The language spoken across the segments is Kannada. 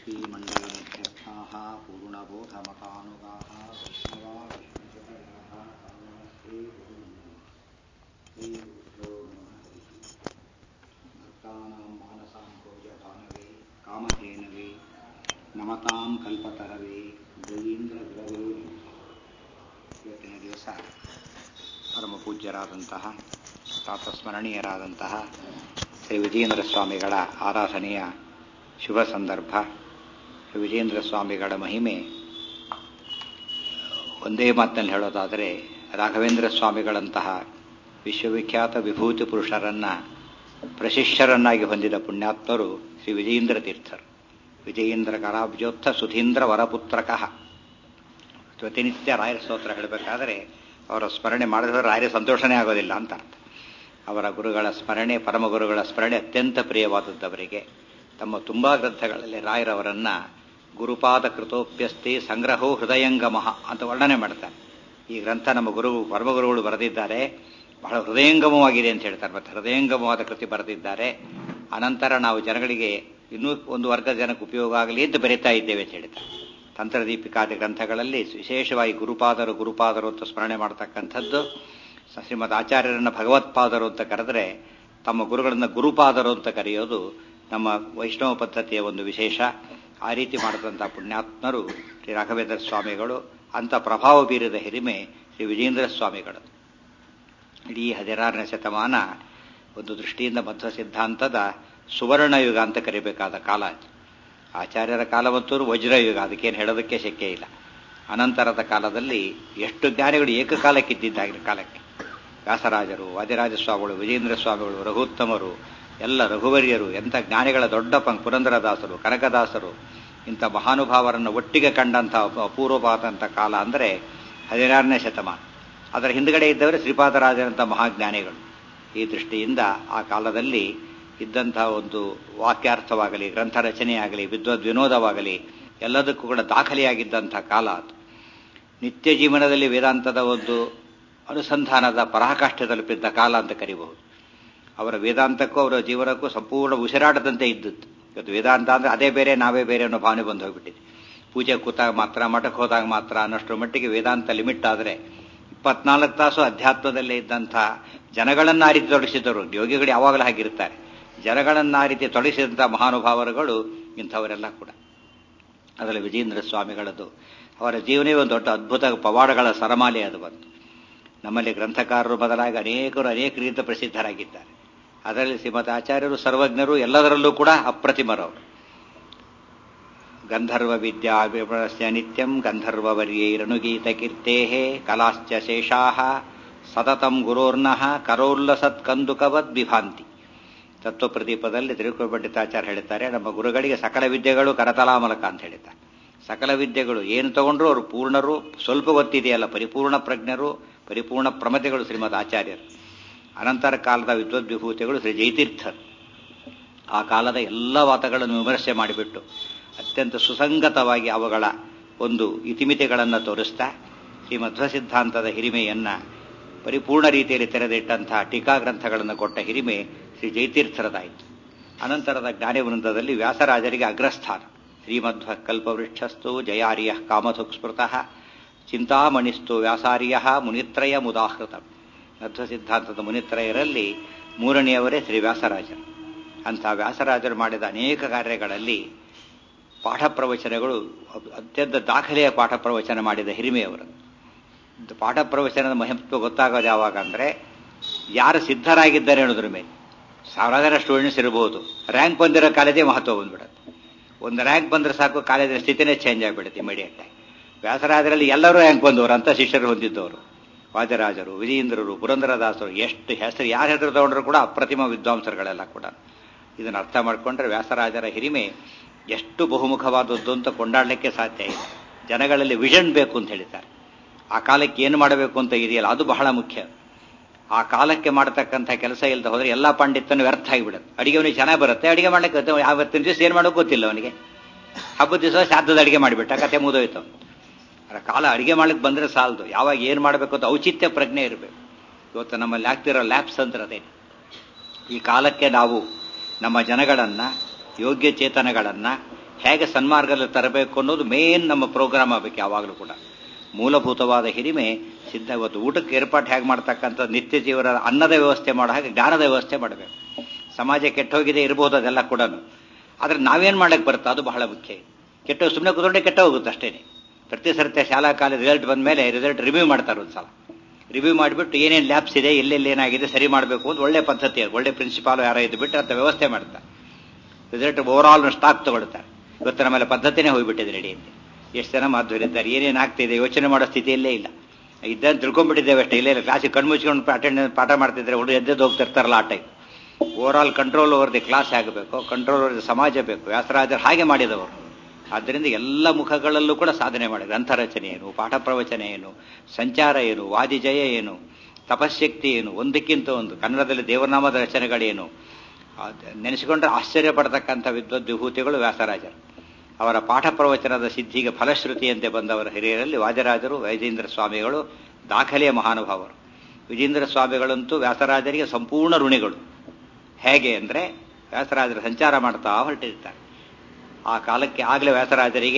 श्रीमण्डलमध्यक्षाः पूर्णबोधमतानुगाः वैष्णवा विष्णुचतुर्गः कामस्ते श्रीगुरुभ्यो नमः भक्तानां मानसां भोजभानवे कामधेनवे ನಮತಾಂ ಕಲ್ಪತರವೇ ಗೋವೀಂದ್ರಗುರವೇ ಇವತ್ತಿನ ದಿವಸ ಪರಮ ಪೂಜ್ಯರಾದಂತಹ ಪ್ರಾತಸ್ಮರಣೀಯರಾದಂತಹ ಶ್ರೀ ವಿಜಯೇಂದ್ರ ಸ್ವಾಮಿಗಳ ಆರಾಧನೆಯ ಶುಭ ಸಂದರ್ಭ ಶ್ರೀ ವಿಜಯೇಂದ್ರ ಸ್ವಾಮಿಗಳ ಮಹಿಮೆ ಒಂದೇ ಮಾತಿನಲ್ಲಿ ಹೇಳೋದಾದರೆ ರಾಘವೇಂದ್ರ ಸ್ವಾಮಿಗಳಂತಹ ವಿಶ್ವವಿಖ್ಯಾತ ವಿಭೂತಿ ಪುರುಷರನ್ನ ಪ್ರಶಿಷ್ಯರನ್ನಾಗಿ ಹೊಂದಿದ ಪುಣ್ಯಾತ್ಮರು ಶ್ರೀ ವಿಜಯೇಂದ್ರ ತೀರ್ಥರು ವಿಜಯೇಂದ್ರ ಕರಾಬ್ಜೋತ್ಥ ಸುಧೀಂದ್ರ ವರಪುತ್ರಕಃ ಪ್ರತಿನಿತ್ಯ ರಾಯರ ಸ್ತೋತ್ರ ಹೇಳಬೇಕಾದರೆ ಅವರ ಸ್ಮರಣೆ ಮಾಡಿದ್ರೆ ರಾಯರ ಸಂತೋಷನೇ ಆಗೋದಿಲ್ಲ ಅಂತ ಅರ್ಥ ಅವರ ಗುರುಗಳ ಸ್ಮರಣೆ ಪರಮ ಗುರುಗಳ ಸ್ಮರಣೆ ಅತ್ಯಂತ ಪ್ರಿಯವಾದದ್ದವರಿಗೆ ತಮ್ಮ ತುಂಬಾ ಗ್ರಂಥಗಳಲ್ಲಿ ರಾಯರವರನ್ನ ಗುರುಪಾದ ಕೃತೋಪ್ಯಸ್ತಿ ಸಂಗ್ರಹೋ ಹೃದಯಂಗಮಃ ಅಂತ ವರ್ಣನೆ ಮಾಡ್ತಾರೆ ಈ ಗ್ರಂಥ ನಮ್ಮ ಗುರು ಪರಮಗುರುಗಳು ಬರೆದಿದ್ದಾರೆ ಬಹಳ ಹೃದಯಂಗಮವಾಗಿದೆ ಅಂತ ಹೇಳ್ತಾರೆ ಮತ್ತೆ ಹೃದಯಂಗಮವಾದ ಕೃತಿ ಬರೆದಿದ್ದಾರೆ ಅನಂತರ ನಾವು ಜನಗಳಿಗೆ ಇನ್ನೂ ಒಂದು ವರ್ಗ ಜನಕ್ಕೆ ಉಪಯೋಗ ಆಗಲಿ ಅಂತ ಬರೀತಾ ಇದ್ದೇವೆ ಅಂತ ಹೇಳ್ತಾರೆ ತಂತ್ರದೀಪಿಕಾದಿ ಗ್ರಂಥಗಳಲ್ಲಿ ವಿಶೇಷವಾಗಿ ಗುರುಪಾದರು ಗುರುಪಾದರು ಅಂತ ಸ್ಮರಣೆ ಮಾಡ್ತಕ್ಕಂಥದ್ದು ಶ್ರೀಮದ್ ಆಚಾರ್ಯರನ್ನ ಭಗವತ್ಪಾದರು ಅಂತ ಕರೆದ್ರೆ ತಮ್ಮ ಗುರುಗಳನ್ನ ಗುರುಪಾದರು ಅಂತ ಕರೆಯೋದು ನಮ್ಮ ವೈಷ್ಣವ ಪದ್ಧತಿಯ ಒಂದು ವಿಶೇಷ ಆ ರೀತಿ ಮಾಡಿದಂಥ ಪುಣ್ಯಾತ್ಮರು ಶ್ರೀ ರಾಘವೇಂದ್ರ ಸ್ವಾಮಿಗಳು ಅಂತ ಪ್ರಭಾವ ಬೀರಿದ ಹಿರಿಮೆ ಶ್ರೀ ವಿಜೇಂದ್ರ ಸ್ವಾಮಿಗಳು ಇಡೀ ಹದಿನಾರನೇ ಶತಮಾನ ಒಂದು ದೃಷ್ಟಿಯಿಂದ ಮಧ್ವ ಸಿದ್ಧಾಂತದ ಸುವರ್ಣ ಯುಗ ಅಂತ ಕರಿಬೇಕಾದ ಕಾಲ ಆಚಾರ್ಯರ ಕಾಲವಂತೂ ವಜ್ರಯುಗ ಅದಕ್ಕೇನು ಹೇಳೋದಕ್ಕೆ ಶಕ್ಯ ಇಲ್ಲ ಅನಂತರದ ಕಾಲದಲ್ಲಿ ಎಷ್ಟು ಜ್ಞಾನಿಗಳು ಏಕಕಾಲಕ್ಕಿದ್ದಿದ್ದಾಗಿನ ಕಾಲಕ್ಕೆ ವ್ಯಾಸರಾಜರು ವಾದಿರಾಜ ಸ್ವಾಮಿಗಳು ವಿಜೇಂದ್ರ ಸ್ವಾಮಿಗಳು ರಘುತ್ತಮರು ಎಲ್ಲ ರಘುವರ್ಯರು ಎಂಥ ಜ್ಞಾನಿಗಳ ದೊಡ್ಡ ಪಂಕ್ ಪುರಂದರದಾಸರು ಕನಕದಾಸರು ಇಂಥ ಮಹಾನುಭಾವರನ್ನು ಒಟ್ಟಿಗೆ ಕಂಡಂಥ ಅಪೂರ್ವವಾದಂಥ ಕಾಲ ಅಂದರೆ ಹದಿನಾರನೇ ಶತಮಾನ ಅದರ ಹಿಂದ್ಗಡೆ ಇದ್ದವರು ಶ್ರೀಪಾದರಾಜರಂಥ ಮಹಾಜ್ಞಾನಿಗಳು ಈ ದೃಷ್ಟಿಯಿಂದ ಆ ಕಾಲದಲ್ಲಿ ಇದ್ದಂತಹ ಒಂದು ವಾಕ್ಯಾರ್ಥವಾಗಲಿ ಗ್ರಂಥ ರಚನೆಯಾಗಲಿ ವಿದ್ವದ್ ವಿನೋದವಾಗಲಿ ಎಲ್ಲದಕ್ಕೂ ಕೂಡ ದಾಖಲೆಯಾಗಿದ್ದಂಥ ಕಾಲ ಅದು ನಿತ್ಯ ಜೀವನದಲ್ಲಿ ವೇದಾಂತದ ಒಂದು ಅನುಸಂಧಾನದ ಪರಾಕಾಷ್ಠೆ ತಲುಪಿದ್ದ ಕಾಲ ಅಂತ ಕರಿಬಹುದು ಅವರ ವೇದಾಂತಕ್ಕೂ ಅವರ ಜೀವನಕ್ಕೂ ಸಂಪೂರ್ಣ ಉಸಿರಾಟದಂತೆ ಇದ್ದದ್ದು ಇವತ್ತು ವೇದಾಂತ ಅಂದ್ರೆ ಅದೇ ಬೇರೆ ನಾವೇ ಬೇರೆ ಅನ್ನೋ ಭಾವನೆ ಬಂದು ಹೋಗ್ಬಿಟ್ಟಿದೆ ಪೂಜೆ ಕೂತಾಗ ಮಾತ್ರ ಮಠಕ್ಕೆ ಹೋದಾಗ ಮಾತ್ರ ಅನ್ನೋಷ್ಟರ ಮಟ್ಟಿಗೆ ವೇದಾಂತ ಲಿಮಿಟ್ ಆದರೆ ಇಪ್ಪತ್ನಾಲ್ಕು ತಾಸು ಅಧ್ಯಾತ್ಮದಲ್ಲೇ ಇದ್ದಂಥ ಜನಗಳನ್ನ ಆ ರೀತಿ ತೊಡಗಿಸಿದರು ಯೋಗಿಗಳು ಯಾವಾಗಲೂ ಹಾಗಿರ್ತಾರೆ ಜನಗಳನ್ನ ಆ ರೀತಿ ತೊಡಗಿಸಿದಂಥ ಮಹಾನುಭಾವರುಗಳು ಇಂಥವರೆಲ್ಲ ಕೂಡ ಅದರಲ್ಲಿ ವಿಜೇಂದ್ರ ಸ್ವಾಮಿಗಳದ್ದು ಅವರ ಜೀವನೇ ಒಂದು ದೊಡ್ಡ ಅದ್ಭುತ ಪವಾಡಗಳ ಸರಮಾಲೆ ಅದು ಬಂತು ನಮ್ಮಲ್ಲಿ ಗ್ರಂಥಕಾರರು ಬದಲಾಗಿ ಅನೇಕರು ಅನೇಕ ರೀತಿಯ ಪ್ರಸಿದ್ಧರಾಗಿದ್ದಾರೆ ಅದರಲ್ಲಿ ಶ್ರೀಮದ್ ಆಚಾರ್ಯರು ಸರ್ವಜ್ಞರು ಎಲ್ಲದರಲ್ಲೂ ಕೂಡ ಅಪ್ರತಿಮರವರು ಗಂಧರ್ವ ವಿದ್ಯಾ ವಿಮರ್ಶ್ಯ ನಿತ್ಯಂ ಗಂಧರ್ವವರ್ಯೈರನುಗೀತ ಕೀರ್ತೇ ಕಲಾಶ್ಚ ಶೇಷಾ ಸತತಂ ಗುರೋರ್ನಃ ಕರೋಲ್ಲಸತ್ ಕಂದುಕವದ್ ವಿಭಾಂತಿ ತತ್ವಪ್ರದೀಪದಲ್ಲಿ ತಿರುಕುಪಂಡಿತಾಚಾರ್ಯ ಹೇಳ್ತಾರೆ ನಮ್ಮ ಗುರುಗಳಿಗೆ ಸಕಲ ವಿದ್ಯೆಗಳು ಕರತಲಾಮಲಕ ಅಂತ ಹೇಳಿದ್ದಾರೆ ಸಕಲ ವಿದ್ಯೆಗಳು ಏನು ತಗೊಂಡ್ರು ಅವರು ಪೂರ್ಣರು ಸ್ವಲ್ಪ ಗೊತ್ತಿದೆಯಲ್ಲ ಪರಿಪೂರ್ಣ ಪ್ರಜ್ಞರು ಪರಿಪೂರ್ಣ ಪ್ರಮತೆಗಳು ಶ್ರೀಮದ್ ಆಚಾರ್ಯರು ಅನಂತರ ಕಾಲದ ವಿದ್ವದ್ ವಿಭೂತಿಗಳು ಶ್ರೀ ಜಯತೀರ್ಥರು ಆ ಕಾಲದ ಎಲ್ಲ ವಾತಗಳನ್ನು ವಿಮರ್ಶೆ ಮಾಡಿಬಿಟ್ಟು ಅತ್ಯಂತ ಸುಸಂಗತವಾಗಿ ಅವುಗಳ ಒಂದು ಇತಿಮಿತಿಗಳನ್ನು ತೋರಿಸ್ತಾ ಶ್ರೀ ಮಧ್ವ ಸಿದ್ಧಾಂತದ ಹಿರಿಮೆಯನ್ನ ಪರಿಪೂರ್ಣ ರೀತಿಯಲ್ಲಿ ತೆರೆದಿಟ್ಟಂತಹ ಟೀಕಾ ಗ್ರಂಥಗಳನ್ನು ಕೊಟ್ಟ ಹಿರಿಮೆ ಶ್ರೀ ಜಯತೀರ್ಥರದಾಯಿತು ಅನಂತರದ ಜ್ಞಾನವೃಂದದಲ್ಲಿ ವ್ಯಾಸರಾಜರಿಗೆ ಅಗ್ರಸ್ಥಾನ ಶ್ರೀಮಧ್ವ ಕಲ್ಪವೃಕ್ಷಸ್ತು ಜಯಾರ್ಯ ಕಾಮಧುಕ್ ಸ್ಮೃತಃ ಚಿಂತಾಮಣಿಸ್ತು ವ್ಯಾಸಾರ್ಯ ಮುನಿತ್ರಯ ಮುದಾಹೃತ ಮಧ್ವ ಸಿದ್ಧಾಂತದ ಮುನಿತ್ರಯರಲ್ಲಿ ಮೂರನೆಯವರೇ ಶ್ರೀ ವ್ಯಾಸರಾಜರು ಅಂಥ ವ್ಯಾಸರಾಜರು ಮಾಡಿದ ಅನೇಕ ಕಾರ್ಯಗಳಲ್ಲಿ ಪಾಠ ಪ್ರವಚನಗಳು ಅತ್ಯಂತ ದಾಖಲೆಯ ಪಾಠ ಪ್ರವಚನ ಮಾಡಿದ ಹಿರಿಮೆಯವರು ಪಾಠ ಪ್ರವಚನದ ಮಹತ್ವ ಗೊತ್ತಾಗೋದು ಯಾವಾಗ ಅಂದರೆ ಯಾರು ಸಿದ್ಧರಾಗಿದ್ದಾರೆ ಅನ್ನೋದ್ರ ಮೇಲೆ ಸಾವಿರಾರು ಸ್ಟೂಡೆಂಟ್ಸ್ ಇರಬಹುದು ರ್ಯಾಂಕ್ ಬಂದಿರೋ ಕಾಲೇಜೇ ಮಹತ್ವ ಬಂದ್ಬಿಡುತ್ತೆ ಒಂದು ರ್ಯಾಂಕ್ ಬಂದ್ರೆ ಸಾಕು ಕಾಲೇಜಿನ ಸ್ಥಿತಿನೇ ಚೇಂಜ್ ಆಗಿಬಿಡುತ್ತೆ ಇಮಿಡಿಯೇಟ್ ಆಗಿ ವ್ಯಾಸರಾಜರಲ್ಲಿ ಎಲ್ಲರೂ ರ್ಯಾಂಕ್ ಬಂದವರು ಅಂತ ಶಿಷ್ಯರು ಹೊಂದಿದ್ದವರು ವಾಜರಾಜರು ವಿಜಯೇಂದ್ರರು ಪುರಂದರದಾಸರು ಎಷ್ಟು ಹೆಸರು ಯಾರ ಹೆಸರು ತಗೊಂಡ್ರು ಕೂಡ ಅಪ್ರತಿಮ ವಿದ್ವಾಂಸರುಗಳೆಲ್ಲ ಕೂಡ ಇದನ್ನು ಅರ್ಥ ಮಾಡಿಕೊಂಡ್ರೆ ವ್ಯಾಸರಾಜರ ಹಿರಿಮೆ ಎಷ್ಟು ಬಹುಮುಖವಾದದ್ದು ಅಂತ ಕೊಂಡಾಡಲಿಕ್ಕೆ ಸಾಧ್ಯ ಇದೆ ಜನಗಳಲ್ಲಿ ವಿಷನ್ ಬೇಕು ಅಂತ ಹೇಳ್ತಾರೆ ಆ ಕಾಲಕ್ಕೆ ಏನು ಮಾಡಬೇಕು ಅಂತ ಇದೆಯಲ್ಲ ಅದು ಬಹಳ ಮುಖ್ಯ ಆ ಕಾಲಕ್ಕೆ ಮಾಡತಕ್ಕಂಥ ಕೆಲಸ ಇಲ್ಲದೆ ಹೋದ್ರೆ ಎಲ್ಲಾ ಪಾಂಡಿತ್ಯನೂ ವ್ಯರ್ಥ ಆಗಿಬಿಡುತ್ತೆ ಅಡಿಗೆ ಅವನಿಗೆ ಚೆನ್ನಾಗಿ ಬರುತ್ತೆ ಅಡಿಗೆ ಮಾಡ್ಲಿಕ್ಕೆ ಆವತ್ತಿನ ದಿವಸ ಏನು ಮಾಡೋಕೆ ಗೊತ್ತಿಲ್ಲ ಅವನಿಗೆ ಹಬ್ಬದ ದಿವಸ ಸಾಧ್ಯದ ಅಡಿಗೆ ಮಾಡಿಬಿಟ್ಟ ಕತೆ ಮುದೋಯ್ತು ಅದರ ಕಾಲ ಅಡಿಗೆ ಮಾಡ್ಲಿಕ್ಕೆ ಬಂದ್ರೆ ಸಾಲದು ಯಾವಾಗ ಏನು ಮಾಡಬೇಕು ಅಂತ ಔಚಿತ್ಯ ಪ್ರಜ್ಞೆ ಇರಬೇಕು ಇವತ್ತು ನಮ್ಮಲ್ಲಿ ಆಗ್ತಿರೋ ಲ್ಯಾಬ್ಸ್ ಅಂತ ಅದೇ ಈ ಕಾಲಕ್ಕೆ ನಾವು ನಮ್ಮ ಜನಗಳನ್ನ ಯೋಗ್ಯ ಚೇತನಗಳನ್ನ ಹೇಗೆ ಸನ್ಮಾರ್ಗದಲ್ಲಿ ತರಬೇಕು ಅನ್ನೋದು ಮೇನ್ ನಮ್ಮ ಪ್ರೋಗ್ರಾಮ್ ಆಗಬೇಕು ಯಾವಾಗಲೂ ಕೂಡ ಮೂಲಭೂತವಾದ ಹಿರಿಮೆ ಸಿದ್ಧ ಇವತ್ತು ಊಟಕ್ಕೆ ಏರ್ಪಾಟ್ ಹೇಗೆ ಮಾಡ್ತಕ್ಕಂಥ ನಿತ್ಯ ಜೀವನ ಅನ್ನದ ವ್ಯವಸ್ಥೆ ಮಾಡೋ ಹಾಗೆ ಜ್ಞಾನದ ವ್ಯವಸ್ಥೆ ಮಾಡಬೇಕು ಸಮಾಜ ಕೆಟ್ಟೋಗಿದೆ ಇರ್ಬೋದು ಅದೆಲ್ಲ ಕೂಡ ಆದ್ರೆ ನಾವೇನ್ ಮಾಡಕ್ಕೆ ಬರುತ್ತೆ ಅದು ಬಹಳ ಮುಖ್ಯ ಕೆಟ್ಟ ಸುಮ್ಮನೆ ಕುತ್ಕೊಂಡೆ ಕೆಟ್ಟ ಹೋಗುತ್ತೆ ಅಷ್ಟೇನೆ ಪ್ರತಿ ಸರ್ತಿ ಶಾಲಾ ಕಾಲೇಜ್ ರಿಸಲ್ಟ್ ಬಂದ ಮೇಲೆ ರಿಸಲ್ಟ್ ರಿವ್ಯೂ ಮಾಡ್ತಾರೆ ಒಂದ್ಸಲ ರಿವ್ಯೂ ಮಾಡಿಬಿಟ್ಟು ಏನೇನು ಲ್ಯಾಬ್ಸ್ ಇದೆ ಎಲ್ಲೆಲ್ಲಿ ಏನಾಗಿದೆ ಸರಿ ಮಾಡಬೇಕು ಅಂತ ಒಳ್ಳೆ ಪದ್ಧತಿ ಅದು ಒಳ್ಳೆ ಪ್ರಿನ್ಸಿಪಾಲ್ ಯಾರೋ ಇದ್ದು ಬಿಟ್ಟು ಅಂತ ವ್ಯವಸ್ಥೆ ಮಾಡ್ತಾರೆ ರಿಸಲ್ಟ್ ಓವರ್ ಆಲ್ ಸ್ಟಾಕ್ ತಗೊಳ್ತಾರೆ ಇವತ್ತು ನಮ್ಮೆಲ್ಲ ಪದ್ಧತಿನೇ ಹೋಗ್ಬಿಟ್ಟಿದೆ ನಡೆಯುತ್ತೆ ಎಷ್ಟು ಜನ ಮಾಧುರಿದ್ದಾರೆ ಏನೇನು ಆಗ್ತಿದೆ ಯೋಚನೆ ಮಾಡೋ ಸ್ಥಿತಿಯಲ್ಲೇ ಇಲ್ಲ ಇದ್ದಂತ ತಿಳ್ಕೊಂಡ್ಬಿಟ್ಟಿದ್ದೇವೆ ಅಷ್ಟೇ ಇಲ್ಲೇ ಕ್ಲಾಸಿಗೆ ಕಣ್ಮುಚ್ಕೊಂಡು ಅಟೆಂಡ್ ಪಾಠ ಮಾಡ್ತಿದ್ರೆ ಹುಡುಗ ಎದ್ದೆದ್ದು ಹೋಗ್ತಿರ್ತಾರಲ್ಲ ಆ type overall control over the class ಆಗಬೇಕು ಕಂಟ್ರೋಲ್ ಓವರ್ ದಿ ಸಮಾಜ ಬೇಕು ವ್ಯಾಸರಾಜರು ಹಾಗೆ ಮಾಡಿದವರು ಆದ್ದರಿಂದ ಎಲ್ಲ ಮುಖಗಳಲ್ಲೂ ಕೂಡ ಸಾಧನೆ ಮಾಡಿದ್ರು ಗ್ರಂಥರಚನೆ ಏನು ಪಾಠ ಪ್ರವಚನ ಏನು ಸಂಚಾರ ಏನು ವಾದಿಜಯ ಏನು ತಪಶಕ್ತಿ ಏನು ಒಂದಕ್ಕಿಂತ ಒಂದು ಕನ್ನಡದಲ್ಲಿ ದೇವನಾಮದ ರಚನೆಗಳೇನು ನೆನೆಸಿಕೊಂಡ್ರೆ ಆಶ್ಚರ್ಯ ಪಡ್ತಕ್ಕಂಥ ವಿದ್ವದ್ ವಿಭೂತಿಗಳು ವ್ಯಾಸರಾಜರು ಅವರ ಪಾಠ ಪ್ರವಚನದ ಸಿದ್ಧಿಗೆ ಫಲಶ್ರುತಿಯಂತೆ ಬಂದವರ ಹಿರಿಯರಲ್ಲಿ ವಾಜರಾಜರು ವೈಜೇಂದ್ರ ಸ್ವಾಮಿಗಳು ದಾಖಲೆಯ ಮಹಾನುಭಾವರು ವಿಜೇಂದ್ರ ಸ್ವಾಮಿಗಳಂತೂ ವ್ಯಾಸರಾಜರಿಗೆ ಸಂಪೂರ್ಣ ಋಣಿಗಳು ಹೇಗೆ ಅಂದರೆ ವ್ಯಾಸರಾಜರು ಸಂಚಾರ ಮಾಡ್ತಾ ಹೊರಟಿರ್ತಾರೆ ಆ ಕಾಲಕ್ಕೆ ಆಗಲೇ ವ್ಯಾಸರಾಜರಿಗೆ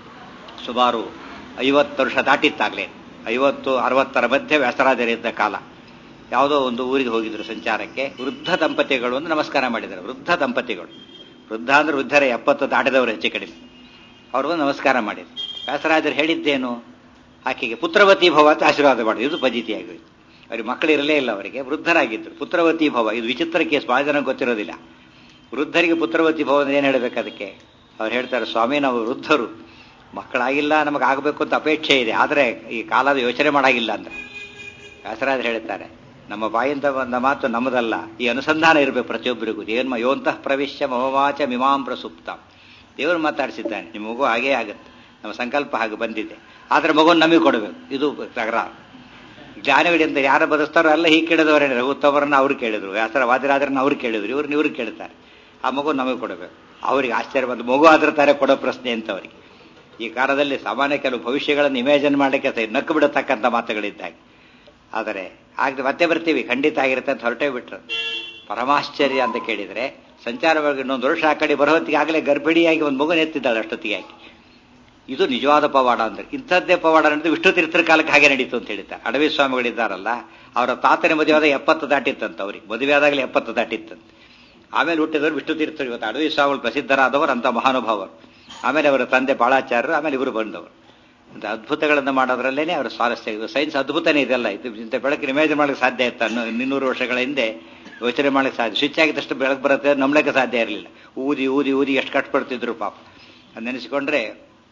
ಸುಮಾರು ಐವತ್ತು ವರ್ಷ ದಾಟಿತ್ತಾಗಲೇ ಐವತ್ತು ಅರವತ್ತರ ಮಧ್ಯೆ ವ್ಯಾಸರಾಜರಿದ್ದ ಕಾಲ ಯಾವುದೋ ಒಂದು ಊರಿಗೆ ಹೋಗಿದ್ರು ಸಂಚಾರಕ್ಕೆ ವೃದ್ಧ ದಂಪತಿಗಳು ಒಂದು ನಮಸ್ಕಾರ ಮಾಡಿದರು ವೃದ್ಧ ದಂಪತಿಗಳು ವೃದ್ಧ ಅಂದ್ರೆ ವೃದ್ಧರ ಎಪ್ಪತ್ತು ದಾಟಿದವರು ಹೆಚ್ಚು ಕಡಿಮೆ ಅವ್ರಿಗೂ ನಮಸ್ಕಾರ ಮಾಡಿದ್ರು ವ್ಯಾಸರಾಜರು ಹೇಳಿದ್ದೇನು ಆಕೆಗೆ ಪುತ್ರವತಿ ಭವ ಅಂತ ಆಶೀರ್ವಾದ ಮಾಡಿದ್ರು ಇದು ಪದ್ಧತಿಯಾಗೋಯ್ತು ಅವ್ರಿಗೆ ಮಕ್ಕಳು ಇರಲೇ ಇಲ್ಲ ಅವರಿಗೆ ವೃದ್ಧರಾಗಿದ್ದರು ಪುತ್ರವತಿ ಭವ ಇದು ವಿಚಿತ್ರ ಕೇಸ್ ಬಹಳ ಜನ ಗೊತ್ತಿರೋದಿಲ್ಲ ವೃದ್ಧರಿಗೆ ಪುತ್ರವತಿ ಭವ ಅಂದ್ರೆ ಏನು ಹೇಳಬೇಕು ಅದಕ್ಕೆ ಅವ್ರು ಹೇಳ್ತಾರೆ ಸ್ವಾಮಿ ನಾವು ವೃದ್ಧರು ಮಕ್ಕಳಾಗಿಲ್ಲ ನಮಗೆ ಆಗಬೇಕು ಅಂತ ಅಪೇಕ್ಷೆ ಇದೆ ಆದರೆ ಈ ಕಾಲದ ಯೋಚನೆ ಮಾಡಾಗಿಲ್ಲ ಅಂದ್ರೆ ವ್ಯಾಸರಾಜರು ಹೇಳ್ತಾರೆ ನಮ್ಮ ಬಾಯಿಂದ ಬಂದ ಮಾತು ನಮ್ಮದಲ್ಲ ಈ ಅನುಸಂಧಾನ ಇರಬೇಕು ಪ್ರತಿಯೊಬ್ಬರಿಗೂ ಏನು ಯೋಂತಃ ಪ್ರವೇಶ ಮಮವಾಚ ಮಿಮಾಂ ಪ್ರಸುಪ್ತ ದೇವರು ಮಾತಾಡಿಸಿದ್ದಾನೆ ನಿಮ್ಮ ಮಗು ಹಾಗೇ ಆಗುತ್ತೆ ನಮ್ಮ ಸಂಕಲ್ಪ ಹಾಗೆ ಬಂದಿದೆ ಆದರೆ ಮಗುವನ್ನು ನಮಗೆ ಕೊಡಬೇಕು ಇದು ತಗರಾರು ಜ್ಞಾನಗಳಿಂದ ಯಾರು ಬದುಸ್ತಾರೋ ಎಲ್ಲ ಹೀಗೆ ಕೇಳಿದವರೇ ಉತ್ತಮರನ್ನ ಅವ್ರು ಕೇಳಿದ್ರು ವ್ಯಾಸರ ವಾದಿರಾದ್ರನ್ನ ಅವ್ರು ಕೇಳಿದ್ರು ಇವ್ರನ್ನ ಇವ್ರು ಕೇಳ್ತಾರೆ ಆ ಮಗು ನಮಗೆ ಕೊಡಬೇಕು ಅವರಿಗೆ ಆಶ್ಚರ್ಯ ಬಂದು ಮಗು ಆದ್ರ ತಾರೆ ಕೊಡೋ ಪ್ರಶ್ನೆ ಅಂತ ಅವರಿಗೆ ಈ ಕಾಲದಲ್ಲಿ ಸಾಮಾನ್ಯ ಕೆಲವು ಭವಿಷ್ಯಗಳನ್ನು ಇಮ್ಯಾಜಿನ್ ಮಾಡಲಿಕ್ಕೆ ನಕ್ಕು ಬಿಡತಕ್ಕಂಥ ಮಾತುಗಳಿದ್ದಾಗ ಆದರೆ ಆಗ ಮತ್ತೆ ಬರ್ತೀವಿ ಖಂಡಿತ ಆಗಿರುತ್ತೆ ಅಂತ ಹೊರಟೇ ಬಿಟ್ರು ಪರಮಾಶ್ಚರ್ಯ ಅಂತ ಕೇಳಿದರೆ ಸಂಚಾರವಾಗಿ ಇನ್ನೊಂದು ವರ್ಷ ಆ ಕಡೆ ಬರೋ ಹೊತ್ತಿಗೆ ಆಗಲೇ ಗರ್ಭಿಣಿಯಾಗಿ ಒಂದು ಮಗು ಎತ್ತಿದ್ದಾಳೆ ಅಷ್ಟೊತ್ತಿಗೆ ಆಗಿ ಇದು ನಿಜವಾದ ಪವಾಡ ಅಂದ್ರೆ ಇಂಥದ್ದೇ ಪವಾಡ ನಡೆದು ವಿಷ್ಣು ತೀರ್ಥರ ಕಾಲಕ್ಕೆ ಹಾಗೆ ನಡೀತು ಅಂತ ಹೇಳಿದ್ದಾರೆ ಅಡವಿ ಸ್ವಾಮಿಗಳಿದ್ದಾರಲ್ಲ ಅವರ ತಾತನ ಮದುವೆಯಾದ ಎಪ್ಪತ್ತು ದಾಟಿತ್ತಂತ ಅವ್ರಿಗೆ ಮದುವೆ ಆದಾಗಲೇ ಎಪ್ಪತ್ತು ದಾಟಿತ್ತಂತೆ ಆಮೇಲೆ ಹುಟ್ಟಿದವರು ವಿಷ್ಣು ತೀರ್ಥರು ಇವತ್ತು ಅಡವಿ ಸ್ವಾಮಿಗಳು ಪ್ರಸಿದ್ಧರಾದವರು ಅಂತ ಮಹಾನುಭಾವರು ಆಮೇಲೆ ಅವರ ತಂದೆ ಬಾಳಾಚಾರ್ಯರು ಆಮೇಲೆ ಇವರು ಬಂದವರು ಅಂತ ಅದ್ಭುತಗಳನ್ನು ಮಾಡೋದ್ರಲ್ಲೇನೆ ಅವರ ಸ್ವಾರಸ್ಯ ಇದು ಸೈನ್ಸ್ ಅದ್ಭುತನೇ ಇದೆಲ್ಲ ಇದು ಇಂಥ ಬೆಳಕಿನ ಇಮೇಜ್ ಮಾಡಲಿಕ್ಕೆ ಸಾಧ್ಯ ಇತ್ತು ಅನ್ನೋ ಇನ್ನೂರು ವರ್ಷಗಳ ಹಿಂದೆ ಯೋಚನೆ ಮಾಡಲಿಕ್ಕೆ ಸಾಧ್ಯ ಸ್ವಿಚ್ ಆಗಿದ್ದಷ್ಟು ಬೆಳಕು ಬರುತ್ತೆ ನಂಬಲಿಕ್ಕೆ ಸಾಧ್ಯ ಇರಲಿಲ್ಲ ಊದಿ ಊದಿ ಊದಿ ಎಷ್ಟು ಕಷ್ಟಪಡ್ತಿದ್ರು ಪಾಪ ಅದು ನೆನೆಸಿಕೊಂಡ್ರೆ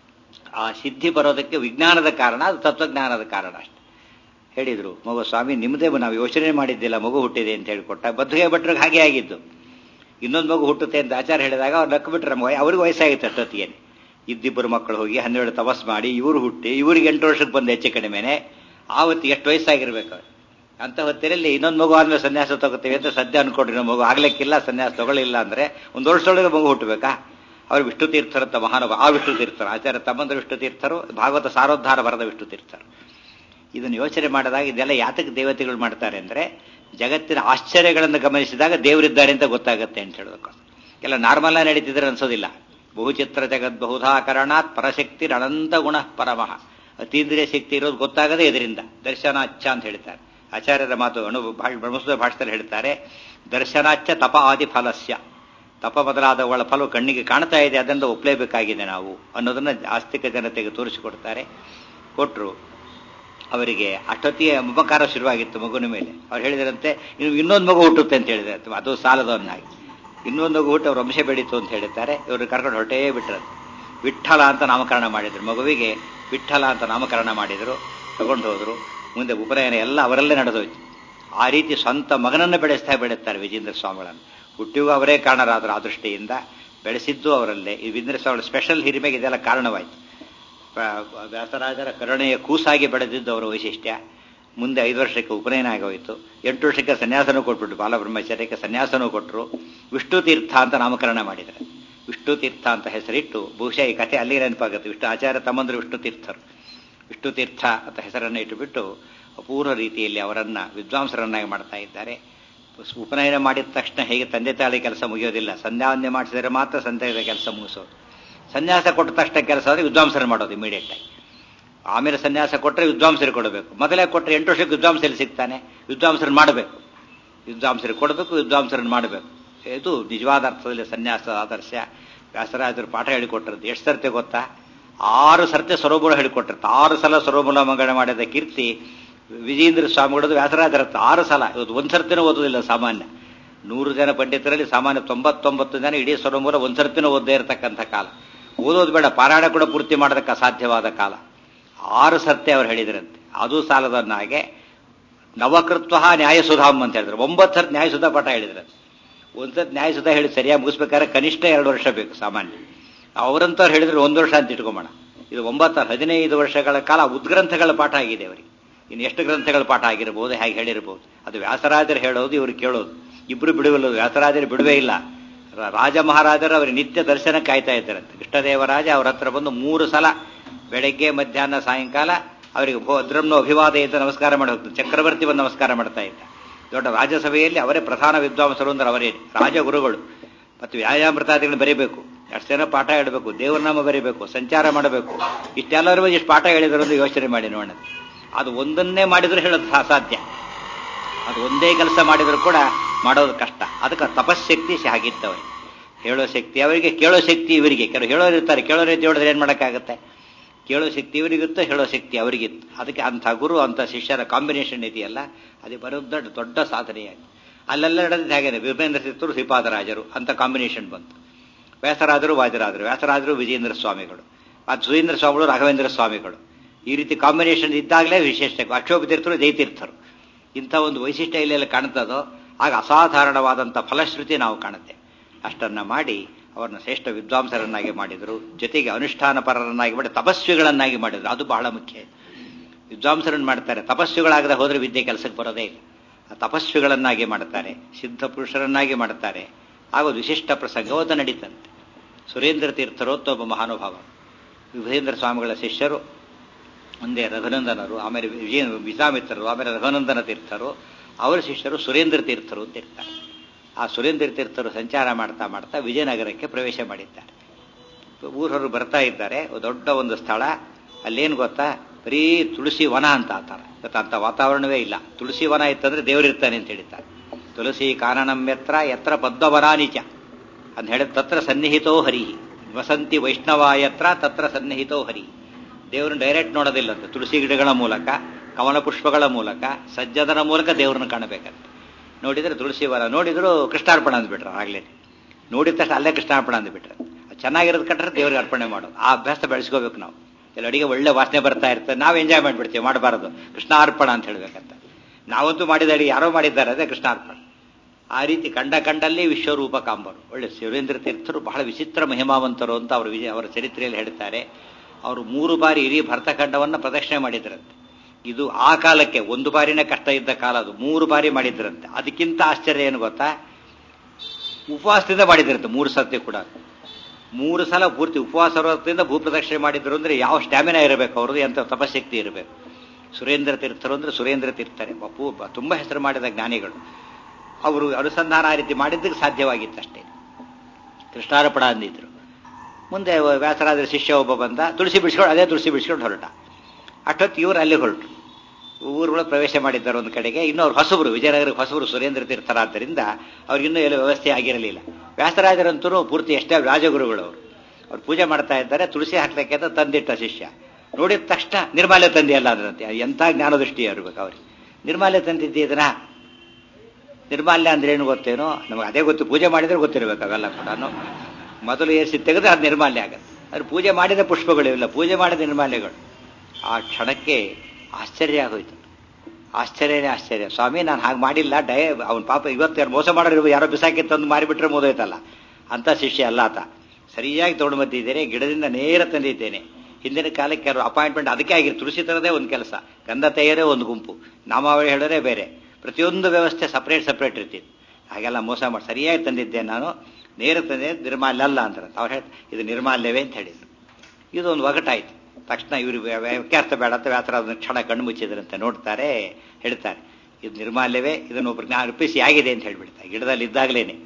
ಆ ಸಿದ್ಧಿ ಬರೋದಕ್ಕೆ ವಿಜ್ಞಾನದ ಕಾರಣ ಅದು ತತ್ವಜ್ಞಾನದ ಕಾರಣ ಅಷ್ಟೆ ಹೇಳಿದ್ರು ಮಗು ಸ್ವಾಮಿ ನಿಮ್ಮದೇ ನಾವು ಯೋಚನೆ ಮಾಡಿದ್ದಿಲ್ಲ ಮಗು ಹುಟ್ಟಿದೆ ಅಂತ ಹೇಳಿಕೊಟ್ಟ ಬದ್ದುಗೆ ಭಟ್ರಿಗೆ ಹಾಗೆ ಆಗಿದ್ದು ಇನ್ನೊಂದು ಮಗು ಹುಟ್ಟುತ್ತೆ ಅಂತ ಆಚಾರ ಹೇಳಿದಾಗ ಅವ್ರು ನಕ್ಕು ಬಿಟ್ರೆ ನಮಗೆ ಅವ್ರಿಗೆ ವಯಸ್ಸಾಗಿತ್ತು ಅಷ್ಟೊತ್ತಿಗೆ ಇದ್ದಿಬ್ಬರು ಮಕ್ಕಳು ಹೋಗಿ ಹನ್ನೆರಡು ತಪಸ್ ಮಾಡಿ ಇವರು ಹುಟ್ಟಿ ಇವ್ರಿಗೆ ಎಂಟು ವರ್ಷಕ್ಕೆ ಬಂದು ಹೆಚ್ಚು ಕಡಿಮೆನೆ ಆವತ್ತು ಎಷ್ಟು ವಯಸ್ಸಾಗಿರ್ಬೇಕು ಅವ್ರು ಅಂತ ಹೊತ್ತಿನಲ್ಲಿ ಇನ್ನೊಂದು ಮಗು ಆದ್ಮೇಲೆ ಸನ್ಯಾಸ ತಗೋತೀವಿ ಅಂತ ಸದ್ಯ ಅನ್ಕೊಂಡ್ರಿ ನಮ್ಮ ಮಗು ಆಗ್ಲಿಕ್ಕಿಲ್ಲ ಸನ್ಯಾಸ ತಗೊಳ್ಳಿಲ್ಲ ಅಂದ್ರೆ ಒಂದು ವರ್ಷದೊಳಗೆ ಮಗು ಹುಟ್ಟಬೇಕಾ ಅವ್ರು ವಿಷ್ಣು ತೀರ್ಥರಂತ ಮಹಾನುಭ ಆ ವಿಷ್ಣು ತೀರ್ಥರು ಆಚಾರ್ಯ ತಮ್ಮಂದ್ರ ವಿಷ್ಣು ತೀರ್ಥರು ಭಾಗವತ ಸಾರೋದ್ಧಾರ ಬರದ ವಿಷ್ಣು ತೀರ್ಥರು ಇದನ್ನು ಯೋಚನೆ ಮಾಡಿದಾಗ ಇದೆಲ್ಲ ಯಾತಕ್ಕೆ ದೇವತೆಗಳು ಮಾಡ್ತಾರೆ ಅಂದ್ರೆ ಜಗತ್ತಿನ ಆಶ್ಚರ್ಯಗಳನ್ನು ಗಮನಿಸಿದಾಗ ದೇವರಿದ್ದಾರೆ ಅಂತ ಗೊತ್ತಾಗುತ್ತೆ ಅಂತ ಹೇಳೋದಕ್ಕೆ ಎಲ್ಲ ನಾರ್ಮಲ್ ನಡೀತಿದ್ರೆ ಅನ್ಸೋದಿಲ್ಲ ಬಹುಚಿತ್ರ ಜಗತ್ ಬಹುಧಾಕರಣಾತ್ ಪರಶಕ್ತಿ ಅನಂತ ಗುಣ ಪರಮಃ ಅತೀಂದ್ರಿಯ ಶಕ್ತಿ ಇರೋದು ಗೊತ್ತಾಗದೆ ಇದರಿಂದ ದರ್ಶನಾಚ್ಛ ಅಂತ ಹೇಳ್ತಾರೆ ಆಚಾರ್ಯರ ಮಾತು ಅಣು ಬ್ರಹ್ಮಸೂತ್ರ ಭಾಷೆಯಲ್ಲಿ ಹೇಳ್ತಾರೆ ದರ್ಶನಾಚ್ಛ ತಪ ಆದಿ ಫಲಸ್ಯ ತಪ ಮೊದಲಾದವುಗಳ ಫಲವು ಕಣ್ಣಿಗೆ ಕಾಣ್ತಾ ಇದೆ ಅದನ್ನು ಒಪ್ಪಲೇಬೇಕಾಗಿದೆ ನಾವು ಅನ್ನೋದನ್ನ ಆಸ್ತಿಕ ಜನತೆಗೆ ತೋರಿಸಿಕೊಡ್ತಾರೆ ಕೊಟ್ಟರು ಅವರಿಗೆ ಅಷ್ಟೊತ್ತಿಗೆ ಮಮಕಾರ ಶುರುವಾಗಿತ್ತು ಮಗುವಿನ ಮೇಲೆ ಅವ್ರು ಹೇಳಿದ್ರಂತೆ ಇನ್ನು ಇನ್ನೊಂದು ಮಗು ಹುಟ್ಟುತ್ತೆ ಅಂತ ಹೇಳಿದ್ರೆ ಅದು ಸಾಲದವನ್ನಾಗಿ ಇನ್ನೊಂದು ಮಗು ಹುಟ್ಟು ಅವ್ರ ವಂಶ ಬೆಳೀತು ಅಂತ ಹೇಳಿದ್ದಾರೆ ಇವರು ಕರ್ಕೊಂಡು ಹೊರಟೇ ಬಿಟ್ಟರು ವಿಠಲ ಅಂತ ನಾಮಕರಣ ಮಾಡಿದ್ರು ಮಗುವಿಗೆ ವಿಠಲ ಅಂತ ನಾಮಕರಣ ಮಾಡಿದರು ತಗೊಂಡು ಹೋದ್ರು ಮುಂದೆ ಉಪನಯನ ಎಲ್ಲ ಅವರಲ್ಲೇ ನಡೆದೋಯ್ತು ಆ ರೀತಿ ಸ್ವಂತ ಮಗನನ್ನು ಬೆಳೆಸ್ತಾ ಬೆಳೆಸ್ತಾರೆ ವಿಜೇಂದ್ರ ಸ್ವಾಮಿಗಳನ್ನು ಹುಟ್ಟಿಗೂ ಅವರೇ ಕಾರಣರಾದರು ಆ ದೃಷ್ಟಿಯಿಂದ ಬೆಳೆಸಿದ್ದು ಅವರಲ್ಲೇ ಈ ವಿಜೇಂದ್ರ ಸ್ವಾಮಿಗಳ ಸ್ಪೆಷಲ್ ಹಿರಿಮೆಗೆ ಇದೆಲ್ಲ ಕಾರಣವಾಯಿತು ವ್ಯಾಸರಾಜರ ಕರುಣೆಯ ಕೂಸಾಗಿ ಬೆಳೆದಿದ್ದು ಅವರ ವೈಶಿಷ್ಟ್ಯ ಮುಂದೆ ಐದು ವರ್ಷಕ್ಕೆ ಉಪನಯನ ಆಗೋಯಿತು ಎಂಟು ವರ್ಷಕ್ಕೆ ಸನ್ಯಾಸನೂ ಕೊಟ್ಬಿಟ್ಟು ಬಾಲಬ್ರಹ್ಮಚರ್ಯಕ್ಕೆ ಸನ್ಯಾಸನೂ ಕೊಟ್ಟರು ವಿಷ್ಣು ತೀರ್ಥ ಅಂತ ನಾಮಕರಣ ಮಾಡಿದ್ದಾರೆ ವಿಷ್ಣು ತೀರ್ಥ ಅಂತ ಹೆಸರಿಟ್ಟು ಬಹುಶಃ ಈ ಕಥೆ ಅಲ್ಲಿ ನೆನಪಾಗುತ್ತೆ ವಿಷ್ಣು ಆಚಾರ್ಯ ತಮ್ಮಂದ್ರು ವಿಷ್ಣು ತೀರ್ಥರು ವಿಷ್ಣು ತೀರ್ಥ ಅಂತ ಹೆಸರನ್ನು ಇಟ್ಟುಬಿಟ್ಟು ಅಪೂರ್ವ ರೀತಿಯಲ್ಲಿ ಅವರನ್ನ ವಿದ್ವಾಂಸರನ್ನಾಗಿ ಮಾಡ್ತಾ ಇದ್ದಾರೆ ಉಪನಯನ ಮಾಡಿದ ತಕ್ಷಣ ಹೇಗೆ ತಂದೆ ತಾಳಿ ಕೆಲಸ ಮುಗಿಯೋದಿಲ್ಲ ಸಂಧ್ಯಾವಂದ್ಯ ಮಾಡಿಸಿದರೆ ಮಾತ್ರ ಸಂಧ್ಯಾದ ಕೆಲಸ ಮುಗಿಸೋದು ಸನ್ಯಾಸ ಕೊಟ್ಟ ತಕ್ಷಣ ಕೆಲಸ ಆದರೆ ವಿದ್ವಾಂಸರು ಮಾಡೋದು ಇಮಿಡಿಯೇಟ್ ಆಗಿ ಆಮೇಲೆ ಸನ್ಯಾಸ ಕೊಟ್ಟರೆ ವಿದ್ವಾಂಸರಿಗೆ ಕೊಡಬೇಕು ಮೊದಲೇ ಕೊಟ್ಟರೆ ಎಂಟು ವರ್ಷಕ್ಕೆ ವಿದ್ವಾಂಸರಿಗೆ ಸಿಗ್ತಾನೆ ವಿದ್ವಾಂಸರನ್ನು ಮಾಡಬೇಕು ವಿದ್ವಾಂಸರಿಗೆ ಕೊಡಬೇಕು ವಿದ್ವಾಂಸರನ್ನು ಮಾಡಬೇಕು ಇದು ನಿಜವಾದ ಅರ್ಥದಲ್ಲಿ ಸನ್ಯಾಸದ ಆದರ್ಶ ವ್ಯಾಸರಾಜರು ಪಾಠ ಹೇಳಿಕೊಟ್ಟಿರೋದು ಎಷ್ಟು ಸರ್ತೆ ಗೊತ್ತಾ ಆರು ಸರ್ತೆ ಸ್ವರಮೂಲ ಹೇಳಿಕೊಟ್ಟಿರ್ತ ಆರು ಸಲ ಸ್ವರಮೂಲ ಮಂಗಣ ಮಾಡಿದ ಕೀರ್ತಿ ವಿಜೇಂದ್ರ ಸ್ವಾಮಿಗಳದ್ದು ವ್ಯಾಸರಾಜರತ್ತ ಆರು ಸಲ ಇವತ್ತು ಒಂದು ಸರ್ತಿನೂ ಓದೋದಿಲ್ಲ ಸಾಮಾನ್ಯ ನೂರು ಜನ ಪಂಡಿತರಲ್ಲಿ ಸಾಮಾನ್ಯ ತೊಂಬತ್ತೊಂಬತ್ತು ಜನ ಇಡೀ ಸ್ವರಮೂಲ ಒಂದು ಸರ್ತಿನೂ ಓದದೇ ಇರತಕ್ಕಂಥ ಕಾಲ ಓದೋದು ಬೇಡ ಪಾರಾಯಣ ಕೂಡ ಪೂರ್ತಿ ಮಾಡೋದಕ್ಕೆ ಅಸಾಧ್ಯವಾದ ಕಾಲ ಆರು ಸರ್ತೆ ಅವ್ರು ಹೇಳಿದ್ರಂತೆ ಅದು ಸಾಲದನ್ನಾಗೆ ನವಕೃತ್ವ ನ್ಯಾಯಸುಧಾಮ್ ಅಂತ ಹೇಳಿದ್ರು ಒಂಬತ್ತು ಸರ್ತಿ ನ್ಯಾಯಸುಧಾ ಪಾಠ ಹೇಳಿದ್ರಂತೆ ಒಂದು ಸರ್ತಿ ನ್ಯಾಯಸುಧಾ ಹೇಳಿ ಸರಿಯಾಗಿ ಮುಗಿಸ್ಬೇಕಾದ್ರೆ ಕನಿಷ್ಠ ಎರಡು ವರ್ಷ ಬೇಕು ಸಾಮಾನ್ಯ ಅವರಂತವ್ರು ಹೇಳಿದ್ರು ಒಂದು ವರ್ಷ ಅಂತ ಇಟ್ಕೊಂಬೋಣ ಇದು ಒಂಬತ್ತು ಹದಿನೈದು ವರ್ಷಗಳ ಕಾಲ ಉದ್ಗ್ರಂಥಗಳ ಪಾಠ ಆಗಿದೆ ಅವರಿಗೆ ಇನ್ನು ಎಷ್ಟು ಗ್ರಂಥಗಳ ಪಾಠ ಆಗಿರ್ಬೋದು ಹೇಗೆ ಹೇಳಿರ್ಬೋದು ಅದು ವ್ಯಾಸರಾಜರು ಹೇಳೋದು ಇವರು ಕೇಳೋದು ಇಬ್ರು ಬಿಡುವಿಲ್ಲ ವ್ಯಾಸರಾಜರು ಬಿಡುವೇ ಇಲ್ಲ ರಾಜ ಮಹಾರಾಜರು ಅವರಿಗೆ ನಿತ್ಯ ದರ್ಶನ ಕಾಯ್ತಾ ಇದ್ದಾರಂತೆ ಕೃಷ್ಣದೇವರಾಜ ಅವ್ರ ಹತ್ರ ಬಂದು ಮೂರು ಸಲ ಬೆಳಗ್ಗೆ ಮಧ್ಯಾಹ್ನ ಸಾಯಂಕಾಲ ಅವರಿಗೆ ಭದ್ರಮ್ನ ಅಭಿವಾದ ಅಂತ ನಮಸ್ಕಾರ ಮಾಡಿ ಹೋಗ್ತಾರೆ ಚಕ್ರವರ್ತಿ ಬಂದು ನಮಸ್ಕಾರ ಮಾಡ್ತಾ ಇದ್ದ ದೊಡ್ಡ ರಾಜ್ಯಸಭೆಯಲ್ಲಿ ಅವರೇ ಪ್ರಧಾನ ವಿದ್ವಾಂಸರು ಅಂದ್ರೆ ಅವರೇ ರಾಜಗುರುಗಳು ಮತ್ತು ವ್ಯಾಯಾಮೃತಾದಿಗಳನ್ನ ಬರೀಬೇಕು ಎಷ್ಟು ಜನ ಪಾಠ ಹೇಳಬೇಕು ದೇವರನಾಮ ಬರೀಬೇಕು ಸಂಚಾರ ಮಾಡಬೇಕು ಇಷ್ಟೆಲ್ಲರೂ ಇಷ್ಟು ಪಾಠ ಹೇಳಿದ್ರು ಅಂತ ಯೋಚನೆ ಮಾಡಿ ನೋಡೋಣ ಅದು ಒಂದನ್ನೇ ಮಾಡಿದ್ರು ಹೇಳೋದು ಅಸಾಧ್ಯ ಅದು ಒಂದೇ ಕೆಲಸ ಮಾಡಿದ್ರು ಕೂಡ ಮಾಡೋದು ಕಷ್ಟ ಅದಕ್ಕೆ ತಪಸ್ಶಕ್ತಿ ಆಗಿತ್ತವರಿಗೆ ಹೇಳೋ ಶಕ್ತಿ ಅವರಿಗೆ ಕೇಳೋ ಶಕ್ತಿ ಇವರಿಗೆ ಕೆಲವು ಹೇಳೋರು ಇರ್ತಾರೆ ಕೇಳೋರು ರೀತಿ ಹೇಳಿದ್ರೆ ಏನು ಮಾಡೋಕ್ಕಾಗತ್ತೆ ಕೇಳೋ ಶಕ್ತಿ ಇವರಿಗಿತ್ತು ಹೇಳೋ ಶಕ್ತಿ ಅವರಿಗಿತ್ತು ಅದಕ್ಕೆ ಅಂಥ ಗುರು ಅಂಥ ಶಿಷ್ಯರ ಕಾಂಬಿನೇಷನ್ ಇದೆಯಲ್ಲ ಅದು ಬರೋದು ದೊಡ್ಡ ದೊಡ್ಡ ಸಾಧನೆಯಾಗಿ ಅಲ್ಲೆಲ್ಲ ನಡೆದಿದ್ದು ಹಾಗೇನೆ ವಿಭೇಂದ್ರ ಸಿತ್ತರು ಶ್ರೀಪಾದರಾಜರು ಅಂತ ಕಾಂಬಿನೇಷನ್ ಬಂತು ವ್ಯಾಸರಾಜರು ವಾಜರಾಜರು ವ್ಯಾಸರಾಜರು ವಿಜೇಂದ್ರ ಸ್ವಾಮಿಗಳು ಅದು ಸುರೇಂದ್ರ ಸ್ವಾಮಿಗಳು ರಾಘವೇಂದ್ರ ಸ್ವಾಮಿಗಳು ಈ ರೀತಿ ಕಾಂಬಿನೇಷನ್ ಇದ್ದಾಗಲೇ ವಿಶೇಷ ಅಕ್ಷೋಭ ತೀರ್ಥರು ಜಯತೀರ್ಥರು ಇಂಥ ಒಂದು ವೈಶಿಷ್ಟ್ಯ ಇಲ್ಲೆಲ್ಲ ಕಾಣ್ತದೋ ಆಗ ಅಸಾಧಾರಣವಾದಂಥ ಫಲಶ್ರುತಿ ನಾವು ಕಾಣುತ್ತೆ ಅಷ್ಟನ್ನ ಮಾಡಿ ಅವರನ್ನ ಶ್ರೇಷ್ಠ ವಿದ್ವಾಂಸರನ್ನಾಗಿ ಮಾಡಿದರು ಜೊತೆಗೆ ಅನುಷ್ಠಾನ ಪರರನ್ನಾಗಿ ಮಾಡಿ ತಪಸ್ವಿಗಳನ್ನಾಗಿ ಮಾಡಿದರು ಅದು ಬಹಳ ಮುಖ್ಯ ವಿದ್ವಾಂಸರನ್ನು ಮಾಡ್ತಾರೆ ತಪಸ್ವಿಗಳಾಗದೆ ಹೋದರೆ ವಿದ್ಯೆ ಕೆಲಸಕ್ಕೆ ಬರೋದೇ ಇಲ್ಲ ಆ ತಪಸ್ವಿಗಳನ್ನಾಗಿ ಮಾಡ್ತಾರೆ ಸಿದ್ಧ ಪುರುಷರನ್ನಾಗಿ ಮಾಡ್ತಾರೆ ಆಗೋದು ವಿಶಿಷ್ಟ ಪ್ರಸಂಗವತ್ತು ನಡೀತಂತೆ ಸುರೇಂದ್ರ ತೀರ್ಥರು ಒಬ್ಬ ಮಹಾನುಭಾವ ವಿಭೇಂದ್ರ ಸ್ವಾಮಿಗಳ ಶಿಷ್ಯರು ಮುಂದೆ ರಘುನಂದನರು ಆಮೇಲೆ ವಿಜಯ ವಿಸಾಮಿತ್ರರು ಆಮೇಲೆ ರಘುನಂದನ ತೀರ್ಥರು ಅವರ ಶಿಷ್ಯರು ಸುರೇಂದ್ರ ತೀರ್ಥರು ಅಂತ ಇರ್ತಾರೆ ಆ ಸುರೇಂದ್ರ ತೀರ್ಥರು ಸಂಚಾರ ಮಾಡ್ತಾ ಮಾಡ್ತಾ ವಿಜಯನಗರಕ್ಕೆ ಪ್ರವೇಶ ಮಾಡಿದ್ದಾರೆ ಊರವರು ಬರ್ತಾ ಇದ್ದಾರೆ ದೊಡ್ಡ ಒಂದು ಸ್ಥಳ ಅಲ್ಲೇನು ಗೊತ್ತಾ ಬರೀ ತುಳಸಿ ವನ ಅಂತ ಆತಾರೆ ಗೊತ್ತಾ ಅಂತ ವಾತಾವರಣವೇ ಇಲ್ಲ ತುಳಸಿ ವನ ಇತ್ತಂದ್ರೆ ದೇವರಿರ್ತಾನೆ ಅಂತ ಹೇಳಿದ್ದಾರೆ ತುಳಸಿ ಕಾನನಂ ಯತ್ರ ಯತ್ರ ಪದ್ಮವನಾನಿಚ ಅಂತ ಹೇಳಿದ ತತ್ರ ಸನ್ನಿಹಿತೋ ಹರಿ ವಸಂತಿ ವೈಷ್ಣವಾಯತ್ರ ತತ್ರ ಸನ್ನಿಹಿತೋ ಹರಿ ದೇವರನ್ನು ಡೈರೆಕ್ಟ್ ನೋಡೋದಿಲ್ಲ ಅಂತ ತುಳಸಿ ಗಿಡಗಳ ಮೂಲಕ ಕಮಲ ಪುಷ್ಪಗಳ ಮೂಲಕ ಸಜ್ಜದರ ಮೂಲಕ ದೇವರನ್ನು ಕಾಣಬೇಕಂತ ನೋಡಿದ್ರೆ ತುಳಸಿ ವರ ನೋಡಿದ್ರು ಕೃಷ್ಣಾರ್ಪಣ ಅಂದ್ಬಿಟ್ರೆ ಆಗ್ಲೇ ನೋಡಿದ ತಕ್ಷಣ ಅಲ್ಲೇ ಕೃಷ್ಣಾರ್ಪಣ ಅಂದ್ಬಿಟ್ರೆ ಚೆನ್ನಾಗಿರೋದು ಕಟ್ಟರೆ ದೇವ್ರಿಗೆ ಅರ್ಪಣೆ ಮಾಡೋದು ಆ ಅಭ್ಯಾಸ ಬೆಳೆಸ್ಕೋಬೇಕು ನಾವು ಎಲ್ಲ ಅಡಿಗೆ ಒಳ್ಳೆ ವಾಸನೆ ಬರ್ತಾ ಇರ್ತದೆ ನಾವು ಎಂಜಾಯ್ ಮಾಡಿಬಿಡ್ತೀವಿ ಮಾಡಬಾರದು ಕೃಷ್ಣಾರ್ಪಣ ಅಂತ ಹೇಳ್ಬೇಕಂತ ನಾವಂತೂ ಮಾಡಿದ ಅಡಿಗೆ ಯಾರೋ ಮಾಡಿದ್ದಾರೆ ಅದೇ ಕೃಷ್ಣಾರ್ಪಣ ಆ ರೀತಿ ಕಂಡ ಕಂಡಲ್ಲಿ ವಿಶ್ವರೂಪ ಕಾಂಬರು ಒಳ್ಳೆ ಶಿವೇಂದ್ರ ತೀರ್ಥರು ಬಹಳ ವಿಚಿತ್ರ ಮಹಿಮಾವಂತರು ಅಂತ ಅವರು ವಿಜಯ ಅವರ ಚರಿತ್ರೆಯಲ್ಲಿ ಹೇಳ್ತಾರೆ ಅವರು ಮೂರು ಬಾರಿ ಇಡೀ ಭರತಖಂಡವನ್ನು ಪ್ರದಕ್ಷಿಣೆ ಮಾಡಿದ್ರಂತೆ ಇದು ಆ ಕಾಲಕ್ಕೆ ಒಂದು ಬಾರಿನೇ ಕಷ್ಟ ಇದ್ದ ಕಾಲ ಅದು ಮೂರು ಬಾರಿ ಮಾಡಿದ್ರಂತೆ ಅದಕ್ಕಿಂತ ಆಶ್ಚರ್ಯ ಏನು ಗೊತ್ತಾ ಉಪವಾಸದಿಂದ ಮಾಡಿದ್ರಂತೆ ಮೂರು ಸತಿ ಕೂಡ ಮೂರು ಸಲ ಪೂರ್ತಿ ಉಪವಾಸ ವ್ರತದಿಂದ ಭೂಪ್ರದಕ್ಷಿಣೆ ಮಾಡಿದ್ರು ಅಂದ್ರೆ ಯಾವ ಸ್ಟ್ಯಾಮಿನಾ ಇರಬೇಕು ಅವ್ರದ್ದು ಎಂತ ತಪಶಕ್ತಿ ಇರಬೇಕು ಸುರೇಂದ್ರ ತೀರ್ಥರು ಅಂದ್ರೆ ಸುರೇಂದ್ರ ತೀರ್ಥರೇ ಪಪ್ಪು ತುಂಬಾ ಹೆಸರು ಮಾಡಿದ ಜ್ಞಾನಿಗಳು ಅವರು ಅನುಸಂಧಾನ ಆ ರೀತಿ ಮಾಡಿದ್ದಕ್ಕೆ ಸಾಧ್ಯವಾಗಿತ್ತಷ್ಟೇ ಕೃಷ್ಣಾರ್ಪಣ ಅಂದಿದ್ರು ಮುಂದೆ ವ್ಯಾಸರಾಜರ ಶಿಷ್ಯ ಒಬ್ಬ ಬಂದ ತುಳಸಿ ಬಿಡಿಸ್ಕೊಂಡು ಅದೇ ತುಳಸಿ ಬಿಡಿಸ್ಕೊಂಡು ಹೊರಟ ಅಷ್ಟೊತ್ತು ಇವರು ಅಲ್ಲಿ ಹೊರಟು ಊರುಗಳು ಪ್ರವೇಶ ಮಾಡಿದ್ದಾರೆ ಒಂದು ಕಡೆಗೆ ಇನ್ನೂ ಅವ್ರು ಹೊಸಬರು ವಿಜಯನಗರಕ್ಕೆ ಹೊಸಬರು ಸುರೇಂದ್ರ ತೀರ್ಥರಾದ್ದರಿಂದ ಅವ್ರಿಗಿನ್ನೂ ಎಲ್ಲ ವ್ಯವಸ್ಥೆ ಆಗಿರಲಿಲ್ಲ ವ್ಯಾಸರಾಜರಂತೂ ಪೂರ್ತಿ ಎಷ್ಟೇ ರಾಜಗುರುಗಳು ಅವರು ಅವ್ರು ಪೂಜೆ ಮಾಡ್ತಾ ಇದ್ದಾರೆ ತುಳಸಿ ಹಾಕ್ಲಿಕ್ಕೆ ಅಂತ ತಂದಿಟ್ಟ ಶಿಷ್ಯ ನೋಡಿದ ತಕ್ಷಣ ನಿರ್ಮಾಲ್ಯ ತಂದೆಯಲ್ಲ ಅದರಂತೆ ಎಂಥ ಜ್ಞಾನದೃಷ್ಟಿ ಇರಬೇಕು ಅವ್ರಿಗೆ ನಿರ್ಮಾಲ್ಯ ತಂದಿದ್ದೆ ಇದನ್ನ ನಿರ್ಮಾಲ್ಯ ಅಂದ್ರೆ ಏನು ಗೊತ್ತೇನೋ ನಮಗೆ ಅದೇ ಗೊತ್ತು ಪೂಜೆ ಮಾಡಿದ್ರೆ ಗೊತ್ತಿರಬೇಕು ಅವೆಲ್ಲ ಕೂಡ ಮೊದಲು ಏರಿಸಿ ತೆಗೆದ್ರೆ ಅದು ನಿರ್ಮಾಲ್ಯ ಆಗುತ್ತೆ ಅದ್ರ ಪೂಜೆ ಮಾಡಿದ ಪುಷ್ಪಗಳು ಇಲ್ಲ ಪೂಜೆ ಮಾಡಿದ ನಿರ್ಮಾಲ್ಯಗಳು ಆ ಕ್ಷಣಕ್ಕೆ ಆಶ್ಚರ್ಯ ಆಗೋಯ್ತು ಆಶ್ಚರ್ಯನೇ ಆಶ್ಚರ್ಯ ಸ್ವಾಮಿ ನಾನು ಹಾಗೆ ಮಾಡಿಲ್ಲ ಡಯ ಅವನ ಪಾಪ ಇವತ್ತು ಯಾರು ಮೋಸ ಮಾಡೋರು ಯಾರೋ ಬಿಸಾಕಿ ತಂದು ಮಾರಿಬಿಟ್ರೆ ಮೋದೋಯ್ತಲ್ಲ ಅಂತ ಶಿಷ್ಯ ಅಲ್ಲ ಆತ ಸರಿಯಾಗಿ ತೊಗೊಂಡು ಬಂದಿದ್ದೇನೆ ಗಿಡದಿಂದ ನೇರ ತಂದಿದ್ದೇನೆ ಹಿಂದಿನ ಕಾಲಕ್ಕೆ ಯಾರು ಅಪಾಯಿಂಟ್ಮೆಂಟ್ ಅದಕ್ಕೆ ಆಗಿರು ತುಳಸಿ ತರದೇ ಒಂದು ಕೆಲಸ ಗಂಧ ತೆಗೆಯರೇ ಒಂದು ಗುಂಪು ನಾಮಾವಳಿ ಹೇಳೋದೇ ಬೇರೆ ಪ್ರತಿಯೊಂದು ವ್ಯವಸ್ಥೆ ಸಪ್ರೇಟ್ ಸಪ್ರೇಟ್ ಇರ್ತಿತ್ತು ಹಾಗೆಲ್ಲ ಮೋಸ ಮಾಡಿ ಸರಿಯಾಗಿ ತಂದಿದ್ದೆ ನಾನು ನೇರ ತಂದೆ ನಿರ್ಮಾಲ್ಯ ಅಲ್ಲ ಅಂತಾರೆ ಅವ್ರು ಹೇಳಿ ಇದು ನಿರ್ಮಾಲ್ಯವೇ ಅಂತ ಹೇಳಿದ್ರು ಇದೊಂದು ಒಗಟಾಯ್ತು ತಕ್ಷಣ ಇವರು ವ್ಯಾಖ್ಯಾರ್ಥ ಬೇಡ ಅಂತ ವ್ಯಾಸರ ಅದನ್ನ ಕ್ಷಣ ಕಣ್ಣು ಮುಚ್ಚಿದ್ರಂತೆ ನೋಡ್ತಾರೆ ಹೇಳ್ತಾರೆ ಇದು ನಿರ್ಮಾಲ್ಯವೇ ಇದನ್ನು ಒಬ್ರು ಅರ್ಪಿಸಿ ಆಗಿದೆ ಅಂತ ಹೇಳ್ಬಿಡ್ತಾರೆ ಗಿಡದಲ್ಲಿ ಇದ್ದಾಗಲೇನೆ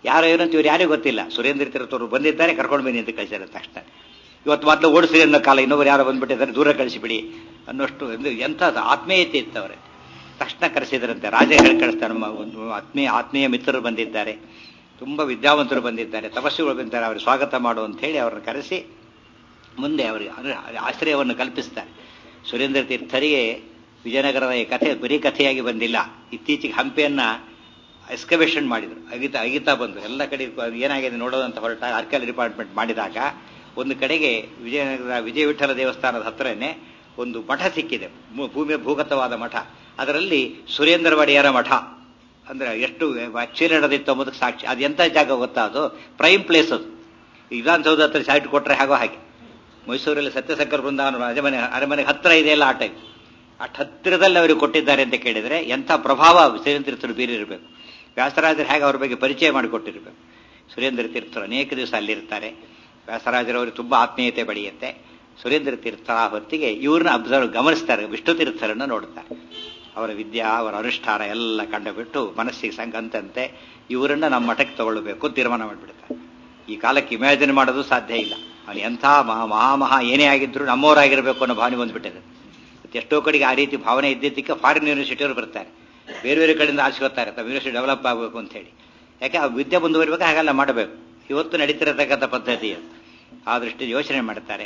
ಯಾರು ಏನಂತ ಇವ್ರು ಯಾರಿಗೂ ಗೊತ್ತಿಲ್ಲ ಸುರೇಂದ್ರ ತೀರ್ಥವರು ಬಂದಿದ್ದಾರೆ ಕರ್ಕೊಂಡು ಬನ್ನಿ ಅಂತ ಕಳಿಸಿದ್ದಾರೆ ತಕ್ಷಣ ಇವತ್ತು ಮೊದಲು ಓಡಿಸಿ ಅನ್ನೋ ಕಾಲ ಇನ್ನೊಬ್ರು ಯಾರೋ ಬಂದ್ಬಿಟ್ಟಿದ್ದಾರೆ ದೂರ ಕಳಿಸಿಬಿಡಿ ಅನ್ನೋಷ್ಟು ಒಂದು ಎಂಥ ಆತ್ಮೀಯತೆ ಇತ್ತು ಅವರೇ ತಕ್ಷಣ ಕರೆಸಿದ್ರಂತೆ ರಾಜ ಹೇಳಿ ಕಳಿಸ್ತಾರೆ ನಮ್ಮ ಒಂದು ಆತ್ಮೀಯ ಆತ್ಮೀಯ ಮಿತ್ರರು ಬಂದಿದ್ದಾರೆ ತುಂಬ ವಿದ್ಯಾವಂತರು ಬಂದಿದ್ದಾರೆ ತಪಸ್ಸುಗಳು ಬಂದಿದ್ದಾರೆ ಅವ್ರಿಗೆ ಸ್ವಾಗತ ಮಾಡು ಅಂತ ಹೇಳಿ ಅವ್ರನ್ನ ಕರೆಸಿ ಮುಂದೆ ಅವರಿಗೆ ಆಶ್ರಯವನ್ನು ಕಲ್ಪಿಸ್ತಾರೆ ಸುರೇಂದ್ರ ತೀರ್ಥರಿಗೆ ವಿಜಯನಗರದ ಈ ಕಥೆ ಬರೀ ಕಥೆಯಾಗಿ ಬಂದಿಲ್ಲ ಇತ್ತೀಚೆಗೆ ಹಂಪೆಯನ್ನ ಎಕ್ಸ್ಕವೇಷನ್ ಮಾಡಿದರು ಅಗಿತಾ ಅಗಿತಾ ಬಂದು ಎಲ್ಲ ಕಡೆ ಏನಾಗಿದೆ ನೋಡೋದಂತ ಹೊರಟ ಆರ್ಕಿಯಾಲಜಿ ಡಿಪಾರ್ಟ್ಮೆಂಟ್ ಮಾಡಿದಾಗ ಒಂದು ಕಡೆಗೆ ವಿಜಯನಗರ ವಿಜಯ ವಿಠಲ ದೇವಸ್ಥಾನದ ಹತ್ರನೇ ಒಂದು ಮಠ ಸಿಕ್ಕಿದೆ ಭೂಮಿಯ ಭೂಗತವಾದ ಮಠ ಅದರಲ್ಲಿ ಸುರೇಂದ್ರ ಒಡೆಯರ ಮಠ ಅಂದ್ರೆ ಎಷ್ಟು ಆಕ್ಚುಲಿ ನಡೆದಿತ್ತು ಎಂಬುದಕ್ಕೆ ಸಾಕ್ಷಿ ಅದು ಎಂಥ ಜಾಗ ಗೊತ್ತಾ ಅದು ಪ್ರೈಮ್ ಪ್ಲೇಸ್ ಅದು ವಿಧಾನಸೌಧ ಹತ್ರ ಸೈಟ್ ಕೊಟ್ಟರೆ ಹಾಗೋ ಹಾಗೆ ಮೈಸೂರಲ್ಲಿ ಸತ್ಯಸಂಕರ ಬೃಂದಾವನ ಅರಮನೆ ಅರಮನೆಗೆ ಹತ್ತಿರ ಇದೆಯಲ್ಲ ಆ ಟೈಪ್ ಅಷ್ಟು ಹತ್ತಿರದಲ್ಲಿ ಅವರಿಗೆ ಕೊಟ್ಟಿದ್ದಾರೆ ಅಂತ ಕೇಳಿದರೆ ಎಂಥ ಪ್ರಭಾವ ಸುರೇಂದ್ರ ತೀರ್ಥರು ಬೀರಿರಬೇಕು ವ್ಯಾಸರಾಜರು ಹೇಗೆ ಅವ್ರ ಬಗ್ಗೆ ಪರಿಚಯ ಮಾಡಿಕೊಟ್ಟಿರಬೇಕು ಸುರೇಂದ್ರ ತೀರ್ಥರು ಅನೇಕ ದಿವಸ ಅಲ್ಲಿರ್ತಾರೆ ವ್ಯಾಸರಾಜರವರು ತುಂಬ ಆತ್ಮೀಯತೆ ಬೆಳೆಯುತ್ತೆ ಸುರೇಂದ್ರ ತೀರ್ಥ ಹೊತ್ತಿಗೆ ಇವ್ರನ್ನ ಅಬ್ಸರ್ವ್ ಗಮನಿಸ್ತಾರೆ ವಿಷ್ಣು ತೀರ್ಥರನ್ನು ನೋಡ್ತಾರೆ ಅವರ ವಿದ್ಯಾ ಅವರ ಅನುಷ್ಠಾನ ಎಲ್ಲ ಕಂಡುಬಿಟ್ಟು ಮನಸ್ಸಿಗೆ ಸಂಗಂತಂತೆ ಇವರನ್ನ ನಮ್ಮ ಮಠಕ್ಕೆ ತಗೊಳ್ಬೇಕು ತೀರ್ಮಾನ ಮಾಡಿಬಿಡ್ತಾರೆ ಈ ಕಾಲಕ್ಕೆ ಇಮ್ಯಾಜಿನ್ ಮಾಡೋದು ಸಾಧ್ಯ ಇಲ್ಲ ಅವನು ಎಂಥ ಮಹಾ ಮಹಾಮಹಾ ಏನೇ ಆಗಿದ್ರು ನಮ್ಮವರಾಗಿರಬೇಕು ಅನ್ನೋ ಭಾವನೆ ಬಂದ್ಬಿಟ್ಟಿದೆ ಎಷ್ಟೋ ಕಡೆಗೆ ಆ ರೀತಿ ಭಾವನೆ ಇದ್ದಿದ್ದಕ್ಕೆ ಫಾರಿನ್ ಯೂನಿವರ್ಸಿಟಿಯವರು ಬರ್ತಾರೆ ಬೇರೆ ಬೇರೆ ಕಡೆಯಿಂದ ಆಶಿಸ್ಕೊತಾರೆ ತಮ್ಮ ಯೂನಿವರ್ಸಿಟಿ ಡೆವಲಪ್ ಆಗಬೇಕು ಅಂತ ಹೇಳಿ ಯಾಕೆ ಆ ವಿದ್ಯೆ ಮುಂದುವರಿಬೇಕು ಹಾಗೆಲ್ಲ ಮಾಡಬೇಕು ಇವತ್ತು ನಡೀತಿರತಕ್ಕಂಥ ಪದ್ಧತಿ ಅದು ಆ ದೃಷ್ಟಿ ಯೋಚನೆ ಮಾಡ್ತಾರೆ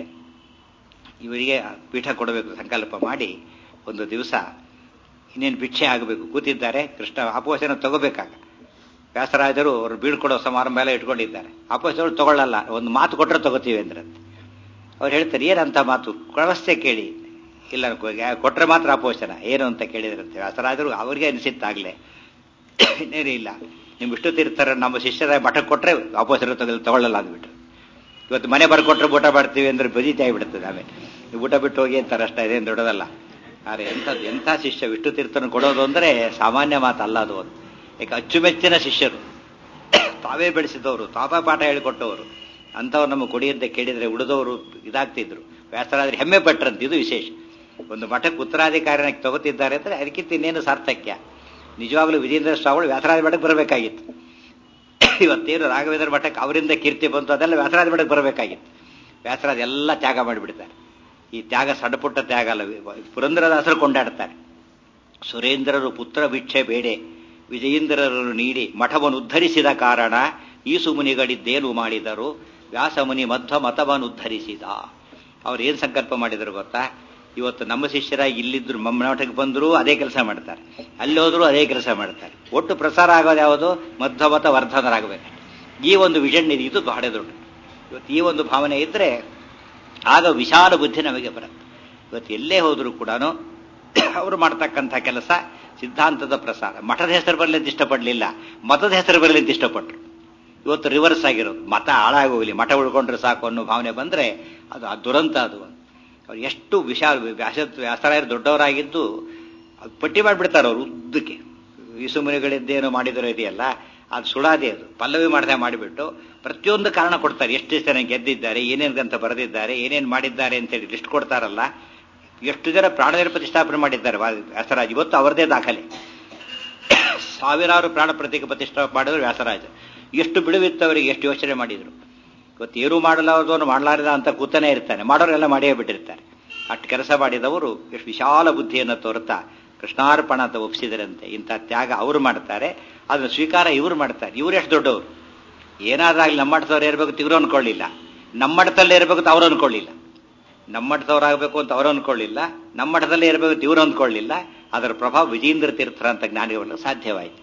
ಇವರಿಗೆ ಪೀಠ ಕೊಡಬೇಕು ಸಂಕಲ್ಪ ಮಾಡಿ ಒಂದು ದಿವಸ ಇನ್ನೇನು ಭಿಕ್ಷೆ ಆಗಬೇಕು ಕೂತಿದ್ದಾರೆ ಕೃಷ್ಣ ಅಪೋಷಣ ತಗೋಬೇಕಾಗ ವ್ಯಾಸರಾಜರು ಅವರು ಬೀಳ್ಕೊಡೋ ಸಮಾರಂಭ ಎಲ್ಲ ಇಟ್ಕೊಂಡಿದ್ದಾರೆ ಅಪೋಷಣರು ತಗೊಳ್ಳಲ್ಲ ಒಂದು ಮಾತು ಕೊಟ್ಟರೆ ತಗೋತೀವಿ ಅಂದ್ರೆ ಅವ್ರು ಹೇಳ್ತಾರೆ ಏನಂತ ಮಾತು ವ್ಯವಸ್ಥೆ ಕೇಳಿ ಇಲ್ಲ ಕೊಟ್ರೆ ಮಾತ್ರ ಅಪೋಷಣ ಏನು ಅಂತ ಕೇಳಿದ್ರಂತೆ ವ್ಯಾಸರಾಜರು ಅವರಿಗೆ ಅನಿಸಿತ್ತಾಗಲೇ ಇನ್ನೇನು ಇಲ್ಲ ನಿಮ್ ವಿಷ್ಣು ತೀರ್ಥರ ನಮ್ಮ ಶಿಷ್ಯರ ಮಠಕ್ಕೆ ಕೊಟ್ರೆ ಅಪೋಷಣ ತಗೊಳ್ಳಿ ತಗೊಳ್ಳಲ್ಲ ಅಂದ್ಬಿಟ್ರು ಇವತ್ತು ಮನೆ ಬರ್ಕೊಟ್ರೆ ಊಟ ಮಾಡ್ತೀವಿ ಅಂದ್ರೆ ಬದೀತಿ ಆಗಿಬಿಡ್ತದೆ ಆಮೇಲೆ ಊಟ ಬಿಟ್ಟು ಹೋಗಿ ಅಂತಾರೆ ಅಷ್ಟ ಇದೇನು ದೊಡ್ಡದಲ್ಲ ಆದರೆ ಎಂಥದ್ದು ಎಂಥ ಶಿಷ್ಯ ವಿಷ್ಣು ತೀರ್ಥನ ಕೊಡೋದು ಅಂದರೆ ಸಾಮಾನ್ಯ ಮಾತಲ್ಲ ಅದು ಒಂದು ಯಾಕೆ ಅಚ್ಚುಮೆಚ್ಚಿನ ಶಿಷ್ಯರು ತಾವೇ ಬೆಳೆಸಿದವರು ತಾವೇ ಪಾಠ ಹೇಳಿಕೊಟ್ಟವರು ಅಂಥವ್ರು ನಮ್ಮ ಕೊಡಿಯಂತೆ ಕೇಳಿದರೆ ಉಳಿದವರು ಇದಾಗ್ತಿದ್ರು ವ್ಯಾಸರಾದ್ರೆ ಹೆಮ್ಮೆ ಪಟ್ರಂತ ಇದು ವಿಶೇಷ ಒಂದು ಮಠಕ್ಕೆ ಉತ್ತರಾಧಿಕಾರಿನಾಗಿ ತಗೋತಿದ್ದಾರೆ ಅಂದರೆ ಅದಕ್ಕಿಂತ ಇನ್ನೇನು ಸಾರ್ಥಕ್ಯ ನಿಜವಾಗ್ಲೂ ವಿಜೇಂದ್ರ ಸ್ವಾಮಿಗಳು ವ್ಯಾಸರಾಜ ಮಠಕ್ಕೆ ಬರಬೇಕಾಗಿತ್ತು ಇವತ್ತೇನು ರಾಘವೇಂದ್ರ ಮಠಕ್ಕೆ ಅವರಿಂದ ಕೀರ್ತಿ ಬಂತು ಅದೆಲ್ಲ ವ್ಯಾಸರಾಜ ಮಠಕ್ಕೆ ಬರಬೇಕಾಗಿತ್ತು ವ್ಯಾಸರಾಜ ಎಲ್ಲ ತ್ಯಾಗ ಮಾಡಿಬಿಡ್ತಾರೆ ಈ ತ್ಯಾಗ ಸಣ್ಣಪುಟ್ಟ ತ್ಯಾಗ ಅಲ್ಲ ಪುರಂದರದಾಸರು ಕೊಂಡಾಡ್ತಾರೆ ಸುರೇಂದ್ರರು ಪುತ್ರ ಭಿಕ್ಷೆ ಬೇಡೆ ವಿಜಯೇಂದ್ರರನ್ನು ನೀಡಿ ಮಠವನ್ನು ಉದ್ಧರಿಸಿದ ಕಾರಣ ಈ ಸುಮುನಿಗಳಿದ್ದೇನು ಮಾಡಿದರು ವ್ಯಾಸಮುನಿ ಮಧ್ವ ಮತವನ್ನು ಉದ್ಧರಿಸಿದ ಅವ್ರು ಏನು ಸಂಕಲ್ಪ ಮಾಡಿದರು ಗೊತ್ತಾ ಇವತ್ತು ನಮ್ಮ ಶಿಷ್ಯರ ಇಲ್ಲಿದ್ರು ನಮ್ಮ ಮಠಕ್ಕೆ ಬಂದರೂ ಅದೇ ಕೆಲಸ ಮಾಡ್ತಾರೆ ಅಲ್ಲಿ ಹೋದ್ರು ಅದೇ ಕೆಲಸ ಮಾಡ್ತಾರೆ ಒಟ್ಟು ಪ್ರಸಾರ ಆಗೋದು ಯಾವುದು ಮಧ್ವಮತ ವರ್ಧನರಾಗಬೇಕು ಈ ಒಂದು ವಿಷನ್ ಇದೆ ಇದು ಬಹಳ ದೊಡ್ಡ ಇವತ್ತು ಈ ಒಂದು ಭಾವನೆ ಇದ್ರೆ ಆಗ ವಿಶಾಲ ಬುದ್ಧಿ ನಮಗೆ ಬರುತ್ತೆ ಇವತ್ತು ಎಲ್ಲೇ ಹೋದರೂ ಕೂಡ ಅವರು ಮಾಡ್ತಕ್ಕಂಥ ಕೆಲಸ ಸಿದ್ಧಾಂತದ ಪ್ರಸಾರ ಮಠದ ಹೆಸರು ಬರಲಿ ಅಂತ ಇಷ್ಟಪಡಲಿಲ್ಲ ಮತದ ಹೆಸರು ಬರಲಿ ಅಂತ ಇಷ್ಟಪಟ್ಟರು ಇವತ್ತು ರಿವರ್ಸ್ ಆಗಿರೋದು ಮತ ಹಾಳಾಗೋಗಲಿ ಮಠ ಉಳ್ಕೊಂಡ್ರೆ ಸಾಕು ಅನ್ನೋ ಭಾವನೆ ಬಂದರೆ ಅದು ಆ ದುರಂತ ಅದು ಅವ್ರು ಎಷ್ಟು ವಿಶಾಲ ವ್ಯಾಸ ವ್ಯಾಸರಾಯರು ದೊಡ್ಡವರಾಗಿದ್ದು ಅದು ಪಟ್ಟಿ ಮಾಡಿಬಿಡ್ತಾರೆ ಅವರು ಉದ್ದಕ್ಕೆ ವಿಸುಮುನಿಗಳಿದ್ದೇನೋ ಮಾಡಿದರೋ ಇದೆಯಲ್ಲ ಅದು ಸುಳಾದೆ ಅದು ಪಲ್ಲವಿ ಮಾಡದೆ ಮಾಡಿಬಿಟ್ಟು ಪ್ರತಿಯೊಂದು ಕಾರಣ ಕೊಡ್ತಾರೆ ಎಷ್ಟು ಜನ ಗೆದ್ದಿದ್ದಾರೆ ಏನೇನು ಅಂತ ಬರೆದಿದ್ದಾರೆ ಏನೇನು ಮಾಡಿದ್ದಾರೆ ಅಂತೇಳಿ ಲಿಸ್ಟ್ ಕೊಡ್ತಾರಲ್ಲ ಎಷ್ಟು ಜನ ಪ್ರಾಣದೇವ ಪ್ರತಿಷ್ಠಾಪನೆ ಮಾಡಿದ್ದಾರೆ ವ್ಯಾಸರಾಜ್ ಇವತ್ತು ಅವರದೇ ದಾಖಲೆ ಸಾವಿರಾರು ಪ್ರಾಣ ಪ್ರತೀಕ ಪ್ರತಿಷ್ಠಾಪನೆ ಮಾಡಿದ್ರು ವ್ಯಾಸರಾಜ ಎಷ್ಟು ಬಿಡುವಿತ್ತು ಅವರಿಗೆ ಎಷ್ಟು ಯೋಚನೆ ಮಾಡಿದ್ರು ಇವತ್ತು ಏನು ಮಾಡಲಾರದವನು ಮಾಡಲಾರದ ಅಂತ ಕೂತನೇ ಇರ್ತಾನೆ ಮಾಡೋರೆಲ್ಲ ಮಾಡಿಯೇ ಬಿಟ್ಟಿರ್ತಾರೆ ಅಷ್ಟು ಕೆಲಸ ಮಾಡಿದವರು ಎಷ್ಟು ವಿಶಾಲ ಬುದ್ಧಿಯನ್ನು ತೋರುತ್ತಾ ಕೃಷ್ಣಾರ್ಪಣ ಅಂತ ಒಪ್ಪಿಸಿದರಂತೆ ಇಂಥ ತ್ಯಾಗ ಅವರು ಮಾಡ್ತಾರೆ ಅದನ್ನು ಸ್ವೀಕಾರ ಇವರು ಮಾಡ್ತಾರೆ ಇವರು ಎಷ್ಟು ದೊಡ್ಡವರು ಏನಾದ್ರಾಗಲಿ ನಮ್ಮ ಮಠದವ್ರು ಇರಬೇಕು ಇವರು ಅನ್ಕೊಳ್ಳಿಲ್ಲ ನಮ್ಮ ಮಠದಲ್ಲೇ ಇರಬೇಕು ಅಂತ ಅವ್ರು ಅನ್ಕೊಳ್ಳಿಲ್ಲ ನಮ್ಮ ಮಠದವರಾಗಬೇಕು ಅಂತ ಅವರು ಅನ್ಕೊಳ್ಳಿಲ್ಲ ನಮ್ಮ ಮಠದಲ್ಲೇ ಇರಬೇಕು ಅಂತ ಇವರು ಅಂದ್ಕೊಳ್ಳಿಲ್ಲ ಅದರ ಪ್ರಭಾವ ವಿಜೇಂದ್ರ ತೀರ್ಥರ ಅಂತ ಜ್ಞಾನಿಗಳು ಸಾಧ್ಯವಾಯಿತು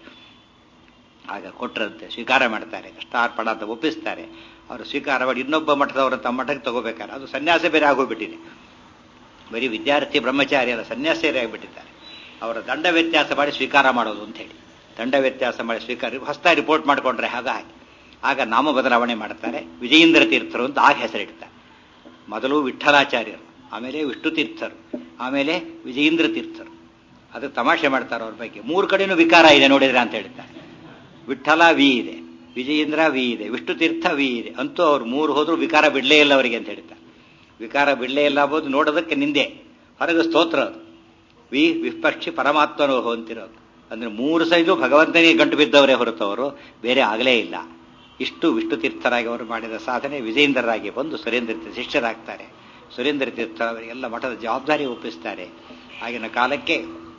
ಆಗ ಕೊಟ್ಟರಂತೆ ಸ್ವೀಕಾರ ಮಾಡ್ತಾರೆ ಕಷ್ಟಾರ್ಪಣ ಅಂತ ಒಪ್ಪಿಸ್ತಾರೆ ಅವರು ಸ್ವೀಕಾರ ಮಾಡಿ ಇನ್ನೊಬ್ಬ ಮಠದವರು ತಮ್ಮ ಮಠಕ್ಕೆ ತಗೋಬೇಕಾರೆ ಅದು ಸನ್ಯಾಸ ಬೇರೆ ಆಗೋಗ್ಬಿಟ್ಟಿದೆ ಬರೀ ವಿದ್ಯಾರ್ಥಿ ಬ್ರಹ್ಮಚಾರಿ ಅಲ್ಲ ಸನ್ಯಾಸಿಯರೇ ಆಗಿಬಿಟ್ಟಿದ್ದಾರೆ ಅವರ ದಂಡ ವ್ಯತ್ಯಾಸ ಮಾಡಿ ಸ್ವೀಕಾರ ಮಾಡೋದು ಅಂತ ಹೇಳಿ ದಂಡ ವ್ಯತ್ಯಾಸ ಮಾಡಿ ಸ್ವೀಕಾರ ಹೊಸದಾಗಿ ರಿಪೋರ್ಟ್ ಮಾಡಿಕೊಂಡ್ರೆ ಹಾಗಾಗಿ ಆಗ ನಾಮ ಬದಲಾವಣೆ ಮಾಡ್ತಾರೆ ವಿಜಯೇಂದ್ರ ತೀರ್ಥರು ಅಂತ ಆಗ ಹೆಸರಿಡ್ತಾರೆ ಮೊದಲು ವಿಠಲಾಚಾರ್ಯರು ಆಮೇಲೆ ವಿಷ್ಣು ತೀರ್ಥರು ಆಮೇಲೆ ವಿಜಯೇಂದ್ರ ತೀರ್ಥರು ಅದು ತಮಾಷೆ ಮಾಡ್ತಾರೆ ಅವ್ರ ಬಗ್ಗೆ ಮೂರು ಕಡೆನೂ ವಿಕಾರ ಇದೆ ನೋಡಿದ್ರೆ ಅಂತ ಹೇಳ್ತಾರೆ ವಿಠಲ ವಿ ಇದೆ ವಿಜಯೇಂದ್ರ ವಿ ಇದೆ ವಿಷ್ಣು ತೀರ್ಥ ವಿ ಇದೆ ಅಂತೂ ಅವ್ರು ಮೂರು ಹೋದ್ರು ವಿಕಾರ ಬಿಡಲೇ ಇಲ್ಲ ಅವರಿಗೆ ಅಂತ ಹೇಳ್ತಾರೆ ವಿಕಾರ ಬಿಡಲೇ ಇಲ್ಲ ಅಂಬೋದು ನೋಡೋದಕ್ಕೆ ನಿಂದೆ ಹೊರಗೆ ಸ್ತೋತ್ರ ಅದು ವಿ ವಿಪಕ್ಷಿ ಪರಮಾತ್ಮನೋ ಅಂತಿರೋದು ಅಂದ್ರೆ ಮೂರು ಸೈಜು ಭಗವಂತನಿಗೆ ಗಂಟು ಬಿದ್ದವರೇ ಹೊರತವರು ಬೇರೆ ಆಗಲೇ ಇಲ್ಲ ಇಷ್ಟು ವಿಷ್ಣು ತೀರ್ಥರಾಗಿ ಅವರು ಮಾಡಿದ ಸಾಧನೆ ವಿಜೇಂದ್ರರಾಗಿ ಬಂದು ಸುರೇಂದ್ರ ತೀರ್ಥ ಶಿಷ್ಯರಾಗ್ತಾರೆ ಸುರೇಂದ್ರ ತೀರ್ಥ ಅವರಿಗೆಲ್ಲ ಮಠದ ಜವಾಬ್ದಾರಿ ಒಪ್ಪಿಸ್ತಾರೆ ಆಗಿನ ಕಾಲಕ್ಕೆ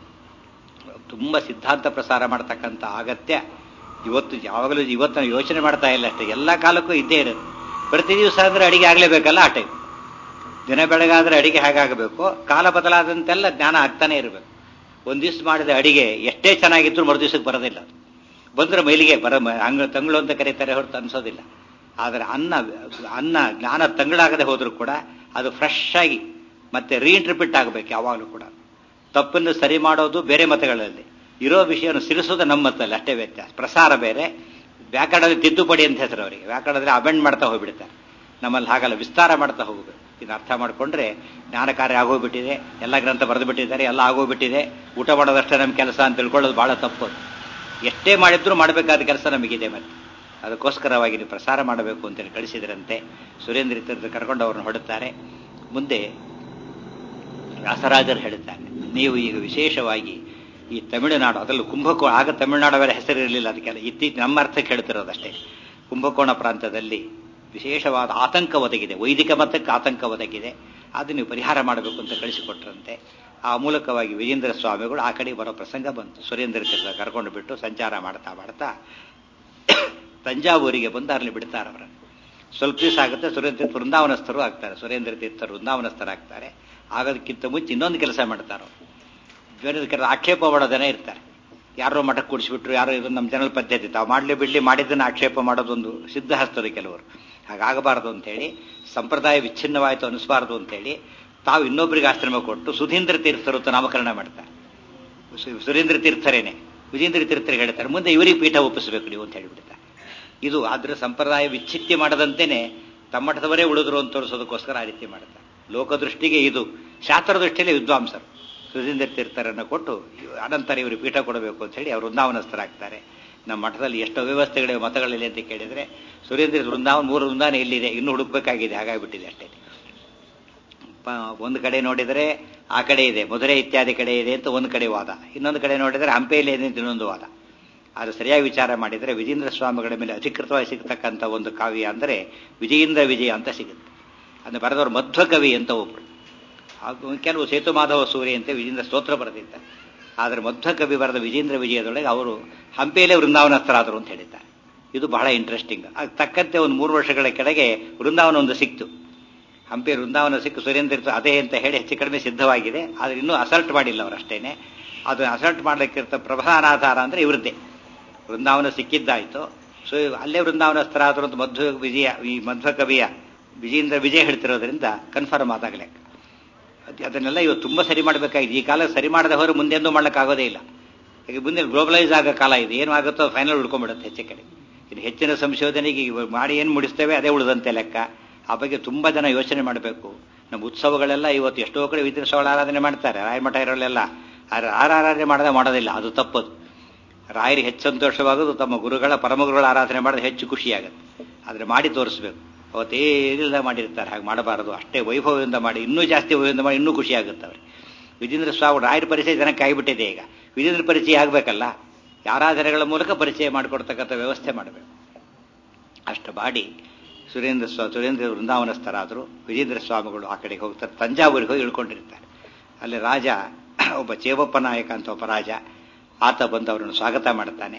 ತುಂಬ ಸಿದ್ಧಾಂತ ಪ್ರಸಾರ ಮಾಡತಕ್ಕಂಥ ಅಗತ್ಯ ಇವತ್ತು ಯಾವಾಗಲೂ ಇವತ್ತು ನಾವು ಯೋಚನೆ ಮಾಡ್ತಾ ಇಲ್ಲ ಅಷ್ಟೇ ಎಲ್ಲ ಕಾಲಕ್ಕೂ ಇದ್ದೇ ಇರುತ್ತೆ ಪ್ರತಿ ದಿವಸ ಅಂದ್ರೆ ಅಡಿಗೆ ಆಗಲೇಬೇಕಲ್ಲ ಆ ಟೈಮ್ ದಿನ ಬೆಳಗಾದ್ರೆ ಅಡಿಗೆ ಹೇಗಾಗಬೇಕು ಕಾಲ ಬದಲಾದಂತೆಲ್ಲ ಜ್ಞಾನ ಆಗ್ತಾನೆ ಇರಬೇಕು ಒಂದು ದಿವಸ ಮಾಡಿದ ಅಡಿಗೆ ಎಷ್ಟೇ ಚೆನ್ನಾಗಿದ್ರು ಮರು ದಿವಸಕ್ಕೆ ಬರೋದಿಲ್ಲ ಅದು ಬಂದ್ರೆ ಮೈಲಿಗೆ ಬರ ಅಂಗ ತಂಗಳು ಅಂತ ಕರೀತಾರೆ ಹೊರತು ಅನ್ಸೋದಿಲ್ಲ ಆದರೆ ಅನ್ನ ಅನ್ನ ಜ್ಞಾನ ತಂಗಳಾಗದೆ ಹೋದ್ರೂ ಕೂಡ ಅದು ಫ್ರೆಶ್ ಆಗಿ ಮತ್ತೆ ರೀಇಂಟರ್ಪ್ರಿಟ್ ಆಗಬೇಕು ಯಾವಾಗಲೂ ಕೂಡ ತಪ್ಪನ್ನು ಸರಿ ಮಾಡೋದು ಬೇರೆ ಮತಗಳಲ್ಲಿ ಇರೋ ವಿಷಯವನ್ನು ಸಿರಿಸೋದು ನಮ್ಮ ಮತದಲ್ಲಿ ಅಷ್ಟೇ ವ್ಯತ್ಯಾಸ ಪ್ರಸಾರ ಬೇರೆ ವ್ಯಾಕರಣದಲ್ಲಿ ತಿದ್ದುಪಡಿ ಅಂತ ಹೆಸರು ಅವರಿಗೆ ವ್ಯಾಕರಣದಲ್ಲಿ ಅಬೆಂಡ್ ಮಾಡ್ತಾ ಹೋಗ್ಬಿಡ್ತಾರೆ ನಮ್ಮಲ್ಲಿ ಹಾಗಲ್ಲ ವಿಸ್ತಾರ ಮಾಡ್ತಾ ಹೋಗಬೇಕು ಇದು ಅರ್ಥ ಮಾಡಿಕೊಂಡ್ರೆ ಜ್ಞಾನ ಕಾರ್ಯ ಆಗೋಗ್ಬಿಟ್ಟಿದೆ ಎಲ್ಲ ಗ್ರಂಥ ಬರೆದು ಬಿಟ್ಟಿದ್ದಾರೆ ಎಲ್ಲ ಆಗೋಗ್ಬಿಟ್ಟಿದೆ ಊಟ ಮಾಡೋದಷ್ಟೇ ನಮ್ಮ ಕೆಲಸ ಅಂತ ತಿಳ್ಕೊಳ್ಳೋದು ಬಹಳ ತಪ್ಪು ಎಷ್ಟೇ ಮಾಡಿದ್ರು ಮಾಡಬೇಕಾದ ಕೆಲಸ ನಮಗಿದೆ ಮತ್ತೆ ಅದಕ್ಕೋಸ್ಕರವಾಗಿ ನೀವು ಪ್ರಸಾರ ಮಾಡಬೇಕು ಅಂತೇಳಿ ಕಳಿಸಿದ್ರಂತೆ ಸುರೇಂದ್ರ ತೀರ್ಥ ಕರ್ಕೊಂಡು ಅವ್ರನ್ನ ಹೊಡುತ್ತಾರೆ ಮುಂದೆ ವ್ಯಾಸರಾಜರು ಹೇಳುತ್ತಾರೆ ನೀವು ಈಗ ವಿಶೇಷವಾಗಿ ಈ ತಮಿಳುನಾಡು ಅದರಲ್ಲೂ ಕುಂಭಕೋಣ ಆಗ ತಮಿಳುನಾಡು ಹೆಸರು ಇರಲಿಲ್ಲ ಅದಕ್ಕೆಲ್ಲ ಇತ್ತೀಚೆ ನಮ್ಮ ಅರ್ಥಕ್ಕೆ ಹೇಳ್ತಿರೋದಷ್ಟೇ ಕುಂಭಕೋಣ ಪ್ರಾಂತದಲ್ಲಿ ವಿಶೇಷವಾದ ಆತಂಕ ಒದಗಿದೆ ವೈದಿಕ ಮತಕ್ಕೆ ಆತಂಕ ಒದಗಿದೆ ಅದು ನೀವು ಪರಿಹಾರ ಮಾಡಬೇಕು ಅಂತ ಕಳಿಸಿಕೊಟ್ರಂತೆ ಆ ಮೂಲಕವಾಗಿ ವಿಜೇಂದ್ರ ಸ್ವಾಮಿಗಳು ಆ ಕಡೆ ಬರೋ ಪ್ರಸಂಗ ಬಂತು ಸುರೇಂದ್ರ ತೀರ್ಥ ಕರ್ಕೊಂಡು ಬಿಟ್ಟು ಸಂಚಾರ ಮಾಡ್ತಾ ಮಾಡ್ತಾ ತಂಜಾವೂರಿಗೆ ಬಂದು ಅಲ್ಲಿ ಬಿಡ್ತಾರೆ ಅವರನ್ನು ಸ್ವಲ್ಪ ದಿವಸ ಆಗುತ್ತೆ ಸುರೇಂದ್ರ ತೀರ್ಥ ವೃಂದಾವನಸ್ಥರು ಆಗ್ತಾರೆ ಸುರೇಂದ್ರ ತೀರ್ಥ ವೃಂದಾವನಸ್ಥರಾಗ್ತಾರೆ ಆಗೋದಕ್ಕಿಂತ ಮುಂಚೆ ಇನ್ನೊಂದು ಕೆಲಸ ಮಾಡ್ತಾರೆ ಜನದ ಕೆಲಸ ಆಕ್ಷೇಪ ಮಾಡೋ ಜನ ಇರ್ತಾರೆ ಯಾರೋ ಮಠಕ್ಕೆ ಕೂಡಿಸ್ಬಿಟ್ರು ಯಾರೋ ಇದು ನಮ್ಮ ಜನರ ಪದ್ಧತಿ ತಾವು ಮಾಡಲಿ ಬಿಡ್ಲಿ ಮಾಡಿದ್ದನ್ನು ಆಕ್ಷೇಪ ಮಾಡೋದೊಂದು ಸಿದ್ಧ ಹಸ್ತದೆ ಕೆಲವರು ಹಾಗಾಗಬಾರದು ಅಂತೇಳಿ ಸಂಪ್ರದಾಯ ವಿಚ್ಛಿನ್ನವಾಯಿತು ಅನಿಸಬಾರದು ಅಂತೇಳಿ ತಾವು ಇನ್ನೊಬ್ಬರಿಗೆ ಆಶ್ರಮ ಕೊಟ್ಟು ಸುಧೀಂದ್ರ ತೀರ್ಥರು ಅಂತ ನಾಮಕರಣ ಮಾಡ್ತಾರೆ ಸುರೇಂದ್ರ ತೀರ್ಥರೇನೆ ವಿಜೇಂದ್ರ ತೀರ್ಥರಿಗೆ ಹೇಳ್ತಾರೆ ಮುಂದೆ ಇವರಿಗೆ ಪೀಠ ಒಪ್ಪಿಸಬೇಕು ನೀವು ಅಂತ ಹೇಳಿಬಿಡ್ತಾರೆ ಇದು ಆದ್ರೆ ಸಂಪ್ರದಾಯ ವಿಚ್ಛಿತ್ಯ ಮಾಡದಂತೆಯೇ ತಮ್ಮಠದವರೇ ಉಳಿದ್ರು ಅಂತ ತೋರಿಸೋದಕ್ಕೋಸ್ಕರ ಆ ರೀತಿ ಮಾಡ್ತಾರೆ ಲೋಕದೃಷ್ಟಿಗೆ ಇದು ಶಾಸ್ತ್ರ ದೃಷ್ಟಿಯಲ್ಲಿ ವಿದ್ವಾಂಸರು ಸುಧೀಂದ್ರ ತೀರ್ಥರನ್ನು ಕೊಟ್ಟು ಅನಂತರ ಇವರು ಪೀಠ ಕೊಡಬೇಕು ಅಂತ ಹೇಳಿ ಅವರು ವೃಂದಾವನಸ್ಥರಾಗ್ತಾರೆ ನಮ್ಮ ಮಠದಲ್ಲಿ ಎಷ್ಟು ವ್ಯವಸ್ಥೆಗಳಿವೆ ಮತಗಳಿದೆ ಅಂತ ಕೇಳಿದ್ರೆ ಸುರೇಂದ್ರ ವೃಂದಾವನ ಮೂರು ವೃಂದಾವನ ಎಲ್ಲಿದೆ ಇನ್ನೂ ಹುಡುಕ್ಬೇಕಾಗಿದೆ ಹಾಗಾಗ್ಬಿಟ್ಟಿದೆ ಅಷ್ಟೇ ಒಂದು ಕಡೆ ನೋಡಿದರೆ ಆ ಕಡೆ ಇದೆ ಮಧುರೆ ಇತ್ಯಾದಿ ಕಡೆ ಇದೆ ಅಂತ ಒಂದು ಕಡೆ ವಾದ ಇನ್ನೊಂದು ಕಡೆ ನೋಡಿದರೆ ಹಂಪೆಯಲ್ಲಿ ಇದೆ ಅಂತ ಇನ್ನೊಂದು ವಾದ ಅದು ಸರಿಯಾಗಿ ವಿಚಾರ ಮಾಡಿದರೆ ವಿಜೇಂದ್ರ ಸ್ವಾಮಿಗಳ ಮೇಲೆ ಅಧಿಕೃತವಾಗಿ ಸಿಗತಕ್ಕಂಥ ಒಂದು ಕಾವ್ಯ ಅಂದರೆ ವಿಜಯೇಂದ್ರ ವಿಜಯ ಅಂತ ಸಿಗುತ್ತೆ ಅದನ್ನು ಬರೆದವರು ಮಧ್ವಕವಿ ಅಂತ ಒಬ್ಬರು ಹಾಗೂ ಕೆಲವು ಸೇತು ಮಾಧವ ಸೂರ್ಯ ಅಂತ ವಿಜೇಂದ್ರ ಸ್ತೋತ್ರ ಬರೆದಿದ್ದಾರೆ ಆದರೆ ಮಧ್ವಕವಿ ಬರೆದ ವಿಜೇಂದ್ರ ವಿಜಯದೊಳಗೆ ಅವರು ಹಂಪಿಯಲ್ಲೇ ವೃಂದಾವನಸ್ಥರಾದರು ಅಂತ ಹೇಳಿದ್ದಾರೆ ಇದು ಬಹಳ ಇಂಟ್ರೆಸ್ಟಿಂಗ್ ಅದಕ್ಕೆ ತಕ್ಕಂತೆ ಒಂದು ಮೂರು ವರ್ಷಗಳ ಕೆಳಗೆ ವೃಂದಾವನ ಒಂದು ಸಿಕ್ತು ಹಂಪಿ ವೃಂದಾವನ ಸಿಕ್ಕು ಸುರೇಂದ್ರ ಅದೇ ಅಂತ ಹೇಳಿ ಹೆಚ್ಚು ಕಡಿಮೆ ಸಿದ್ಧವಾಗಿದೆ ಆದರೆ ಇನ್ನೂ ಅಸಲ್ಟ್ ಮಾಡಿಲ್ಲ ಅವರಷ್ಟೇನೆ ಅದು ಅಸಲ್ಟ್ ಮಾಡಲಿಕ್ಕಿರ್ತ ಪ್ರಧಾನ ಆಧಾರ ಅಂದರೆ ಇವ್ರದ್ದೇ ವೃಂದಾವನ ಸಿಕ್ಕಿದ್ದಾಯಿತು ಸೊ ಅಲ್ಲೇ ವೃಂದಾವನಸ್ಥರಾದರು ಅಂತ ಮಧ್ವ ವಿಜಯ ಈ ಮಧ್ವ ಕವಿಯ ವಿಜೇಂದ್ರ ವಿಜಯ ಹೇಳ್ತಿರೋದ್ರಿಂದ ಕನ್ಫರ್ಮ್ ಆದಾಗಲೇ ಅದನ್ನೆಲ್ಲ ಇವತ್ತು ತುಂಬ ಸರಿ ಮಾಡಬೇಕಾಗಿದೆ ಈ ಕಾಲ ಸರಿ ಮಾಡದೆ ಹೋದ್ರೆ ಮುಂದೆಂದೂ ಮಾಡೋಕ್ಕಾಗೋದೇ ಇಲ್ಲ ಈಗ ಮುಂದೆ ಗ್ಲೋಬಲೈಸ್ ಆಗೋ ಕಾಲ ಇದೆ ಏನು ಆಗುತ್ತೋ ಫೈನಲ್ ಉಳ್ಕೊಂಡ್ಬಿಡುತ್ತೆ ಹೆಚ್ಚು ಕಡೆ ಇದು ಹೆಚ್ಚಿನ ಸಂಶೋಧನೆಗೆ ಮಾಡಿ ಏನು ಮುಡಿಸ್ತೇವೆ ಅದೇ ಉಳಿದಂತೆ ಲೆಕ್ಕ ಆ ಬಗ್ಗೆ ತುಂಬ ಜನ ಯೋಚನೆ ಮಾಡಬೇಕು ನಮ್ಮ ಉತ್ಸವಗಳೆಲ್ಲ ಇವತ್ತು ಎಷ್ಟೋ ಕಡೆ ವಿದ್ಯುತ್ಸವಗಳ ಆರಾಧನೆ ಮಾಡ್ತಾರೆ ರಾಯಮಠ ಇರೋಲ್ಲೆಲ್ಲ ಆರಾಧನೆ ಮಾಡದೆ ಮಾಡೋದಿಲ್ಲ ಅದು ತಪ್ಪದು ರಾಯರಿಗೆ ಹೆಚ್ಚು ಸಂತೋಷವಾಗೋದು ತಮ್ಮ ಗುರುಗಳ ಪರಮಗುರುಗಳ ಆರಾಧನೆ ಮಾಡೋದು ಹೆಚ್ಚು ಖುಷಿಯಾಗುತ್ತೆ ಆದರೆ ಮಾಡಿ ತೋರಿಸ್ಬೇಕು ಅವತ್ತೇನಿಲ್ಲ ಮಾಡಿರ್ತಾರೆ ಹಾಗೆ ಮಾಡಬಾರದು ಅಷ್ಟೇ ವೈಭವದಿಂದ ಮಾಡಿ ಇನ್ನೂ ಜಾಸ್ತಿ ವೈಭವದಿಂದ ಮಾಡಿ ಇನ್ನೂ ಖುಷಿ ಆಗುತ್ತೆ ಅವ್ರಿಗೆ ವಿಜೇಂದ್ರ ಸ್ವಾಮಿ ರಾಯರ ಪರಿಚಯ ಜನಕ್ಕೆ ಆಗಿಬಿಟ್ಟಿದೆ ಈಗ ವಿಜೇಂದ್ರ ಪರಿಚಯ ಆಗಬೇಕಲ್ಲ ಆರಾಧನೆಗಳ ಮೂಲಕ ಪರಿಚಯ ಮಾಡಿಕೊಡ್ತಕ್ಕಂಥ ವ್ಯವಸ್ಥೆ ಮಾಡಬೇಕು ಅಷ್ಟು ಮಾಡಿ ಸುರೇಂದ್ರ ಸ್ವಾ ಸುರೇಂದ್ರ ವೃಂದಾವನಸ್ಥರಾದರು ವಿಜೇಂದ್ರ ಸ್ವಾಮಿಗಳು ಆ ಕಡೆಗೆ ಹೋಗ್ತಾರೆ ತಂಜಾವೂರಿಗೆ ಹೋಗಿ ಇಳ್ಕೊಂಡಿರ್ತಾರೆ ಅಲ್ಲಿ ರಾಜ ಒಬ್ಬ ಚೇವಪ್ಪ ನಾಯಕ ಅಂತ ಒಬ್ಬ ರಾಜ ಆತ ಬಂದು ಅವರನ್ನು ಸ್ವಾಗತ ಮಾಡ್ತಾನೆ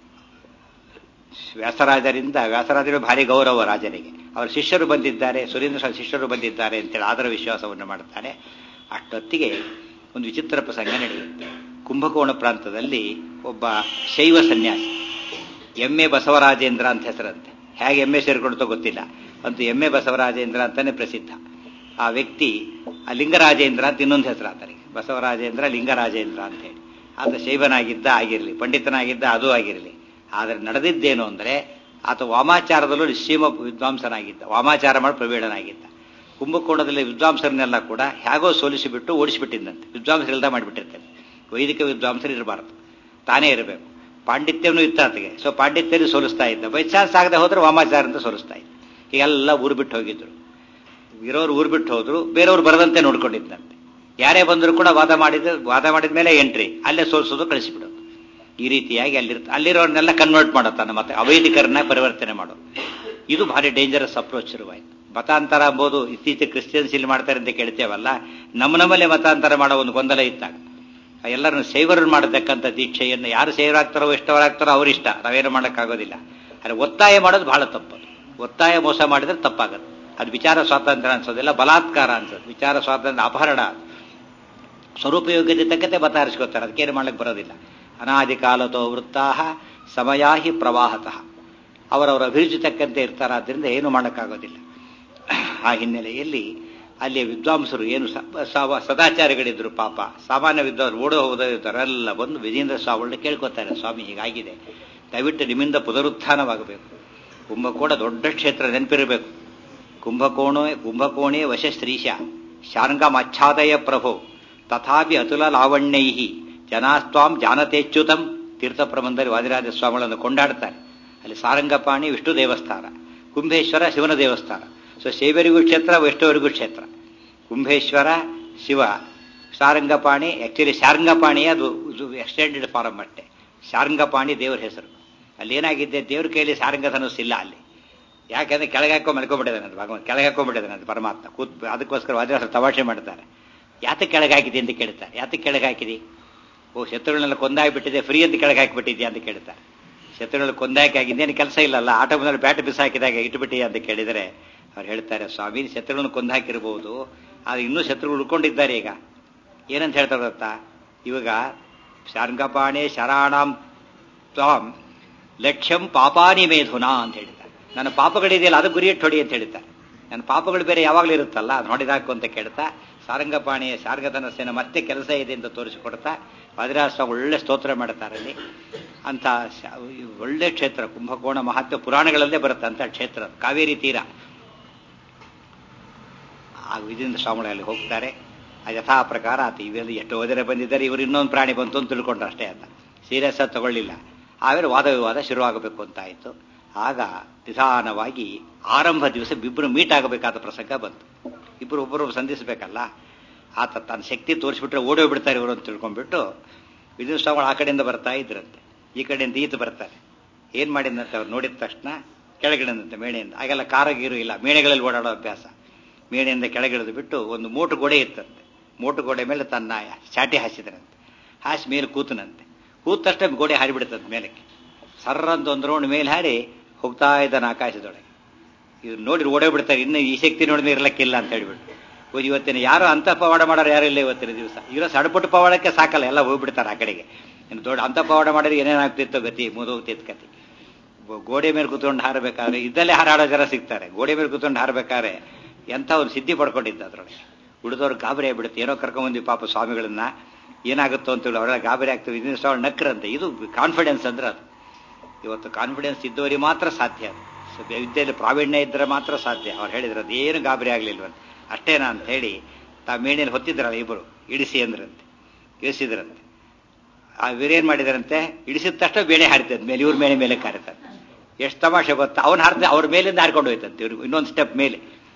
ವ್ಯಾಸರಾಜರಿಂದ ವ್ಯಾಸರಾಜರು ಭಾರಿ ಗೌರವ ರಾಜನಿಗೆ ಅವರ ಶಿಷ್ಯರು ಬಂದಿದ್ದಾರೆ ಸುರೇಂದ್ರ ಶಿಷ್ಯರು ಬಂದಿದ್ದಾರೆ ಅಂತೇಳಿ ಆದರ ವಿಶ್ವಾಸವನ್ನು ಮಾಡ್ತಾನೆ ಅಷ್ಟೊತ್ತಿಗೆ ಒಂದು ವಿಚಿತ್ರ ಪ್ರಸಂಗ ನಡೆಯುತ್ತೆ ಕುಂಭಕೋಣ ಪ್ರಾಂತದಲ್ಲಿ ಒಬ್ಬ ಶೈವ ಸನ್ಯಾಸಿ ಎಂ ಎ ಬಸವರಾಜೇಂದ್ರ ಅಂತ ಹೆಸರಂತೆ ಹೇಗೆ ಎಮ್ಮೆ ಸೇರ್ಕೊಳ್ತೋ ಗೊತ್ತಿಲ್ಲ ಅಂತೂ ಎಂ ಎ ಬಸವರಾಜೇಂದ್ರ ಅಂತಾನೆ ಪ್ರಸಿದ್ಧ ಆ ವ್ಯಕ್ತಿ ಆ ಲಿಂಗರಾಜೇಂದ್ರ ಅಂತ ಇನ್ನೊಂದು ಹೆಸರು ಆತನಿಗೆ ಬಸವರಾಜೇಂದ್ರ ಲಿಂಗರಾಜೇಂದ್ರ ಅಂತ ಹೇಳಿ ಆತ ಶೈವನಾಗಿದ್ದ ಆಗಿರಲಿ ಪಂಡಿತನಾಗಿದ್ದ ಅದು ಆಗಿರಲಿ ಆದರೆ ನಡೆದಿದ್ದೇನು ಅಂದರೆ ಆತ ವಾಮಾಚಾರದಲ್ಲೂ ನಿಶ್ಚೀಮ ವಿದ್ವಾಂಸನಾಗಿದ್ದ ವಾಮಾಚಾರ ಮಾಡಿ ಪ್ರವೀಣನಾಗಿದ್ದ ಕುಂಭಕೋಣದಲ್ಲಿ ವಿದ್ವಾಂಸರನ್ನೆಲ್ಲ ಕೂಡ ಹೇಗೋ ಸೋಲಿಸಿಬಿಟ್ಟು ಓಡಿಸಿಬಿಟ್ಟಿದ್ದಂತೆ ವಿದ್ವಾಂಸರಿಲ್ದ ಮಾಡಿಬಿಟ್ಟಿರ್ತಾನೆ ವೈದಿಕ ವಿದ್ವಾಂಸರು ಇರಬಾರದು ತಾನೇ ಇರಬೇಕು ಪಾಂಡಿತ್ಯವೂ ಇತ್ತ ಆತಗೆ ಸೊ ಪಾಂಡಿತ್ಯನೂ ಸೋಲಿಸ್ತಾ ಇದ್ದ ಬೈ ಚಾನ್ಸ್ ಆಗದೆ ಹೋದ್ರೆ ವಾಮಾಚಾರ ಅಂತ ಸೋಲಿಸ್ತಾ ಇದ್ದ ಈಗೆಲ್ಲ ಊರು ಬಿಟ್ಟು ಹೋಗಿದ್ರು ಇರೋರು ಊರು ಬಿಟ್ಟು ಹೋದ್ರು ಬೇರೆಯವ್ರು ಬರದಂತೆ ನೋಡ್ಕೊಂಡಿದ್ದಂತೆ ಯಾರೇ ಬಂದರೂ ಕೂಡ ವಾದ ಮಾಡಿದ ವಾದ ಮಾಡಿದ ಮೇಲೆ ಎಂಟ್ರಿ ಅಲ್ಲೇ ಸೋಲಿಸೋದು ಕಳಿಸಿಬಿಡೋದು ಈ ರೀತಿಯಾಗಿ ಅಲ್ಲಿರ್ತ ಅಲ್ಲಿರೋರ್ನೆಲ್ಲ ಕನ್ವರ್ಟ್ ಮಾಡೋ ತನ್ನ ಮತ್ತೆ ಅವೈದಿಕರನ್ನ ಪರಿವರ್ತನೆ ಮಾಡೋ ಇದು ಭಾರಿ ಡೇಂಜರಸ್ ಅಪ್ರೋಚ್ ಶುರುವಾಯಿತು ಮತಾಂತರ ಎಂಬುದು ಇತ್ತೀಚೆಗೆ ಕ್ರಿಶ್ಚಿಯನ್ಸ್ ಇಲ್ಲಿ ಮಾಡ್ತಾರೆ ಅಂತ ಕೇಳ್ತೇವಲ್ಲ ನಮ್ಮ ನಮ್ಮಲ್ಲೇ ಮತಾಂತರ ಮಾಡೋ ಒಂದು ಗೊಂದಲ ಇದ್ದಾಗ ಎಲ್ಲರನ್ನು ಸೇವರನ್ನು ಮಾಡತಕ್ಕಂಥ ದೀಕ್ಷೆಯನ್ನು ಯಾರು ಸೇವರಾಗ್ತಾರೋ ಇಷ್ಟವರಾಗ್ತಾರೋ ಅವ್ರಿಷ್ಟ ನಾವೇನು ಮಾಡೋಕ್ಕಾಗೋದಿಲ್ಲ ಆದರೆ ಒತ್ತಾಯ ಮಾಡೋದು ಬಹಳ ತಪ್ಪು ಒತ್ತಾಯ ಮೋಸ ಮಾಡಿದ್ರೆ ತಪ್ಪಾಗತ್ತೆ ಅದು ವಿಚಾರ ಸ್ವಾತಂತ್ರ್ಯ ಅನ್ಸೋದಿಲ್ಲ ಬಲಾತ್ಕಾರ ಅನ್ಸೋದು ವಿಚಾರ ಸ್ವಾತಂತ್ರ್ಯ ಅಪಹರಣ ಸ್ವರೂಪಯೋಗ್ಯತೆ ತಕ್ಕಂತೆ ಮತ ಹರಿಸ್ಕೋತಾರೆ ಅದಕ್ಕೇನು ಮಾಡ್ಲಿಕ್ಕೆ ಬರೋದಿಲ್ಲ ಅನಾದಿ ಕಾಲತೋ ವೃತ್ತಾಹ ಸಮಯಾಹಿ ಪ್ರವಾಹತಃ ಅವರವರ ಅಭಿರುಚಿ ತಕ್ಕಂತೆ ಇರ್ತಾರಾದ್ರಿಂದ ಏನು ಮಾಡೋಕ್ಕಾಗೋದಿಲ್ಲ ಆ ಹಿನ್ನೆಲೆಯಲ್ಲಿ ಅಲ್ಲಿ ವಿದ್ವಾಂಸರು ಏನು ಸದಾಚಾರಿಗಳಿದ್ರು ಪಾಪ ಸಾಮಾನ್ಯ ವಿದ್ವಾಂಸರು ಓಡೋ ಹೋದವರೆಲ್ಲ ಬಂದು ವಿಜೇಂದ್ರ ಸ್ವಾಮಿಗಳನ್ನ ಕೇಳ್ಕೊತಾರೆ ಸ್ವಾಮಿ ಹೀಗಾಗಿದೆ ದಯವಿಟ್ಟು ನಿಮ್ಮಿಂದ ಪುನರುತ್ಥಾನವಾಗಬೇಕು ಕುಂಭಕೋಣ ದೊಡ್ಡ ಕ್ಷೇತ್ರ ನೆನಪಿರಬೇಕು ಕುಂಭಕೋಣ ಕುಂಭಕೋಣೆ ವಶಶ್ರೀಶ ಶಾರ್ಂಗಮಚ್ಛಾದಯ ಪ್ರಭೋ ತಥಾಪಿ ಅತುಲ ಲಾವಣ್ಯೈ ಜನಾಸ್ವಾಂ ಜಾನತೇಚ್ಯುತಂ ತೀರ್ಥ ಪ್ರಬಂಧದಲ್ಲಿ ವಾದಿರಾಜ ಸ್ವಾಮಿಗಳನ್ನು ಕೊಂಡಾಡ್ತಾರೆ ಅಲ್ಲಿ ಸಾರಂಗಪಾಣಿ ವಿಷ್ಣು ದೇವಸ್ಥಾನ ಕುಂಭೇಶ್ವರ ಶಿವನ ದೇವಸ್ಥಾನ ಸೊ ಶೈವರಿಗೂ ಕ್ಷೇತ್ರ ವೈಷ್ಣವರಿಗೂ ಕ್ಷೇತ್ರ ಕುಂಭೇಶ್ವರ ಶಿವ ಸಾರಂಗಪಾಣಿ ಆಕ್ಚುಲಿ ಶಾರಂಗಪಾಣಿ ಅದು ಎಕ್ಸ್ಟೆಂಡೆಡ್ ಫಾರಮ್ ಅಷ್ಟೆ ಶಾರಂಗಪಾಣಿ ದೇವರ ಹೆಸರು ಅಲ್ಲಿ ಏನಾಗಿದೆ ದೇವ್ರ ಕೈಯಲ್ಲಿ ಸಾರಂಗ ಧನಸ್ಸಿಲ್ಲ ಅಲ್ಲಿ ಯಾಕೆಂದ್ರೆ ಕೆಳಗೆ ಹಾಕೋ ಮಲ್ಕೊಂಡ್ಬಿಟ್ಟಿದ್ದಾನೆ ಅದು ಭಗವಂತ ಕೆಳಗೆ ಹಾಕೊಂಡ್ಬಿಟ್ಟಿದ್ದಾನೆ ಅದು ಪರಮಾತ್ಮ ಕೂತ್ ಅದಕ್ಕೋಸ್ಕರ ವಾದಿರಾಜ ತಮಾಷೆ ಮಾಡ್ತಾರೆ ಯಾತಕ್ಕೆ ಕೆಳಗೆ ಹಾಕಿದೆ ಅಂತ ಕೇಳ್ತಾರೆ ಯಾತಕ್ಕೆ ಕೆಳಗೆ ಹಾಕಿದಿ ಓ ಶತ್ರುಗಳನ್ನೆಲ್ಲ ಕೊಂದಾಗಿಬಿಟ್ಟಿದೆ ಫ್ರೀ ಅಂತ ಕೆಳಗೆ ಹಾಕಿಬಿಟ್ಟಿದ್ಯಾ ಅಂತ ಕೇಳ್ತಾರೆ ಶತ್ರುಗಳು ಕೊಂದಾಕಿ ಆಗಿದ್ದೇನು ಕೆಲಸ ಇಲ್ಲಲ್ಲ ಆಟ ಬಂದಲ್ಲಿ ಬ್ಯಾಟ್ ಬಿಸಾಕಿದಾಗ ಇಟ್ಬಿಟ್ಟಿಯಾ ಅಂತ ಕೇಳಿದರೆ ಅವ್ರು ಹೇಳ್ತಾರೆ ಸ್ವಾಮಿ ಶತ್ರುಗಳನ್ನು ಕೊಂದಾಕಿರ್ಬೋದು ಆದರೆ ಇನ್ನೂ ಶತ್ರುಗಳು ಉಳ್ಕೊಂಡಿದ್ದಾರೆ ಈಗ ಏನಂತ ಹೇಳ್ತಾರೆ ಗೊತ್ತಾ ಇವಾಗ ಶಾರ್ಂಗಪಾಣೆ ಶರಾಣಾಂ ತ್ವಾಂ ಲಕ್ಷ್ಯಂ ಪಾಪಾನಿ ಮೇಧುನಾ ಅಂತ ಹೇಳಿದ್ದಾರೆ ನನ್ನ ಪಾಪಗಳಿದೆಯಲ್ಲ ಅದು ಗುರಿಯಿಟ್ಟು ಹೊಡಿ ಅಂತ ಹೇಳಿದ್ದಾರೆ ನನ್ನ ಪಾಪಗಳು ಬೇರೆ ಯಾವಾಗಲೂ ಇರುತ್ತಲ್ಲ ಅದು ಹೊಡೆದಾಕು ಅಂತ ಕೇಳ್ತಾ ಸಾರಂಗಪಾಣಿಯ ಶಾರ್ಗಧನಸ್ಸಿನ ಮತ್ತೆ ಕೆಲಸ ಇದೆ ಅಂತ ತೋರಿಸಿಕೊಡ್ತಾ ವಾದಿರಾಜ ಸ್ವಾಮಿ ಒಳ್ಳೆ ಸ್ತೋತ್ರ ಮಾಡ್ತಾರೆ ಅಲ್ಲಿ ಅಂತ ಒಳ್ಳೆ ಕ್ಷೇತ್ರ ಕುಂಭಕೋಣ ಮಹತ್ವ ಪುರಾಣಗಳಲ್ಲೇ ಬರುತ್ತೆ ಅಂತ ಕ್ಷೇತ್ರ ಕಾವೇರಿ ತೀರ ಆ ವಿಜೇಂದ್ರ ಸ್ವಾಮಿಗಳಲ್ಲಿ ಹೋಗ್ತಾರೆ ಆ ಯಥಾ ಪ್ರಕಾರ ಆತ ಇವೆಲ್ಲ ಎಷ್ಟು ಓದರೆ ಬಂದಿದ್ದಾರೆ ಇವರು ಇನ್ನೊಂದು ಪ್ರಾಣಿ ಬಂತು ಅಂತ ತಿಳ್ಕೊಂಡ್ರು ಅಷ್ಟೇ ಅಂತ ಸೀರಿಯಸ್ ಆಗಿ ತಗೊಳ್ಳಿಲ್ಲ ಆಮೇಲೆ ವಾದ ವಿವಾದ ಶುರುವಾಗಬೇಕು ಅಂತ ಆಯಿತು ಆಗ ನಿಧಾನವಾಗಿ ಆರಂಭ ದಿವಸ ಇಬ್ಬರು ಮೀಟ್ ಆಗಬೇಕಾದ ಪ್ರಸಂಗ ಬಂತು ಇಬ್ಬರು ಒಬ್ಬರು ಸಂಧಿಸಬೇಕಲ್ಲ ಆತ ತನ್ನ ಶಕ್ತಿ ತೋರಿಸ್ಬಿಟ್ರೆ ಓಡೋಗ್ಬಿಡ್ತಾರೆ ಇವರು ಅಂತ ತಿಳ್ಕೊಂಡ್ಬಿಟ್ಟು ವಿಜಯ ಸ್ವಾಮಿಗಳು ಆ ಕಡೆಯಿಂದ ಬರ್ತಾ ಇದ್ರಂತೆ ಈ ಕಡೆಯಿಂದ ಈತ ಬರ್ತಾರೆ ಏನು ಮಾಡಿದಂತೆ ಅವ್ರು ನೋಡಿದ ತಕ್ಷಣ ಕೆಳಗಿಳಿದಂತೆ ಮೇಣೆಯಿಂದ ಆಗೆಲ್ಲ ಕಾರಗೀರು ಇಲ್ಲ ಮೇಣೆಗಳಲ್ಲಿ ಓಡಾಡೋ ಅಭ್ಯಾಸ ಮೇಣೆಯಿಂದ ಕೆಳಗಿಳಿದು ಬಿಟ್ಟು ಒಂದು ಮೋಟು ಗೋಡೆ ಇತ್ತಂತೆ ಮೋಟು ಗೋಡೆ ಮೇಲೆ ತನ್ನ ಚಾಟಿ ಹಾಸಿದ್ರಂತೆ ಹಾಸಿ ಮೇಲೆ ಕೂತನಂತೆ ಕೂತ ತಕ್ಷಣ ಗೋಡೆ ಹಾರಿಬಿಡ್ತಂತೆ ಮೇಲಕ್ಕೆ ಸರ್ರಂತ ಒಂದು ರೌಂಡ್ ಮೇಲೆ ಹಾರಿ ಹೋಗ್ತಾ ಇದ್ದಾನೆ ಆಕಾಶದೊಳಗೆ ಇವ್ರು ನೋಡಿ ಓಡೇ ಬಿಡ್ತಾರೆ ಇನ್ನು ಈ ಶಕ್ತಿ ನೋಡಿದ್ರೆ ಇರ್ಲಕ್ಕಿಲ್ಲ ಅಂತ ಹೇಳ್ಬಿಟ್ಟು ಇವತ್ತಿನ ಯಾರು ಅಂತ ಪವಾಡ ಮಾಡೋರು ಯಾರು ಇಲ್ಲ ಇವತ್ತಿನ ದಿವಸ ಇರೋ ಸಡಪಟ್ಟು ಪವಾಡಕ್ಕೆ ಸಾಕಲ್ಲ ಎಲ್ಲ ಹೋಗ್ಬಿಡ್ತಾರೆ ಆ ಕಡೆಗೆ ಇನ್ನು ದೊಡ್ಡ ಅಂತ ಪವಾಡ ಮಾಡಿದ್ರೆ ಏನೇನಾಗ್ತಿತ್ತೋ ಗತಿ ಮುದೋಗ್ತಿತ್ತು ಗತಿ ಗೋಡೆ ಮೇಲೆ ಕೂತ್ಕೊಂಡು ಹಾರಬೇಕಾದ್ರೆ ಇದ್ದಲ್ಲೇ ಹಾರಾಡೋ ಜನ ಸಿಗ್ತಾರೆ ಗೋಡೆ ಮೇಲೆ ಕೂತ್ಕೊಂಡು ಹಾರಬೇಕಾದ್ರೆ ಎಂಥ ಒಂದು ಸಿದ್ಧಿ ಪಡ್ಕೊಂಡಿದ್ದ ಅದರೊಳಗೆ ಉಳಿದವ್ರು ಗಾಬರಿ ಆಗ್ಬಿಡುತ್ತೆ ಏನೋ ಕರ್ಕೊಂಬಂದ್ವಿ ಪಾಪ ಸ್ವಾಮಿಗಳನ್ನ ಏನಾಗುತ್ತೋ ಅಂತೇಳಿ ಅವರೆಲ್ಲ ಗಾಬರಿ ಆಗ್ತವೆ ಇದನ್ನ ಸ್ವಾಮಿ ನಕ್ರಂತೆ ಇದು ಕಾನ್ಫಿಡೆನ್ಸ್ ಅಂದ್ರೆ ಅದು ಇವತ್ತು ಕಾನ್ಫಿಡೆನ್ಸ್ ಇದ್ದವರಿಗೆ ಮಾತ್ರ ಸಾಧ್ಯ ಅದು ವಿದ್ಯೆಯಲ್ಲಿ ಪ್ರಾವೀಣ್ಯ ಇದ್ದರೆ ಮಾತ್ರ ಸಾಧ್ಯ ಅವ್ರು ಹೇಳಿದ್ರು ಅದೇನು ಗಾಬರಿ ಆಗ್ಲಿಲ್ವಂತ ಅಷ್ಟೇನಾ ಅಂತ ಹೇಳಿ ತಾ ಮೇಣಿಯಲ್ಲಿ ಹೊತ್ತಿದ್ರಲ್ಲ ಇಬ್ಬರು ಇಡಿಸಿ ಅಂದ್ರಂತೆ ಇಳಿಸಿದ್ರಂತೆ ಆ ಇವರೇನ್ ಮಾಡಿದಾರಂತೆ ಇಳಿಸಿದ ತಕ್ಷಣ ಬೇಳೆ ಹಾರಿತದ ಮೇಲೆ ಇವ್ರ ಮೇಲೆ ಮೇಲೆ ಕಾರಿತಾರೆ ಎಷ್ಟು ತಮಾಷೆ ಗೊತ್ತಾ ಅವ್ನು ಹಾರ್ತ ಅವ್ರ ಮೇಲಿಂದ ಹಾರ್ಕೊಂಡು ಹೋಯ್ತಂತೆ ಇವ್ರಿಗೆ ಇನ್ನೊಂದು ಸ್ಟೆಪ್ ಮೇಲೆ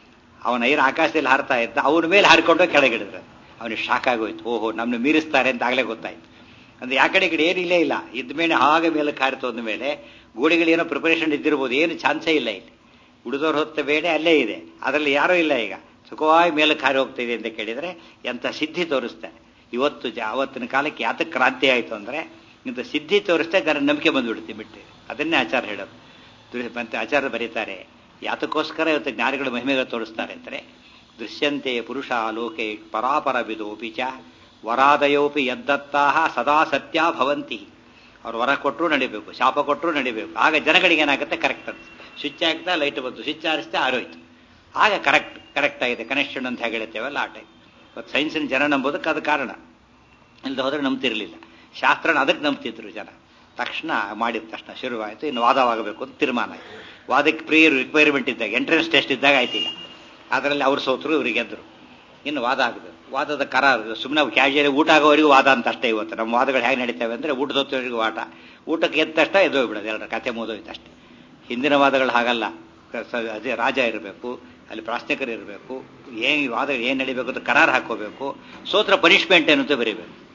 ಅವನ ಐರ ಆಕಾಶದಲ್ಲಿ ಹಾರ್ತಾ ಇದ್ದ ಅವ್ರ ಮೇಲೆ ಹಾರ್ಕೊಂಡು ಕೆಳಗಿಡಿದ್ರು ಅವನಿಗೆ ಶಾಕ್ ಆಗೋಯ್ತು ಓಹೋ ನಮ್ಮನ್ನು ಮೀರಿಸ್ತಾರೆ ಅಂತ ಆಗಲೇ ಗೊತ್ತಾಯ್ತು ಅಂದ್ರೆ ಯಾ ಕಡೆ ಕಡೆ ಏನಿಲ್ಲೇ ಇಲ್ಲ ಇದ್ದ ಮೇಲೆ ಹಾಗೆ ಮೇಲೆ ಕಾರಿತು ಅಂದ ಮೇಲೆ ಗೋಡೆಗಳೇನೋ ಪ್ರಿಪರೇಷನ್ ಇದ್ದಿರ್ಬೋದು ಏನು ಚಾನ್ಸೇ ಇಲ್ಲ ಇಲ್ಲಿ ಉಳಿದವ್ರು ಹೊತ್ತ ಬೇಡ ಅಲ್ಲೇ ಇದೆ ಅದರಲ್ಲಿ ಯಾರೂ ಇಲ್ಲ ಈಗ ಸುಖವಾಗಿ ಮೇಲೆ ಕಾರಿ ಹೋಗ್ತಿದೆ ಅಂತ ಕೇಳಿದರೆ ಎಂಥ ಸಿದ್ಧಿ ತೋರಿಸ್ತಾರೆ ಇವತ್ತು ಅವತ್ತಿನ ಕಾಲಕ್ಕೆ ಯಾತಕ್ಕೆ ಕ್ರಾಂತಿ ಆಯಿತು ಅಂದರೆ ಇಂಥ ಸಿದ್ಧಿ ತೋರಿಸ್ತಾ ಜನ ನಂಬಿಕೆ ಬಂದ್ಬಿಡುತ್ತೆ ಬಿಟ್ಟು ಅದನ್ನೇ ಆಚಾರ ಹೇಳೋದು ಮತ್ತೆ ಆಚಾರ ಬರೀತಾರೆ ಯಾತಕ್ಕೋಸ್ಕರ ಇವತ್ತು ಜ್ಞಾನಿಗಳು ಮಹಿಮೆಗಳು ತೋರಿಸ್ತಾರೆ ಅಂದರೆ ದೃಶ್ಯಂತೆ ಪುರುಷ ಲೋಕೆ ಪರಾಪರ ಬಿದೋಪಿ ಚ ವರಾದಯೋಪಿ ಯದ್ದತ್ತಾಹ ಸದಾ ಸತ್ಯ ಭವಂತಿ ಅವ್ರು ವರ ಕೊಟ್ಟರು ನಡಿಬೇಕು ಶಾಪ ಕೊಟ್ಟರು ನಡಿಬೇಕು ಆಗ ಜನಗಳಿಗೆ ಏನಾಗುತ್ತೆ ಕರೆಕ್ಟ್ ಅಂತ ಸ್ವಿಚ್ ಆಗ್ತಾ ಲೈಟ್ ಬಂತು ಸ್ವಿಚ್ ಆರಿಸ್ತಾ ಆರೋಯ್ತು ಆಗ ಕರೆಕ್ಟ್ ಕರೆಕ್ಟ್ ಆಗಿದೆ ಕನೆಕ್ಷನ್ ಅಂತ ಹೇಗೆ ಹೇಳ್ತೇವಲ್ಲ ಆ ಟೈಮ್ ಇವತ್ತು ಸೈನ್ಸಿನ ಜನ ನಂಬೋದಕ್ಕೆ ಅದು ಕಾರಣ ಇಲ್ಲದೆ ಹೋದ್ರೆ ನಂಬ್ತಿರ್ಲಿಲ್ಲ ಶಾಸ್ತ್ರನ ಅದಕ್ಕೆ ನಂಬ್ತಿದ್ರು ಜನ ತಕ್ಷಣ ಮಾಡಿದ ತಕ್ಷಣ ಶುರುವಾಯಿತು ಇನ್ನು ವಾದವಾಗಬೇಕು ಅಂತ ತೀರ್ಮಾನ ಆಯಿತು ವಾದಕ್ಕೆ ಪ್ರೀ ರಿಕ್ವೈರ್ಮೆಂಟ್ ಇದ್ದಾಗ ಎಂಟ್ರೆನ್ಸ್ ಟೆಸ್ಟ್ ಇದ್ದಾಗ ಆಯ್ತು ಈಗ ಅದರಲ್ಲಿ ಅವ್ರು ಸೋತರು ಇವ್ರಿಗೆ ಗೆದ್ದರು ಇನ್ನು ವಾದ ಆಗಬೇಕು ವಾದದ ಕರಾರು ಸುಮ್ಮನೆ ಕ್ಯಾಶುಯಲಿ ಊಟ ಆಗೋವರೆಗೂ ವಾದ ಅಂತ ಅಷ್ಟೇ ಇವತ್ತು ನಮ್ಮ ವಾದಗಳು ಹೇಗೆ ನಡೀತವೆ ಅಂದರೆ ಊಟದ ಹೊತ್ತವರೆಗೂ ಆಟ ಊಟಕ್ಕೆ ಎದ್ದ ತಕ್ಷಣ ಎದ್ದೋಗ್ಬಿಡೋದು ಎಲ್ಲರ ಕತೆ ಮುಗಿದೋಯ್ತು ಅಷ್ಟೇ ಹಿಂದಿನ ವಾದಗಳು ಹಾಗಲ್ಲ ಅದೇ ರಾಜ ಇರಬೇಕು ಅಲ್ಲಿ ಪ್ರಾಸ್ತಿಕರು ಇರಬೇಕು ಏನು ವಾದ ಏನು ನಡಿಬೇಕು ಅಂತ ಕರಾರು ಹಾಕೋಬೇಕು ಸೋತ್ರ ಪನಿಷ್ಮೆಂಟ್ ಏನಂತ ಬರೀಬೇಕು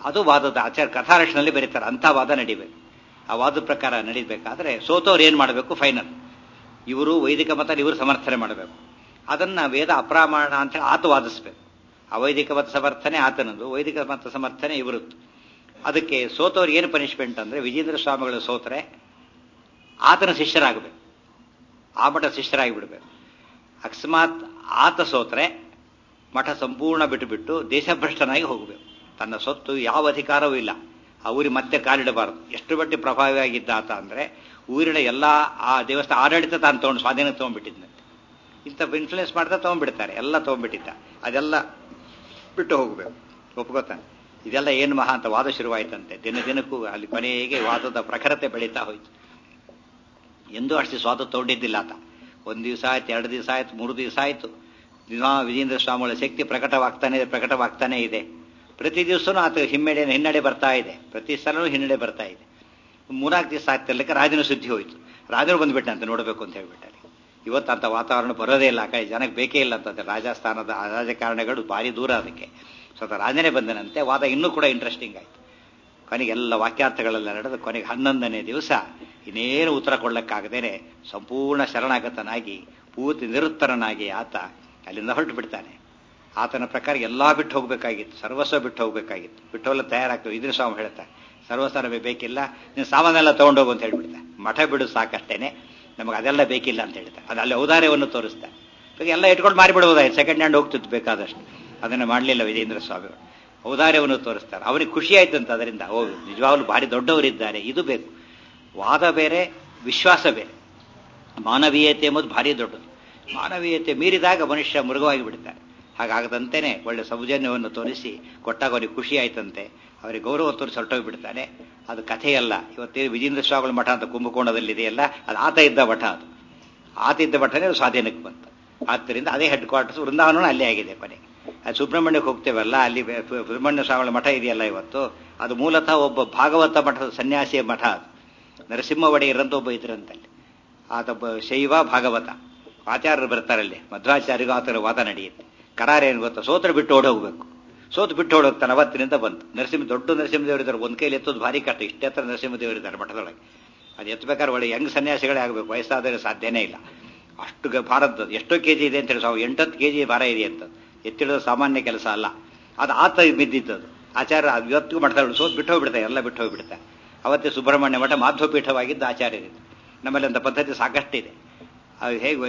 ಅದು ವಾದದ ಆಚಾರ ಕಥಾರಕ್ಷಣಲ್ಲಿ ಬರೀತಾರೆ ಅಂಥ ವಾದ ನಡಿಬೇಕು ಆ ವಾದದ ಪ್ರಕಾರ ನಡೀಬೇಕಾದ್ರೆ ಸೋತವ್ರು ಏನು ಮಾಡಬೇಕು ಫೈನಲ್ ಇವರು ವೈದಿಕ ಮತ ಇವರು ಸಮರ್ಥನೆ ಮಾಡಬೇಕು ಅದನ್ನ ವೇದ ಅಪ್ರಾಮಾಣ ಅಂತೇಳಿ ಆತ ವಾದಿಸ್ಬೇಕು ಅವೈದಿಕ ಮತ ಸಮರ್ಥನೆ ಆತನದು ವೈದಿಕ ಮತ ಸಮರ್ಥನೆ ಇವರದ್ದು ಅದಕ್ಕೆ ಸೋತವ್ರು ಏನು ಪನಿಷ್ಮೆಂಟ್ ಅಂದ್ರೆ ವಿಜೇಂದ್ರ ಸ್ವಾಮಿಗಳು ಸೋತರೆ ಆತನ ಶಿಷ್ಯರಾಗಬೇಕು ಆ ಮಠ ಶಿಷ್ಯರಾಗಿ ಬಿಡಬೇಕು ಅಕಸ್ಮಾತ್ ಆತ ಸೋತ್ರೆ ಮಠ ಸಂಪೂರ್ಣ ಬಿಟ್ಟುಬಿಟ್ಟು ದೇಶಭ್ರಷ್ಟನಾಗಿ ಹೋಗಬೇಕು ತನ್ನ ಸೊತ್ತು ಯಾವ ಅಧಿಕಾರವೂ ಇಲ್ಲ ಆ ಊರಿಗೆ ಮತ್ತೆ ಕಾಲಿಡಬಾರದು ಎಷ್ಟು ಮಟ್ಟಿಗೆ ಪ್ರಭಾವಿಯಾಗಿದ್ದ ಆತ ಅಂದ್ರೆ ಊರಿನ ಎಲ್ಲ ಆ ದೇವಸ್ಥಾನ ಆಡಳಿತ ತಾನು ತಗೊಂಡು ಸ್ವಾಧೀನ ತಗೊಂಡ್ಬಿಟ್ಟಿದ್ದಂತೆ ಇಂಥ ಇನ್ಫ್ಲೂಯೆನ್ಸ್ ಮಾಡ್ತಾ ತಗೊಂಡ್ಬಿಡ್ತಾರೆ ಎಲ್ಲ ತಗೊಂಡ್ಬಿಟ್ಟಿದ್ದ ಅದೆಲ್ಲ ಬಿಟ್ಟು ಹೋಗಬೇಕು ಒಪ್ಕೋತಾನೆ ಇದೆಲ್ಲ ಏನು ಮಹಾ ಅಂತ ವಾದ ಶುರುವಾಯ್ತಂತೆ ದಿನ ದಿನಕ್ಕೂ ಅಲ್ಲಿ ಕೊನೆಗೆ ವಾದದ ಪ್ರಖರತೆ ಬೆಳೀತಾ ಹೋಯ್ತು ಎಂದೂ ಅಷ್ಟು ಸ್ವಾದ ತಗೊಂಡಿದ್ದಿಲ್ಲ ಆತ ಒಂದು ದಿವಸ ಆಯ್ತು ಎರಡು ದಿವಸ ಆಯ್ತು ಮೂರು ದಿವಸ ಆಯ್ತು ದಿನ ವಿಜೇಂದ್ರ ಸ್ವಾಮಿಗಳ ಶಕ್ತಿ ಪ್ರಕಟವಾಗ್ತಾನೆ ಇದೆ ಪ್ರಕಟವಾಗ್ತಾನೆ ಇದೆ ಪ್ರತಿ ದಿವಸನೂ ಆತ ಹಿಮ್ಮೆಡೆ ಹಿನ್ನಡೆ ಬರ್ತಾ ಇದೆ ಪ್ರತಿ ಸಲನೂ ಹಿನ್ನಡೆ ಬರ್ತಾ ಇದೆ ಮೂರ್ನಾಲ್ಕು ದಿವಸ ಆಗ್ತಿರ್ಲಿಕ್ಕೆ ರಾಜನ ಸುದ್ದಿ ಹೋಯ್ತು ರಾಜನು ಬಂದ್ಬಿಟ್ಟಂತೆ ನೋಡಬೇಕು ಅಂತ ಹೇಳ್ಬಿಟ್ಟಾರೆ ಇವತ್ತು ಅಂತ ವಾತಾವರಣ ಬರೋದೇ ಇಲ್ಲ ಆ ಕಡೆ ಜನಕ್ಕೆ ಬೇಕೇ ಇಲ್ಲ ಅಂತಂತೆ ರಾಜಸ್ಥಾನದ ರಾಜಕಾರಣಗಳು ಭಾರಿ ದೂರ ಅದಕ್ಕೆ ಸ್ವತಃ ರಾಜನೇ ಬಂದನಂತೆ ವಾದ ಇನ್ನೂ ಕೂಡ ಇಂಟ್ರೆಸ್ಟಿಂಗ್ ಆಯ್ತು ಕೊನೆಗೆ ಎಲ್ಲ ವಾಕ್ಯಾರ್ಥಗಳೆಲ್ಲ ನಡೆದು ಕೊನೆಗೆ ಹನ್ನೊಂದನೇ ದಿವಸ ಇನ್ನೇನು ಉತ್ತರ ಕೊಡ್ಲಿಕ್ಕಾಗದೇನೆ ಸಂಪೂರ್ಣ ಶರಣಾಗತನಾಗಿ ಪೂರ್ತಿ ನಿರುತ್ತರನಾಗಿ ಆತ ಅಲ್ಲಿಂದ ಹೊರಟು ಬಿಡ್ತಾನೆ ಆತನ ಪ್ರಕಾರ ಎಲ್ಲಾ ಬಿಟ್ಟು ಹೋಗ್ಬೇಕಾಗಿತ್ತು ಸರ್ವಸ್ವ ಬಿಟ್ಟು ಹೋಗ್ಬೇಕಾಗಿತ್ತು ಬಿಟ್ಟು ಹೋಗಲು ತಯಾರಾಗ್ತದೆ ಇದ್ರ ಸ್ವಾಮಿ ಹೇಳ್ತಾರೆ ಸರ್ವಸ್ವ ನಮಗೆ ಬೇಕಿಲ್ಲ ನೀನು ಸಾಮಾನೆಲ್ಲ ತಗೊಂಡೋಗು ಅಂತ ಹೇಳ್ಬಿಡ್ತಾರೆ ಮಠ ಬಿಡು ಸಾಕಷ್ಟೇನೆ ನಮಗೆ ಅದೆಲ್ಲ ಬೇಕಿಲ್ಲ ಅಂತ ಹೇಳ್ತಾರೆ ಅದು ಅಲ್ಲಿ ಔದಾರ್ಯವನ್ನು ತೋರಿಸ್ತಾರೆ ಈಗ ಎಲ್ಲ ಇಟ್ಕೊಂಡು ಮಾರಿಬಿಡ್ಬೋದಾಯ್ತು ಸೆಕೆಂಡ್ ಹ್ಯಾಂಡ್ ಹೋಗ್ತಿತ್ತು ಬೇಕಾದಷ್ಟು ಅದನ್ನು ಮಾಡಲಿಲ್ಲ ವಿಜೇಂದ್ರ ಸ್ವಾಮಿಗಳು ಔದಾರ್ಯವನ್ನು ತೋರಿಸ್ತಾರೆ ಅವರಿಗೆ ಖುಷಿ ಆಯ್ತಂತ ಅದರಿಂದ ಓ ನಿಜವಾಗ್ಲೂ ಭಾರಿ ದೊಡ್ಡವರಿದ್ದಾರೆ ಇದು ಬೇಕು ವಾದ ಬೇರೆ ವಿಶ್ವಾಸ ಬೇರೆ ಮಾನವೀಯತೆ ಎಂಬುದು ಭಾರಿ ದೊಡ್ಡದು ಮಾನವೀಯತೆ ಮೀರಿದಾಗ ಮನುಷ್ಯ ಮೃಗವಾಗಿ ಬಿಡ್ತಾರೆ ಹಾಗಾಗದಂತೆಯೇ ಒಳ್ಳೆ ಸೌಜನ್ಯವನ್ನು ತೋರಿಸಿ ಕೊಟ್ಟಾಗ ಅವರಿಗೆ ಖುಷಿ ಆಯ್ತಂತೆ ಅವರಿಗೆ ಗೌರವ ತೋರಿಸಿ ಹೊರಟೋಗಿ ಬಿಡ್ತಾನೆ ಅದು ಕಥೆಯಲ್ಲ ಇವತ್ತೇ ವಿಜೇಂದ್ರ ಸ್ವಾಮಿಗಳ ಮಠ ಅಂತ ಕುಂಭಕೋಣದಲ್ಲಿದೆಯಲ್ಲ ಅದು ಆತ ಇದ್ದ ಮಠ ಅದು ಆತ ಇದ್ದ ಮಠನೇ ಅದು ಸ್ವಾಧೀನಕ್ಕೆ ಬಂತು ಆದ್ದರಿಂದ ಅದೇ ಹೆಡ್ ಕ್ವಾರ್ಟರ್ಸ್ ವೃಂದಾವನ ಅಲ್ಲೇ ಆಗಿದೆ ಕೊನೆಗೆ ಅದು ಸುಬ್ರಹ್ಮಣ್ಯಕ್ಕೆ ಹೋಗ್ತೇವಲ್ಲ ಅಲ್ಲಿ ಸುಬ್ರಹ್ಮಣ್ಯ ಸ್ವಾಮಿಗಳ ಮಠ ಇದೆಯಲ್ಲ ಇವತ್ತು ಅದು ಮೂಲತಃ ಒಬ್ಬ ಭಾಗವತ ಮಠದ ಸನ್ಯಾಸಿಯ ಮಠ ಅದು ನರಸಿಂಹ ಒಡೆಯರಂತ ಒಬ್ಬ ಇದ್ರಂತಲ್ಲಿ ಆತ ಶೈವ ಭಾಗವತ ಆಚಾರ್ಯರು ಬರ್ತಾರಲ್ಲಿ ಮಧ್ವಾಚಾರ್ಯಗೂ ಆತರ ವಾದ ನಡೆಯುತ್ತೆ ಕರಾರ ಏನು ಗೊತ್ತಾ ಸೋತ್ರ ಬಿಟ್ಟು ಓಡಿ ಹೋಗ್ಬೇಕು ಸೋತು ಬಿಟ್ಟು ಓಡೋಗ್ತಾನೆ ಅವತ್ತಿನಿಂದ ಬಂತು ನರಸಿಂಹ ದೊಡ್ಡ ನರಸಿಂಹದೇವರಿದ್ದಾರೆ ಒಂದ್ ಕೈಲಿ ಎತ್ತೋದು ಭಾರಿ ಕಷ್ಟ ಇಷ್ಟೇ ಹತ್ರ ನರಸಿಂಹದೇವರಿದ್ದಾರೆ ಮಠದೊಳಗೆ ಅದು ಎತ್ತಬೇಕಾದ್ರೆ ಒಳ್ಳೆ ಹೆಂಗ್ ಸನ್ಯಾಸಿಗಳೇ ಆಗಬೇಕು ವಯಸ್ಸಾದರೆ ಸಾಧ್ಯನೇ ಇಲ್ಲ ಅಷ್ಟು ಭಾರತದ್ದು ಎಷ್ಟೋ ಕೆಜಿ ಇದೆ ಅಂತ ಹೇಳಿ ಸಾವಿರ ಎಂಟತ್ತು ಕೆಜಿ ಭಾರ ಇದೆ ಅಂತ ಎತ್ತಿಡೋದು ಸಾಮಾನ್ಯ ಕೆಲಸ ಅಲ್ಲ ಅದು ಆತ ಬಿದ್ದಿದ್ದದು ಆಚಾರ್ಯ ಅದು ಇವತ್ತಿಗೂ ಮಠದಲ್ಲಿ ಸೋತ್ ಬಿಟ್ಟು ಹೋಗ್ಬಿಡ್ತಾರೆ ಎಲ್ಲ ಬಿಟ್ಟು ಹೋಗ್ಬಿಡ್ತಾರೆ ಅವತ್ತೇ ಸುಬ್ರಹ್ಮಣ್ಯ ಮಠ ಮಾಧ್ವಪೀಠವಾಗಿದ್ದ ಆಚಾರ್ಯರಿದ್ದು ನಮ್ಮಲ್ಲಿ ಅಂತ ಪದ್ಧತಿ ಸಾಕಷ್ಟಿದೆ ಹೇಗೆ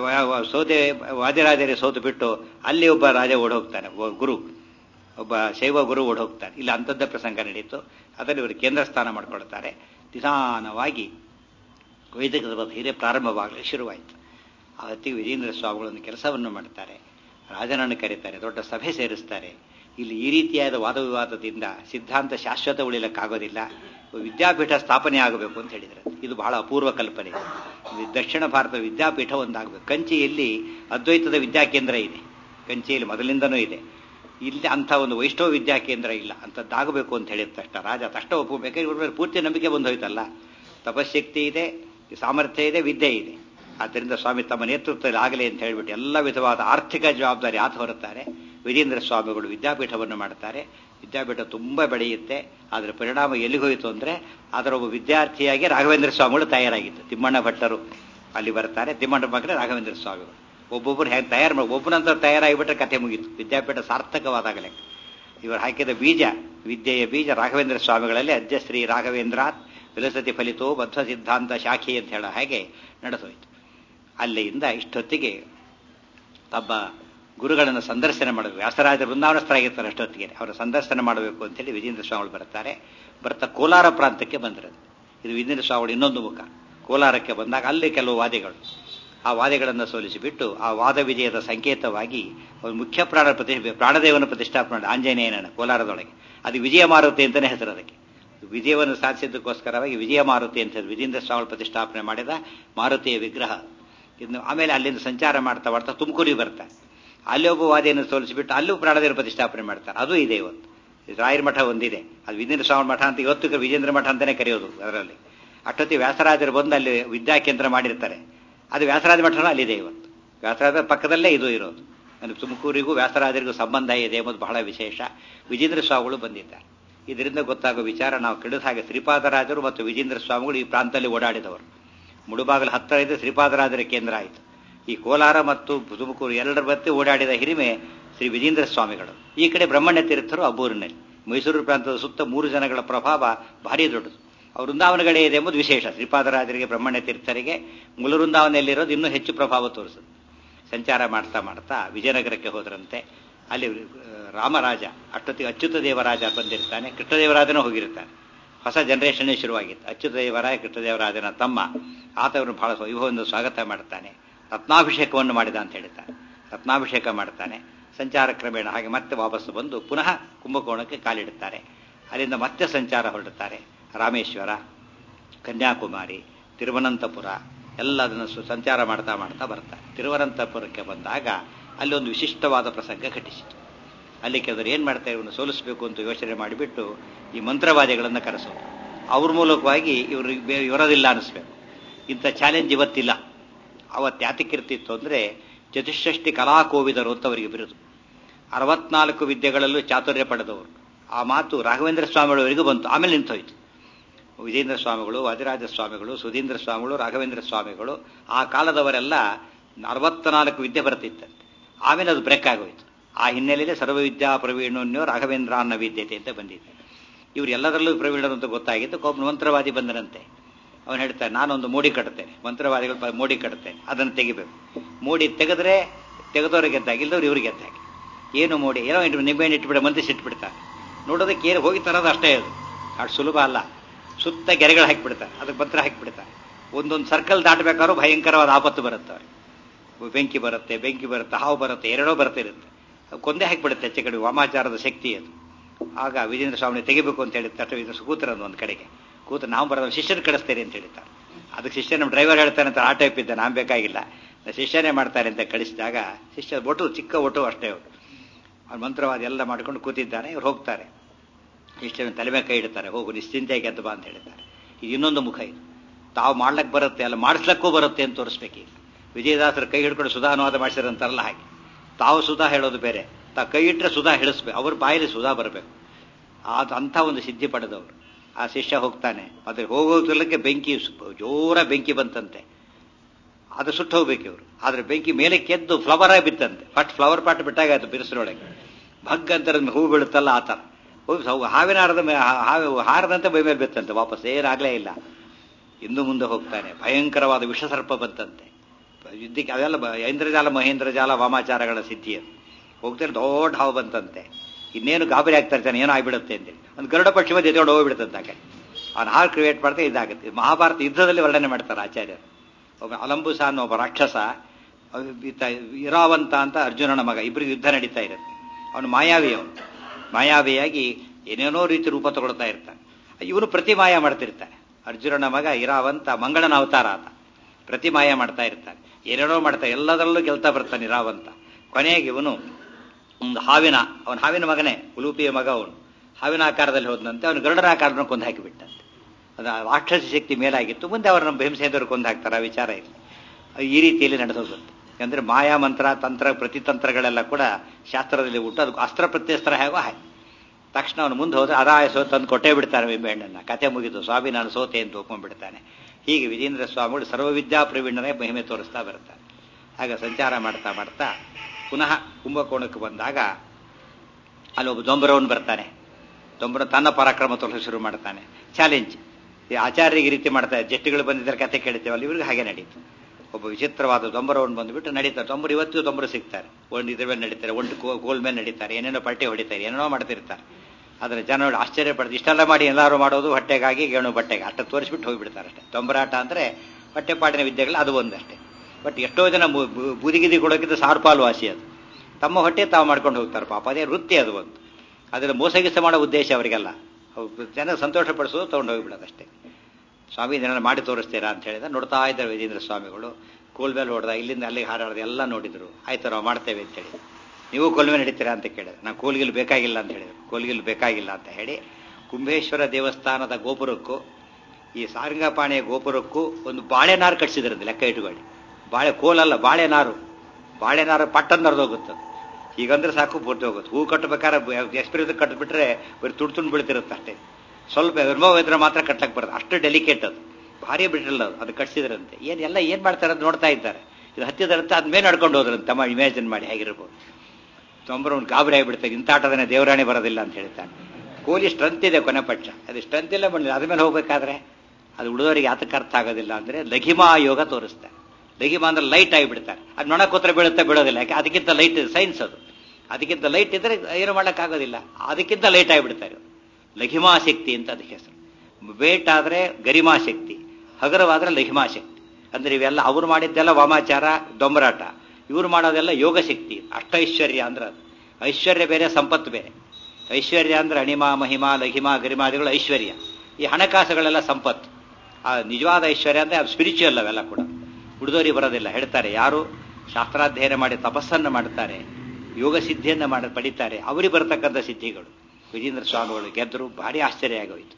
ಸೋತೆ ವಾದಿರಾಜರೇ ಸೋತು ಬಿಟ್ಟು ಅಲ್ಲಿ ಒಬ್ಬ ರಾಜ ಓಡೋಗ್ತಾನೆ ಗುರು ಒಬ್ಬ ಶೈವ ಗುರು ಓಡೋಗ್ತಾನೆ ಇಲ್ಲ ಅಂಥದ್ದೇ ಪ್ರಸಂಗ ನಡೀತು ಅದರಲ್ಲಿ ಇವರು ಕೇಂದ್ರ ಸ್ಥಾನ ಮಾಡಿಕೊಳ್ತಾರೆ ನಿಧಾನವಾಗಿ ವೈದಿಕ ಧೈರ್ಯ ಪ್ರಾರಂಭವಾಗಲಿ ಶುರುವಾಯಿತು ಆ ಹೊತ್ತಿಗೆ ವಿಜೇಂದ್ರ ಸ್ವಾಮಿಗಳೊಂದು ಕೆಲಸವನ್ನು ಮಾಡ್ತಾರೆ ರಾಜನನ್ನು ಕರೀತಾರೆ ದೊಡ್ಡ ಸಭೆ ಸೇರಿಸ್ತಾರೆ ಇಲ್ಲಿ ಈ ರೀತಿಯಾದ ವಾದ ವಿವಾದದಿಂದ ಸಿದ್ಧಾಂತ ಶಾಶ್ವತ ಉಳಿಲಕ್ಕಾಗೋದಿಲ್ಲ ವಿದ್ಯಾಪೀಠ ಸ್ಥಾಪನೆ ಆಗಬೇಕು ಅಂತ ಹೇಳಿದರೆ ಇದು ಬಹಳ ಅಪೂರ್ವ ಕಲ್ಪನೆ ದಕ್ಷಿಣ ಭಾರತ ವಿದ್ಯಾಪೀಠ ಒಂದಾಗಬೇಕು ಕಂಚಿಯಲ್ಲಿ ಅದ್ವೈತದ ವಿದ್ಯಾಕೇಂದ್ರ ಇದೆ ಕಂಚಿಯಲ್ಲಿ ಮೊದಲಿಂದನೂ ಇದೆ ಇಲ್ಲಿ ಅಂಥ ಒಂದು ವೈಷ್ಣವ ವಿದ್ಯಾಕೇಂದ್ರ ಇಲ್ಲ ಅಂಥದ್ದಾಗಬೇಕು ಅಂತ ಹೇಳಿದ ತಕ್ಷಣ ರಾಜ ತಕ್ಷಣ ಒಪ್ಪಬೇಕು ಇವ್ರ ಪೂರ್ತಿ ನಂಬಿಕೆ ಬಂದು ಹೋಯ್ತಲ್ಲ ತಪಶಕ್ತಿ ಇದೆ ಸಾಮರ್ಥ್ಯ ಇದೆ ವಿದ್ಯೆ ಇದೆ ಆದ್ದರಿಂದ ಸ್ವಾಮಿ ತಮ್ಮ ನೇತೃತ್ವದಲ್ಲಿ ಆಗಲಿ ಅಂತ ಹೇಳಿಬಿಟ್ಟು ಎಲ್ಲ ವಿಧವಾದ ಆರ್ಥಿಕ ಜವಾಬ್ದಾರಿ ಆತ ಹೊರುತ್ತಾರೆ ವಿಜೇಂದ್ರ ಸ್ವಾಮಿಗಳು ವಿದ್ಯಾಪೀಠವನ್ನು ಮಾಡ್ತಾರೆ ವಿದ್ಯಾಪೀಠ ತುಂಬ ಬೆಳೆಯುತ್ತೆ ಅದರ ಪರಿಣಾಮ ಎಲ್ಲಿಗೆ ಹೋಯಿತು ಅಂದರೆ ಅದರ ಒಬ್ಬ ವಿದ್ಯಾರ್ಥಿಯಾಗಿ ರಾಘವೇಂದ್ರ ಸ್ವಾಮಿಗಳು ತಯಾರಾಗಿತ್ತು ತಿಮ್ಮಣ್ಣ ಭಟ್ಟರು ಅಲ್ಲಿ ಬರ್ತಾರೆ ತಿಮ್ಮಣ್ಣ ಮಕ್ಕಳೇ ರಾಘವೇಂದ್ರ ಸ್ವಾಮಿಗಳು ಒಬ್ಬೊಬ್ಬರು ಹೇಗೆ ತಯಾರು ಮಾಡಿ ಒಬ್ಬನಂತರ ತಯಾರಾಗಿಬಿಟ್ರೆ ಕಥೆ ಮುಗೀತು ವಿದ್ಯಾಪೀಠ ಸಾರ್ಥಕವಾದಾಗಲೇ ಇವರು ಹಾಕಿದ ಬೀಜ ವಿದ್ಯೆಯ ಬೀಜ ರಾಘವೇಂದ್ರ ಸ್ವಾಮಿಗಳಲ್ಲಿ ಅಜ್ಜ ಶ್ರೀ ರಾಘವೇಂದ್ರಾತ್ ವಿಲಸತಿ ಫಲಿತೋ ಬದ್ಧ ಸಿದ್ಧಾಂತ ಶಾಖೆ ಅಂತ ಹೇಳೋ ಹಾಗೆ ನಡೆದೋಯ್ತು ಅಲ್ಲಿಂದ ಇಷ್ಟೊತ್ತಿಗೆ ತಮ್ಮ ಗುರುಗಳನ್ನು ಸಂದರ್ಶನ ಮಾಡಬೇಕು ವ್ಯಾಸರಾಜ ವೃಂದಾವನಸ್ಥರಾಗಿರ್ತಾರೆ ಅಷ್ಟೊತ್ತಿಗೆ ಅವರ ಸಂದರ್ಶನ ಮಾಡಬೇಕು ಅಂತೇಳಿ ವಿಜೇಂದ್ರ ಸ್ವಾಮಿಗಳು ಬರ್ತಾರೆ ಬರ್ತಾ ಕೋಲಾರ ಪ್ರಾಂತಕ್ಕೆ ಬಂದಿರೋದು ಇದು ವಿಜೇಂದ್ರ ಸ್ವಾಮಿಗಳು ಇನ್ನೊಂದು ಮುಖ ಕೋಲಾರಕ್ಕೆ ಬಂದಾಗ ಅಲ್ಲಿ ಕೆಲವು ವಾದಿಗಳು ಆ ವಾದಿಗಳನ್ನು ಸೋಲಿಸಿಬಿಟ್ಟು ಆ ವಾದ ವಿಜಯದ ಸಂಕೇತವಾಗಿ ಒಂದು ಮುಖ್ಯ ಪ್ರಾಣ ಪ್ರತಿ ಪ್ರಾಣದೇವನ ಪ್ರತಿಷ್ಠಾಪನೆ ಮಾಡಿ ಆಂಜನೇಯನ ಕೋಲಾರದೊಳಗೆ ಅದು ವಿಜಯ ಮಾರುತಿ ಅಂತಲೇ ಹೆಸರು ಅದಕ್ಕೆ ವಿಜಯವನ್ನು ಸಾಧಿಸಿದ್ದಕ್ಕೋಸ್ಕರವಾಗಿ ವಿಜಯ ಮಾರುತಿ ಅಂತ ವಿಜೇಂದ್ರ ಸ್ವಾಮಿಗಳು ಪ್ರತಿಷ್ಠಾಪನೆ ಮಾಡಿದ ಮಾರುತಿಯ ವಿಗ್ರಹ ಇನ್ನು ಆಮೇಲೆ ಅಲ್ಲಿಂದ ಸಂಚಾರ ಮಾಡ್ತಾ ಮಾಡ್ತಾ ತುಮಕೂರಿಗೆ ಬರ್ತಾರೆ ಅಲ್ಲಿ ಒಬ್ಬ ವಾದಿಯನ್ನು ಸೋಲಿಸಿಬಿಟ್ಟು ಅಲ್ಲೂ ಪ್ರಾಣದೇವರ ಪ್ರತಿಷ್ಠಾಪನೆ ಮಾಡ್ತಾರೆ ಅದು ಇದೆ ಇವತ್ತು ರಾಯರ ಮಠ ಒಂದಿದೆ ಅದು ವಿಜೇಂದ್ರ ಸ್ವಾಮಿ ಮಠ ಅಂತ ಇವತ್ತು ವಿಜೇಂದ್ರ ಮಠ ಅಂತಾನೆ ಕರೆಯೋದು ಅದರಲ್ಲಿ ಅಷ್ಟೊತ್ತಿ ವ್ಯಾಸರಾಜರು ಬಂದು ಅಲ್ಲಿ ವಿದ್ಯಾಕೇಂದ್ರ ಮಾಡಿರ್ತಾರೆ ಅದು ವ್ಯಾಸರಾಜ ಮಠನೂ ಅಲ್ಲಿದೆ ಇವತ್ತು ವ್ಯಾಸರಾಜರ ಪಕ್ಕದಲ್ಲೇ ಇದು ಇರೋದು ಅಂದರೆ ತುಮಕೂರಿಗೂ ವ್ಯಾಸರಾಜರಿಗೂ ಸಂಬಂಧ ಇದೆ ಎಂಬುದು ಬಹಳ ವಿಶೇಷ ವಿಜೇಂದ್ರ ಸ್ವಾಮಿಗಳು ಬಂದಿದ್ದಾರೆ ಇದರಿಂದ ಗೊತ್ತಾಗೋ ವಿಚಾರ ನಾವು ಕೆಡದ ಹಾಗೆ ಶ್ರೀಪಾದರಾಜರು ಮತ್ತು ವಿಜೇಂದ್ರ ಸ್ವಾಮಿಗಳು ಈ ಪ್ರಾಂತದಲ್ಲಿ ಓಡಾಡಿದವರು ಮುಡುಬಾಗಿಲು ಹತ್ತಿರ ಇದ್ದು ಶ್ರೀಪಾದರಾಜರ ಕೇಂದ್ರ ಆಯಿತು ಈ ಕೋಲಾರ ಮತ್ತು ತುಮಕೂರು ಎರಡರ ಬತ್ತಿ ಓಡಾಡಿದ ಹಿರಿಮೆ ಶ್ರೀ ವಿಜೇಂದ್ರ ಸ್ವಾಮಿಗಳು ಈ ಕಡೆ ಬ್ರಹ್ಮಣ್ಯ ತೀರ್ಥರು ಅಬ್ಬೂರಿನಲ್ಲಿ ಮೈಸೂರು ಪ್ರಾಂತದ ಸುತ್ತ ಮೂರು ಜನಗಳ ಪ್ರಭಾವ ಭಾರಿ ದೊಡ್ಡದು ಅವ್ರ ವೃಂದಾವನಗಳೇ ಇದೆ ಎಂಬುದು ವಿಶೇಷ ಶ್ರೀಪಾದರಾಜರಿಗೆ ಬ್ರಹ್ಮಣ್ಯ ತೀರ್ಥರಿಗೆ ಮೂಲ ವೃಂದಾವನೆಯಲ್ಲಿರೋದು ಇನ್ನೂ ಹೆಚ್ಚು ಪ್ರಭಾವ ತೋರಿಸುತ್ತೆ ಸಂಚಾರ ಮಾಡ್ತಾ ಮಾಡ್ತಾ ವಿಜಯನಗರಕ್ಕೆ ಹೋದ್ರಂತೆ ಅಲ್ಲಿ ರಾಮರಾಜ ಅಷ್ಟೊತ್ತಿಗೆ ಅಚ್ಯುತ ದೇವರಾಜ ಬಂದಿರ್ತಾನೆ ಕೃಷ್ಣದೇವರಾಜನೂ ಹೋಗಿರ್ತಾನೆ ಹೊಸ ಜನರೇಷನ್ನೇ ಶುರುವಾಗಿತ್ತು ಅಚ್ಯುತ ದೇವರಾಯ ಕೃಷ್ಣದೇವರಾಜನ ತಮ್ಮ ಆತವನ್ನು ಬಹಳ ವೈಭವದಿಂದ ಸ್ವಾಗತ ಮಾಡ್ತಾನೆ ರತ್ನಾಭಿಷೇಕವನ್ನು ಮಾಡಿದ ಅಂತ ಹೇಳ್ತಾನೆ ರತ್ನಾಭಿಷೇಕ ಮಾಡ್ತಾನೆ ಸಂಚಾರ ಕ್ರಮೇಣ ಹಾಗೆ ಮತ್ತೆ ವಾಪಸ್ಸು ಬಂದು ಪುನಃ ಕುಂಭಕೋಣಕ್ಕೆ ಕಾಲಿಡುತ್ತಾರೆ ಅಲ್ಲಿಂದ ಮತ್ತೆ ಸಂಚಾರ ಹೊರಡುತ್ತಾರೆ ರಾಮೇಶ್ವರ ಕನ್ಯಾಕುಮಾರಿ ತಿರುವನಂತಪುರ ಎಲ್ಲ ಅದನ್ನು ಸಂಚಾರ ಮಾಡ್ತಾ ಮಾಡ್ತಾ ಬರ್ತಾರೆ ತಿರುವನಂತಪುರಕ್ಕೆ ಬಂದಾಗ ಅಲ್ಲಿ ಒಂದು ವಿಶಿಷ್ಟವಾದ ಪ್ರಸಂಗ ಘಟಿಸಿತು ಅಲ್ಲಿ ಕೆಲವರು ಏನು ಮಾಡ್ತಾರೆ ಇವನು ಸೋಲಿಸಬೇಕು ಅಂತ ಯೋಚನೆ ಮಾಡಿಬಿಟ್ಟು ಈ ಮಂತ್ರವಾದಿಗಳನ್ನು ಕರೆಸೋದು ಅವ್ರ ಮೂಲಕವಾಗಿ ಇವರು ಇವರದಿಲ್ಲ ಅನಿಸ್ಬೇಕು ಇಂಥ ಚಾಲೆಂಜ್ ಇವತ್ತಿಲ್ಲ ಅವತ್ತು ಯಾತಕ್ಕಿರ್ತಿತ್ತು ಅಂದರೆ ಚತುಷ್ಷಷ್ಟಿ ಕಲಾಕೋವಿದರು ಅಂತ ಅವರಿಗೆ ಬಿರುದು ಅರವತ್ನಾಲ್ಕು ವಿದ್ಯೆಗಳಲ್ಲೂ ಚಾತುರ್ಯ ಪಡೆದವರು ಆ ಮಾತು ರಾಘವೇಂದ್ರ ಸ್ವಾಮಿಗಳವರೆಗೂ ಬಂತು ಆಮೇಲೆ ನಿಂತೋಯ್ತು ವಿಜೇಂದ್ರ ಸ್ವಾಮಿಗಳು ವಾದಿರಾಜ ಸ್ವಾಮಿಗಳು ಸುಧೀಂದ್ರ ಸ್ವಾಮಿಗಳು ರಾಘವೇಂದ್ರ ಸ್ವಾಮಿಗಳು ಆ ಕಾಲದವರೆಲ್ಲ ಅರವತ್ನಾಲ್ಕು ವಿದ್ಯೆ ಬರ್ತಿತ್ತಂತೆ ಆಮೇಲೆ ಅದು ಬ್ರೇಕ್ ಆಗೋಯ್ತು ಆ ಹಿನ್ನೆಲೆಯಲ್ಲಿ ಸರ್ವವಿದ್ಯಾ ಪ್ರವೀಣನ್ಯೋ ರಾಘವೇಂದ್ರ ಅನ್ನ ವಿದ್ಯತೆ ಅಂತ ಬಂದಿದೆ ಇವರು ಎಲ್ಲದರಲ್ಲೂ ಪ್ರವೀಣರು ಅಂತ ಗೊತ್ತಾಗಿದ್ದು ಒಬ್ಬ ಮಂತ್ರವಾದಿ ಬಂದರಂತೆ ಅವನು ಹೇಳ್ತಾನೆ ನಾನೊಂದು ಮೋಡಿ ಕಟ್ಟುತ್ತೇನೆ ಮಂತ್ರವಾದಿಗಳು ಮೋಡಿ ಕಟ್ಟುತ್ತೇನೆ ಅದನ್ನು ತೆಗಿಬೇಕು ಮೋಡಿ ತೆಗೆದ್ರೆ ತೆಗೆದವ್ರಿಗೆ ಗೆದ್ದಾಗಿ ಇಲ್ಲದವ್ರು ಇವ್ರಿಗೆ ಗೆದ್ದಾಗಿ ಏನು ಮೋಡಿ ಏನೋ ಇಟ್ಟು ನಿಂಬೆಹಣ್ಣು ಇಟ್ಬಿಡ ಮಂತ್ರಿಸಿ ಇಟ್ಬಿಡ್ತಾರೆ ನೋಡೋದಕ್ಕೆ ಏನು ಹೋಗಿ ತರೋದು ಅಷ್ಟೇ ಅದು ಅಷ್ಟು ಸುಲಭ ಅಲ್ಲ ಸುತ್ತ ಗೆರೆಗಳು ಹಾಕಿಬಿಡ್ತಾರೆ ಅದಕ್ಕೆ ಮಂತ್ರ ಹಾಕಿಬಿಡ್ತಾರೆ ಒಂದೊಂದು ಸರ್ಕಲ್ ದಾಟಬೇಕಾದ್ರೂ ಭಯಂಕರವಾದ ಆಪತ್ತು ಬರುತ್ತೆ ಅವ್ರಿಗೆ ಬೆಂಕಿ ಬರುತ್ತೆ ಬೆಂಕಿ ಬರುತ್ತೆ ಹಾವು ಬರುತ್ತೆ ಎರಡೋ ಬರ್ತಿರುತ್ತೆ ಕೊಂದೆ ಹಾಕಿಬಿಡುತ್ತೆ ಹೆಚ್ಚು ಕಡೆ ವಾಮಾಚಾರದ ಶಕ್ತಿ ಅದು ಆಗ ವಿಜೇಂದ್ರ ಸ್ವಾಮಿ ತೆಗಿಬೇಕು ಅಂತ ಹೇಳಿ ತಕ್ಷಣ ವಿಜೇಂದ್ರ ಕೂತರದು ಒಂದು ಕಡೆಗೆ ಕೂತು ನಾವು ಬರೋದು ಶಿಷ್ಯನ ಕಳಿಸ್ತೇನೆ ಅಂತ ಹೇಳ್ತಾರೆ ಅದಕ್ಕೆ ಶಿಷ್ಯ ನಮ್ಮ ಡ್ರೈವರ್ ಹೇಳ್ತಾನೆ ಅಂತ ಆ ಟೈಪ್ ಇದ್ದ ನಾನು ಬೇಕಾಗಿಲ್ಲ ಶಿಷ್ಯನೇ ಮಾಡ್ತಾರೆ ಅಂತ ಕಳಿಸಿದಾಗ ಶಿಷ್ಯ ಒಟ್ಟು ಚಿಕ್ಕ ಒಟ್ಟು ಅಷ್ಟೇ ಅವರು ಅವ್ರು ಮಂತ್ರವಾದ ಎಲ್ಲ ಮಾಡ್ಕೊಂಡು ಕೂತಿದ್ದಾನೆ ಇವ್ರು ಹೋಗ್ತಾರೆ ಶಿಷ್ಯನ ತಲೆ ಮೇಲೆ ಕೈ ಇಡ್ತಾರೆ ಹೋಗು ನಿಶ್ಚಿಂತೆಯಾಗಿ ಗೆದ್ದು ಬಾ ಅಂತ ಹೇಳ್ತಾರೆ ಇದು ಇನ್ನೊಂದು ಮುಖ ಇದು ತಾವು ಮಾಡ್ಲಕ್ಕೆ ಬರುತ್ತೆ ಅಲ್ಲ ಮಾಡಿಸ್ಲಕ್ಕೂ ಬರುತ್ತೆ ಅಂತ ತೋರಿಸ್ಬೇಕು ಈಗ ವಿಜಯದಾಸರ ಕೈ ಹಿಡ್ಕೊಂಡು ಸುಧಾ ಅನುವಾದ ಮಾಡಿಸಿರಂತಾರಲ್ಲ ಹಾಗೆ ತಾವು ಸುಧಾ ಹೇಳೋದು ಬೇರೆ ತಾ ಕೈ ಇಟ್ಟರೆ ಸುಧಾ ಹೇಳಿಸ್ಬೇಕು ಅವ್ರ ಬಾಯಲ್ಲಿ ಸುಧಾ ಬರಬೇಕು ಅದು ಅಂಥ ಒಂದು ಸಿದ್ಧಿ ಪಡೆದವರು ಆ ಶಿಷ್ಯ ಹೋಗ್ತಾನೆ ಅದ್ರ ಹೋಗೋದಕ್ಕೆ ಬೆಂಕಿ ಜೋರ ಬೆಂಕಿ ಬಂತಂತೆ ಅದು ಸುಟ್ಟು ಹೋಗ್ಬೇಕು ಇವರು ಆದ್ರೆ ಬೆಂಕಿ ಮೇಲೆ ಕೆದ್ದು ಫ್ಲವರ್ ಆಗಿ ಬಿತ್ತಂತೆ ಫಸ್ಟ್ ಫ್ಲವರ್ ಪಾಟ್ ಬಿಟ್ಟಾಗ ಆಯ್ತು ಬಿರುಸಿನೊಳಗೆ ಭಗ್ ಅಂತ ಹೂ ಬೀಳುತ್ತಲ್ಲ ಆ ಥರ ಹಾವಿನ ಹಾರದ ಹಾವು ಹಾರದಂತೆ ಬೈ ಮೇಲೆ ಬಿತ್ತಂತೆ ವಾಪಸ್ ಏನಾಗಲೇ ಇಲ್ಲ ಇನ್ನು ಮುಂದೆ ಹೋಗ್ತಾನೆ ಭಯಂಕರವಾದ ವಿಷಸರ್ಪ ಬಂತಂತೆ ಯುದ್ಧಕ್ಕೆ ಅದೆಲ್ಲ ಇಂದ್ರಜಾಲ ಮಹೇಂದ್ರಜಾಲ ವಾಮಾಚಾರಗಳ ಸಿದ್ಧಿ ಅದು ಹೋಗ್ತಾರೆ ದೊಡ್ಡ ಹಾವು ಬಂತಂತೆ ಇನ್ನೇನು ಗಾಬರಿ ಆಗ್ತಾ ಇರ್ತಾನೆ ಏನೋ ಆಗ್ಬಿಡುತ್ತೆ ಅಂತೇಳಿ ಒಂದು ಗರುಡ ಪಕ್ಷಿ ಬಂದು ಎತ್ಕೊಂಡು ಹೋಗ್ಬಿಡುತ್ತಂತೆ ಆಕೆ ಅವ್ನು ಹಾಲು ಕ್ರಿಯೇಟ್ ಮಾಡ್ತಾ ಇದಾಗುತ್ತೆ ಮಹಾಭಾರತ ಯುದ್ಧದಲ್ಲಿ ವರ್ಣನೆ ಮಾಡ್ತಾರೆ ಆಚಾರ್ಯರು ಒಬ್ಬ ಅಲಂಬುಸ ಅನ್ನೋ ಒಬ್ಬ ರಾಕ್ಷಸ ಇರಾವಂತ ಅಂತ ಅರ್ಜುನನ ಮಗ ಇಬ್ಬರಿಗೆ ಯುದ್ಧ ನಡೀತಾ ಇರುತ್ತೆ ಅವನು ಮಾಯಾವಿ ಅವನು ಮಾಯಾವಿಯಾಗಿ ಏನೇನೋ ರೀತಿ ರೂಪ ತಗೊಳ್ತಾ ಇರ್ತಾನೆ ಇವನು ಪ್ರತಿಮಾಯ ಮಾಡ್ತಿರ್ತಾನೆ ಅರ್ಜುನನ ಮಗ ಇರಾವಂತ ಮಂಗಳನ ಅವತಾರ ಆತ ಪ್ರತಿಮಾಯ ಮಾಡ್ತಾ ಇರ್ತಾನೆ ಏನೇನೋ ಮಾಡ್ತಾ ಎಲ್ಲದರಲ್ಲೂ ಗೆಲ್ತಾ ಬರ್ತಾನೆ ಇರಾವಂತ ಕೊನೆಗೆ ಇವನು ಒಂದು ಹಾವಿನ ಅವನ ಹಾವಿನ ಮಗನೇ ಉಲೂಪಿಯ ಮಗ ಅವನು ಹಾವಿನ ಆಕಾರದಲ್ಲಿ ಹೋದಂತೆ ಅವನು ಗರುಡನ ಆಕಾರನ ಕೊಂದು ಹಾಕಿಬಿಟ್ಟಂತೆ ಅದು ರಾಕ್ಷಸ ಶಕ್ತಿ ಮೇಲಾಗಿತ್ತು ಮುಂದೆ ಅವರನ್ನು ಭೀಮಸೇನರು ಕೊಂದು ಹಾಕ್ತಾರೆ ಆ ವಿಚಾರ ಇಲ್ಲ ಈ ರೀತಿಯಲ್ಲಿ ನಡೆಸೋದು ಯಾಕಂದ್ರೆ ಮಾಯಾ ಮಂತ್ರ ತಂತ್ರ ಪ್ರತಿತಂತ್ರಗಳೆಲ್ಲ ಕೂಡ ಶಾಸ್ತ್ರದಲ್ಲಿ ಉಂಟು ಅದಕ್ಕೆ ಅಸ್ತ್ರ ಪ್ರತ್ಯಸ್ತ್ರ ಹೇಗೋ ಹಾಗೆ ತಕ್ಷಣ ಅವನು ಮುಂದೆ ಹೋದ್ರೆ ಅದಾಯ ಸೋ ತಂದು ಕೊಟ್ಟೇ ಬಿಡ್ತಾನೆ ನಿಂಬೆಹಣ್ಣನ್ನ ಕತೆ ಮುಗಿದು ಸ್ವಾಮಿ ನಾನು ಸೋತೆ ಅಂತ ಒಪ್ಕೊಂಡ್ಬಿಡ್ತಾನೆ ಹೀಗೆ ವಿಜೇಂದ್ರ ಸ್ವಾಮಿಗಳು ಸರ್ವವಿದ್ಯಾ ಪ್ರವೀಣನೇ ಮಹಿಮೆ ತೋರಿಸ್ತಾ ಬರ್ತಾನೆ ಆಗ ಸಂಚಾರ ಮಾಡ್ತಾ ಮಾಡ್ತಾ ಪುನಃ ಕುಂಭಕೋಣಕ್ಕೆ ಬಂದಾಗ ಅಲ್ಲಿ ಒಬ್ಬ ದೊಂಬರವನು ಬರ್ತಾನೆ ದೊಂಬರ ತನ್ನ ಪರಾಕ್ರಮ ತೋರಿಸಲು ಶುರು ಮಾಡ್ತಾನೆ ಚಾಲೆಂಜ್ ಈ ಆಚಾರ್ಯರಿಗೆ ರೀತಿ ಮಾಡ್ತಾರೆ ಜಟ್ಟಿಗಳು ಬಂದಿದ್ದಾರೆ ಕತೆ ಕೇಳ್ತೇವಲ್ಲ ಇವ್ರಿಗೆ ಹಾಗೆ ನಡೀತು ಒಬ್ಬ ವಿಚಿತ್ರವಾದ ದೊಂಬರವನ್ನು ಬಂದುಬಿಟ್ಟು ನಡೀತಾರೆ ದೊಂಬರು ಇವತ್ತು ದೊಂಬರು ಸಿಗ್ತಾರೆ ಒಂದು ಇದ್ರ ಮೇಲೆ ನಡೀತಾರೆ ಒಂದು ಗೋಲ್ ಮೇಲೆ ನಡೀತಾರೆ ಏನೇನೋ ಪಲ್ಟಿ ಹೊಡಿತಾರೆ ಏನೇನೋ ಮಾಡ್ತಿರ್ತಾರೆ ಆದರೆ ಜನಗಳು ಆಶ್ಚರ್ಯ ಪಡ್ದು ಇಷ್ಟೆಲ್ಲ ಮಾಡಿ ಎಲ್ಲರೂ ಮಾಡೋದು ಹೊಟ್ಟೆಗಾಗಿ ಗೇಣು ಬಟ್ಟೆಗೆ ಅಷ್ಟ ತೋರಿಸ್ಬಿಟ್ಟು ಹೋಗಿಬಿಡ್ತಾರೆ ಅಷ್ಟೇ ದೊಂಬರಾಟ ಅಂದರೆ ಹೊಟ್ಟೆಪಾಡಿನ ವಿದ್ಯೆಗಳು ಅದು ಒಂದಷ್ಟೇ ಬಟ್ ಎಷ್ಟೋ ಜನ ಬೂದಿಗಿದಿ ಕೊಡೋಕ್ಕಿಂತ ಸಾವಿರ ಪಾಲು ವಾಸಿ ಅದು ತಮ್ಮ ಹೊಟ್ಟೆ ತಾವು ಮಾಡ್ಕೊಂಡು ಹೋಗ್ತಾರೆ ಪಾಪ ಅದೇ ವೃತ್ತಿ ಅದು ಒಂದು ಅದನ್ನು ಮೋಸಗಿಸ ಮಾಡೋ ಉದ್ದೇಶ ಅವರಿಗೆಲ್ಲ ಜನ ಸಂತೋಷ ಪಡಿಸೋದು ತೊಗೊಂಡು ಹೋಗಿಬಿಡೋದಷ್ಟೇ ಸ್ವಾಮಿ ಇದನ್ನೆಲ್ಲ ಮಾಡಿ ತೋರಿಸ್ತೀರಾ ಅಂತ ಹೇಳಿದ ನೋಡ್ತಾ ಇದ್ದಾರೆ ವಿಜೇಂದ್ರ ಸ್ವಾಮಿಗಳು ಕೋಲ್ಮೇಲೆ ಹೊಡೆದ ಇಲ್ಲಿಂದ ಅಲ್ಲಿಗೆ ಹಾರಾಡ್ದು ಎಲ್ಲ ನೋಡಿದ್ರು ಆಯ್ತು ನಾವು ಮಾಡ್ತೇವೆ ಅಂತ ಹೇಳಿ ನೀವು ಕೋಲ್ಮೇಲೆ ನಡೀತೀರಾ ಅಂತ ಕೇಳಿದ್ರು ನಾವು ಕೋಲ್ಗಿಲ್ ಬೇಕಾಗಿಲ್ಲ ಅಂತ ಹೇಳಿದ್ರು ಕೋಲ್ಗಿಲ್ ಬೇಕಾಗಿಲ್ಲ ಅಂತ ಹೇಳಿ ಕುಂಭೇಶ್ವರ ದೇವಸ್ಥಾನದ ಗೋಪುರಕ್ಕೂ ಈ ಸಾರಂಗಪಾಣಿಯ ಗೋಪುರಕ್ಕೂ ಒಂದು ಬಾಳೆನಾರು ಕಟ್ಸಿದ್ರಂತೆ ಲೆಕ್ಕ ಇಟ್ಕೊಳ್ಳಿ ಬಾಳೆ ಕೋಲಲ್ಲ ಬಾಳೆನಾರು ಬಾಳೆನಾರು ಪಟ್ಟನ್ ನರದೋಗುತ್ತದೆ ಈಗಂದ್ರೆ ಸಾಕು ಪೂರ್ತಿ ಹೋಗುತ್ತೆ ಹೂ ಕಟ್ಟಬೇಕಾದ್ರೆ ಎಕ್ಸ್ಪೀರಿಯನ್ಸ್ ಕಟ್ಟಿಬಿಟ್ರೆ ಬರೀ ತುಡು ತುಂಡು ಬೀಳ್ತಿರುತ್ತೆ ಅಷ್ಟೇ ಸ್ವಲ್ಪ ಅನುಭವ ಇದ್ರೆ ಮಾತ್ರ ಕಟ್ಟಕ್ಕೆ ಬರೋದು ಅಷ್ಟು ಡೆಲಿಕೇಟ್ ಅದು ಭಾರಿ ಬಿಟ್ಟಿರಲ್ಲ ಅದು ಅದು ಕಟ್ಸಿದ್ರಂತೆ ಏನು ಎಲ್ಲ ಏನು ಮಾಡ್ತಾರೆ ಅಂತ ನೋಡ್ತಾ ಇದ್ದಾರೆ ಇದು ಹತ್ತಿದರಂತೆ ಅದ್ಮೇಲೆ ನಡ್ಕೊಂಡು ಹೋದ್ರಂತೆ ತಮ್ಮ ಇಮ್ಯಾಜಿನ್ ಮಾಡಿ ಹೇಗಿರ್ಬೋದು ತೊಂಬರ ಒಂದು ಗಾಬರಿ ಆಗಿಬಿಡ್ತಾರೆ ಇಂಥ ಆಟದನೆ ದೇವರಾಣಿ ಬರೋದಿಲ್ಲ ಅಂತ ಹೇಳ್ತಾನೆ ಕೋಹ್ಲಿ ಸ್ಟ್ರೆಂತ್ ಇದೆ ಕೊನೆ ಪಕ್ಷ ಅದು ಸ್ಟ್ರೆಂತ್ ಇಲ್ಲ ಬಂದಿಲ್ಲ ಅದ್ರ ಮೇಲೆ ಹೋಗ್ಬೇಕಾದ್ರೆ ಅದು ಉಳಿದವರಿಗೆ ಯಾತಕ್ಕೆ ಅರ್ಥ ಆಗೋದಿಲ್ಲ ಅಂದ್ರೆ ಲಘಿಮಾ ಯೋಗ ತೋರಿಸ್ತಾರೆ ಲಘಿಮಾ ಅಂದ್ರೆ ಲೈಟ್ ಆಗಿಬಿಡ್ತಾರೆ ಅದು ನೊಣ ಕೂತ್ರೆ ಬೀಳುತ್ತೆ ಬೀಳೋದಿಲ್ಲ ಯಾಕೆ ಅದಕ್ಕಿಂತ ಲೈಟ್ ಸೈನ್ಸ್ ಅದು ಅದಕ್ಕಿಂತ ಲೈಟ್ ಇದ್ರೆ ಏನು ಮಾಡೋಕ್ಕಾಗೋದಿಲ್ಲ ಅದಕ್ಕಿಂತ ಲೈಟ್ ಆಗಿಬಿಡ್ತಾರೆ ಲಘಿಮಾ ಶಕ್ತಿ ಅಂತ ಅದಕ್ಕೆ ಹೆಸರು ವೇಟ್ ಆದ್ರೆ ಗರಿಮಾ ಶಕ್ತಿ ಹಗರವಾದ್ರೆ ಲಘಿಮಾ ಶಕ್ತಿ ಅಂದ್ರೆ ಇವೆಲ್ಲ ಅವ್ರು ಮಾಡಿದ್ದೆಲ್ಲ ವಾಮಾಚಾರ ದೊಂಬರಾಟ ಇವ್ರು ಮಾಡೋದೆಲ್ಲ ಯೋಗ ಶಕ್ತಿ ಅಷ್ಟೈಶ್ವರ್ಯ ಅಂದ್ರೆ ಅದು ಐಶ್ವರ್ಯ ಬೇರೆ ಸಂಪತ್ತು ಬೇರೆ ಐಶ್ವರ್ಯ ಅಂದ್ರೆ ಅಣಿಮಾ ಮಹಿಮಾ ಲಘಿಮಾ ಗರಿಮಾದಿಗಳು ಐಶ್ವರ್ಯ ಈ ಹಣಕಾಸುಗಳೆಲ್ಲ ಸಂಪತ್ತು ಆ ನಿಜವಾದ ಐಶ್ವರ್ಯ ಅಂದ್ರೆ ಅದು ಸ್ಪಿರಿಚುವಲ್ ಅವೆಲ್ಲ ಕೂಡ ಉಳಿದೋರಿಗೆ ಬರೋದಿಲ್ಲ ಹೇಳ್ತಾರೆ ಯಾರು ಶಾಸ್ತ್ರಾಧ್ಯಯನ ಮಾಡಿ ತಪಸ್ಸನ್ನು ಮಾಡ್ತಾರೆ ಯೋಗ ಸಿದ್ಧಿಯನ್ನು ಮಾಡಿ ಪಡಿತಾರೆ ಅವರಿಗೆ ಬರತಕ್ಕಂಥ ಸಿದ್ಧಿಗಳು ವಿಜೇಂದ್ರ ಸ್ವಾಮಿಗಳು ಗೆದ್ದರು ಭಾರಿ ಆಶ್ಚರ್ಯ ಆಗೋಯ್ತು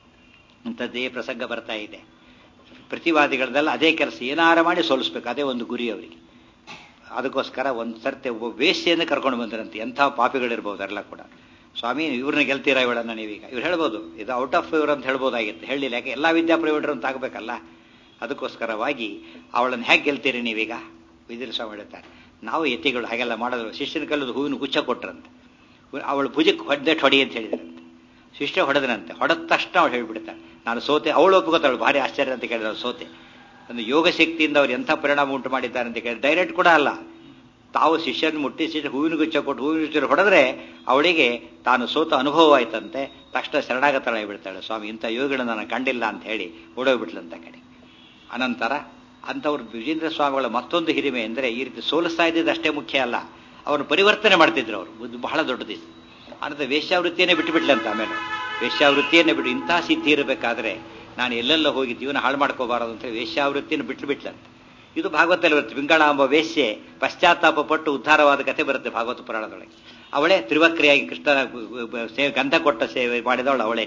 ಅಂಥದ್ದೇ ಪ್ರಸಂಗ ಬರ್ತಾ ಇದೆ ಪ್ರತಿವಾದಿಗಳದೆಲ್ಲ ಅದೇ ಕೆಲಸ ಏನಾರ ಮಾಡಿ ಸೋಲಿಸ್ಬೇಕು ಅದೇ ಒಂದು ಗುರಿ ಅವರಿಗೆ ಅದಕ್ಕೋಸ್ಕರ ಒಂದು ಸರ್ತೆ ಒಬ್ಬ ವೇಶ್ಯೆಯನ್ನು ಕರ್ಕೊಂಡು ಬಂದ್ರಂತೆ ಎಂಥ ಪಾಪಿಗಳಿರ್ಬೋದು ಎಲ್ಲ ಕೂಡ ಸ್ವಾಮಿ ಇವ್ರನ್ನ ಗೆಲ್ತೀರಾ ಇವಳನ್ನ ನೀವೀಗ ಇವ್ರು ಹೇಳ್ಬೋದು ಇದು ಔಟ್ ಆಫ್ ಫೇವರ್ ಅಂತ ಹೇಳ್ಬೋದಾಗಿತ್ತು ಹೇಳಿಲ್ಲ ಯಾಕೆ ಎಲ್ಲ ವಿದ್ಯಾ ಪ್ರೈವೇಟರ್ ಅಂತ ಆಗಬೇಕಲ್ಲ ಅದಕ್ಕೋಸ್ಕರವಾಗಿ ಅವಳನ್ನು ಹೇಗೆ ಗೆಲ್ತೀರಿ ನೀವೀಗ ವಿದ್ಯುತ್ ಸ್ವಾಮಿ ಹೇಳ್ತಾರೆ ನಾವು ಯತಿಗಳು ಹಾಗೆಲ್ಲ ಮಾಡೋದು ಶಿಷ್ಯನ ಕಲ್ಲದು ಹೂವಿನ ಗುಚ್ಛ ಕೊಟ್ರಂತೆ ಅವಳು ಭುಜಕ್ಕೆ ಹೊಡೆದಟ್ಟು ಹೊಡಿ ಅಂತ ಹೇಳಿದ್ರಂತೆ ಶಿಷ್ಯ ಹೊಡೆದನಂತೆ ಹೊಡೆದ ತಕ್ಷಣ ಅವಳು ಹೇಳ್ಬಿಡ್ತಾಳೆ ನಾನು ಸೋತೆ ಅವಳು ಒಪ್ಕೋತಾಳು ಭಾರಿ ಆಶ್ಚರ್ಯ ಅಂತ ಕೇಳಿದ್ರೆ ಸೋತೆ ಒಂದು ಯೋಗ ಶಕ್ತಿಯಿಂದ ಅವ್ರು ಎಂಥ ಪರಿಣಾಮ ಉಂಟು ಮಾಡಿದ್ದಾರೆ ಅಂತ ಕೇಳಿ ಡೈರೆಕ್ಟ್ ಕೂಡ ಅಲ್ಲ ತಾವು ಶಿಷ್ಯನ ಮುಟ್ಟಿ ಶಿಷ್ಯ ಹೂವಿನ ಗುಚ್ಚ ಕೊಟ್ಟು ಹೂವಿನ ಗುಚ್ಚ ಹೊಡೆದ್ರೆ ಅವಳಿಗೆ ತಾನು ಸೋತ ಅನುಭವ ಆಯ್ತಂತೆ ತಕ್ಷಣ ಶರಣಾಗತಳ ಬಿಡ್ತಾಳೆ ಸ್ವಾಮಿ ಇಂಥ ಯೋಗಿಗಳನ್ನ ನಾನು ಕಂಡಿಲ್ಲ ಅಂತ ಹೇಳಿ ಓಡೋಗ್ಬಿಟ್ಲಂತ ಕಡೆ ಅನಂತರ ಅಂಥವ್ರು ವಿಜೇಂದ್ರ ಸ್ವಾಮಿಗಳ ಮತ್ತೊಂದು ಹಿರಿಮೆ ಅಂದರೆ ಈ ರೀತಿ ಸೋಲಿಸ್ತಾ ಇದ್ದಿದ್ದು ಅಷ್ಟೇ ಮುಖ್ಯ ಅಲ್ಲ ಅವನು ಪರಿವರ್ತನೆ ಮಾಡ್ತಿದ್ರು ಅವರು ಇದು ಬಹಳ ದೊಡ್ಡದಿತ್ತು ಅನಂತರ ವೇಶ್ಯಾವೃತ್ತಿಯನ್ನೇ ಬಿಟ್ಟುಬಿಟ್ಲಂತ ಆಮೇಲೆ ವೇಶ್ಯಾವೃತ್ತಿಯನ್ನೇ ಬಿಟ್ಟು ಇಂಥ ಸಿದ್ಧಿ ಇರಬೇಕಾದ್ರೆ ನಾನು ಎಲ್ಲೆಲ್ಲ ಹೋಗಿ ಜೀವನ ಹಾಳು ಮಾಡ್ಕೋಬಾರದು ಅಂತ ವೇಶ್ಯಾವೃತ್ತಿಯನ್ನು ಬಿಟ್ಟು ಬಿಟ್ಲಂತ ಇದು ಭಾಗವತದಲ್ಲಿ ಬರುತ್ತೆ ಪಿಂಗಳ ಎಂಬ ವೇಶ್ಯೆ ಪಶ್ಚಾತ್ತಾಪ ಪಟ್ಟು ಉದ್ಧಾರವಾದ ಕಥೆ ಬರುತ್ತೆ ಭಾಗವತ ಪುರಾಣದೊಳಗೆ ಅವಳೇ ತ್ರಿವಕ್ರಿಯಾಗಿ ಕೃಷ್ಣನ ಸೇವೆ ಗಂಧ ಕೊಟ್ಟ ಸೇವೆ ಮಾಡಿದವಳು ಅವಳೇ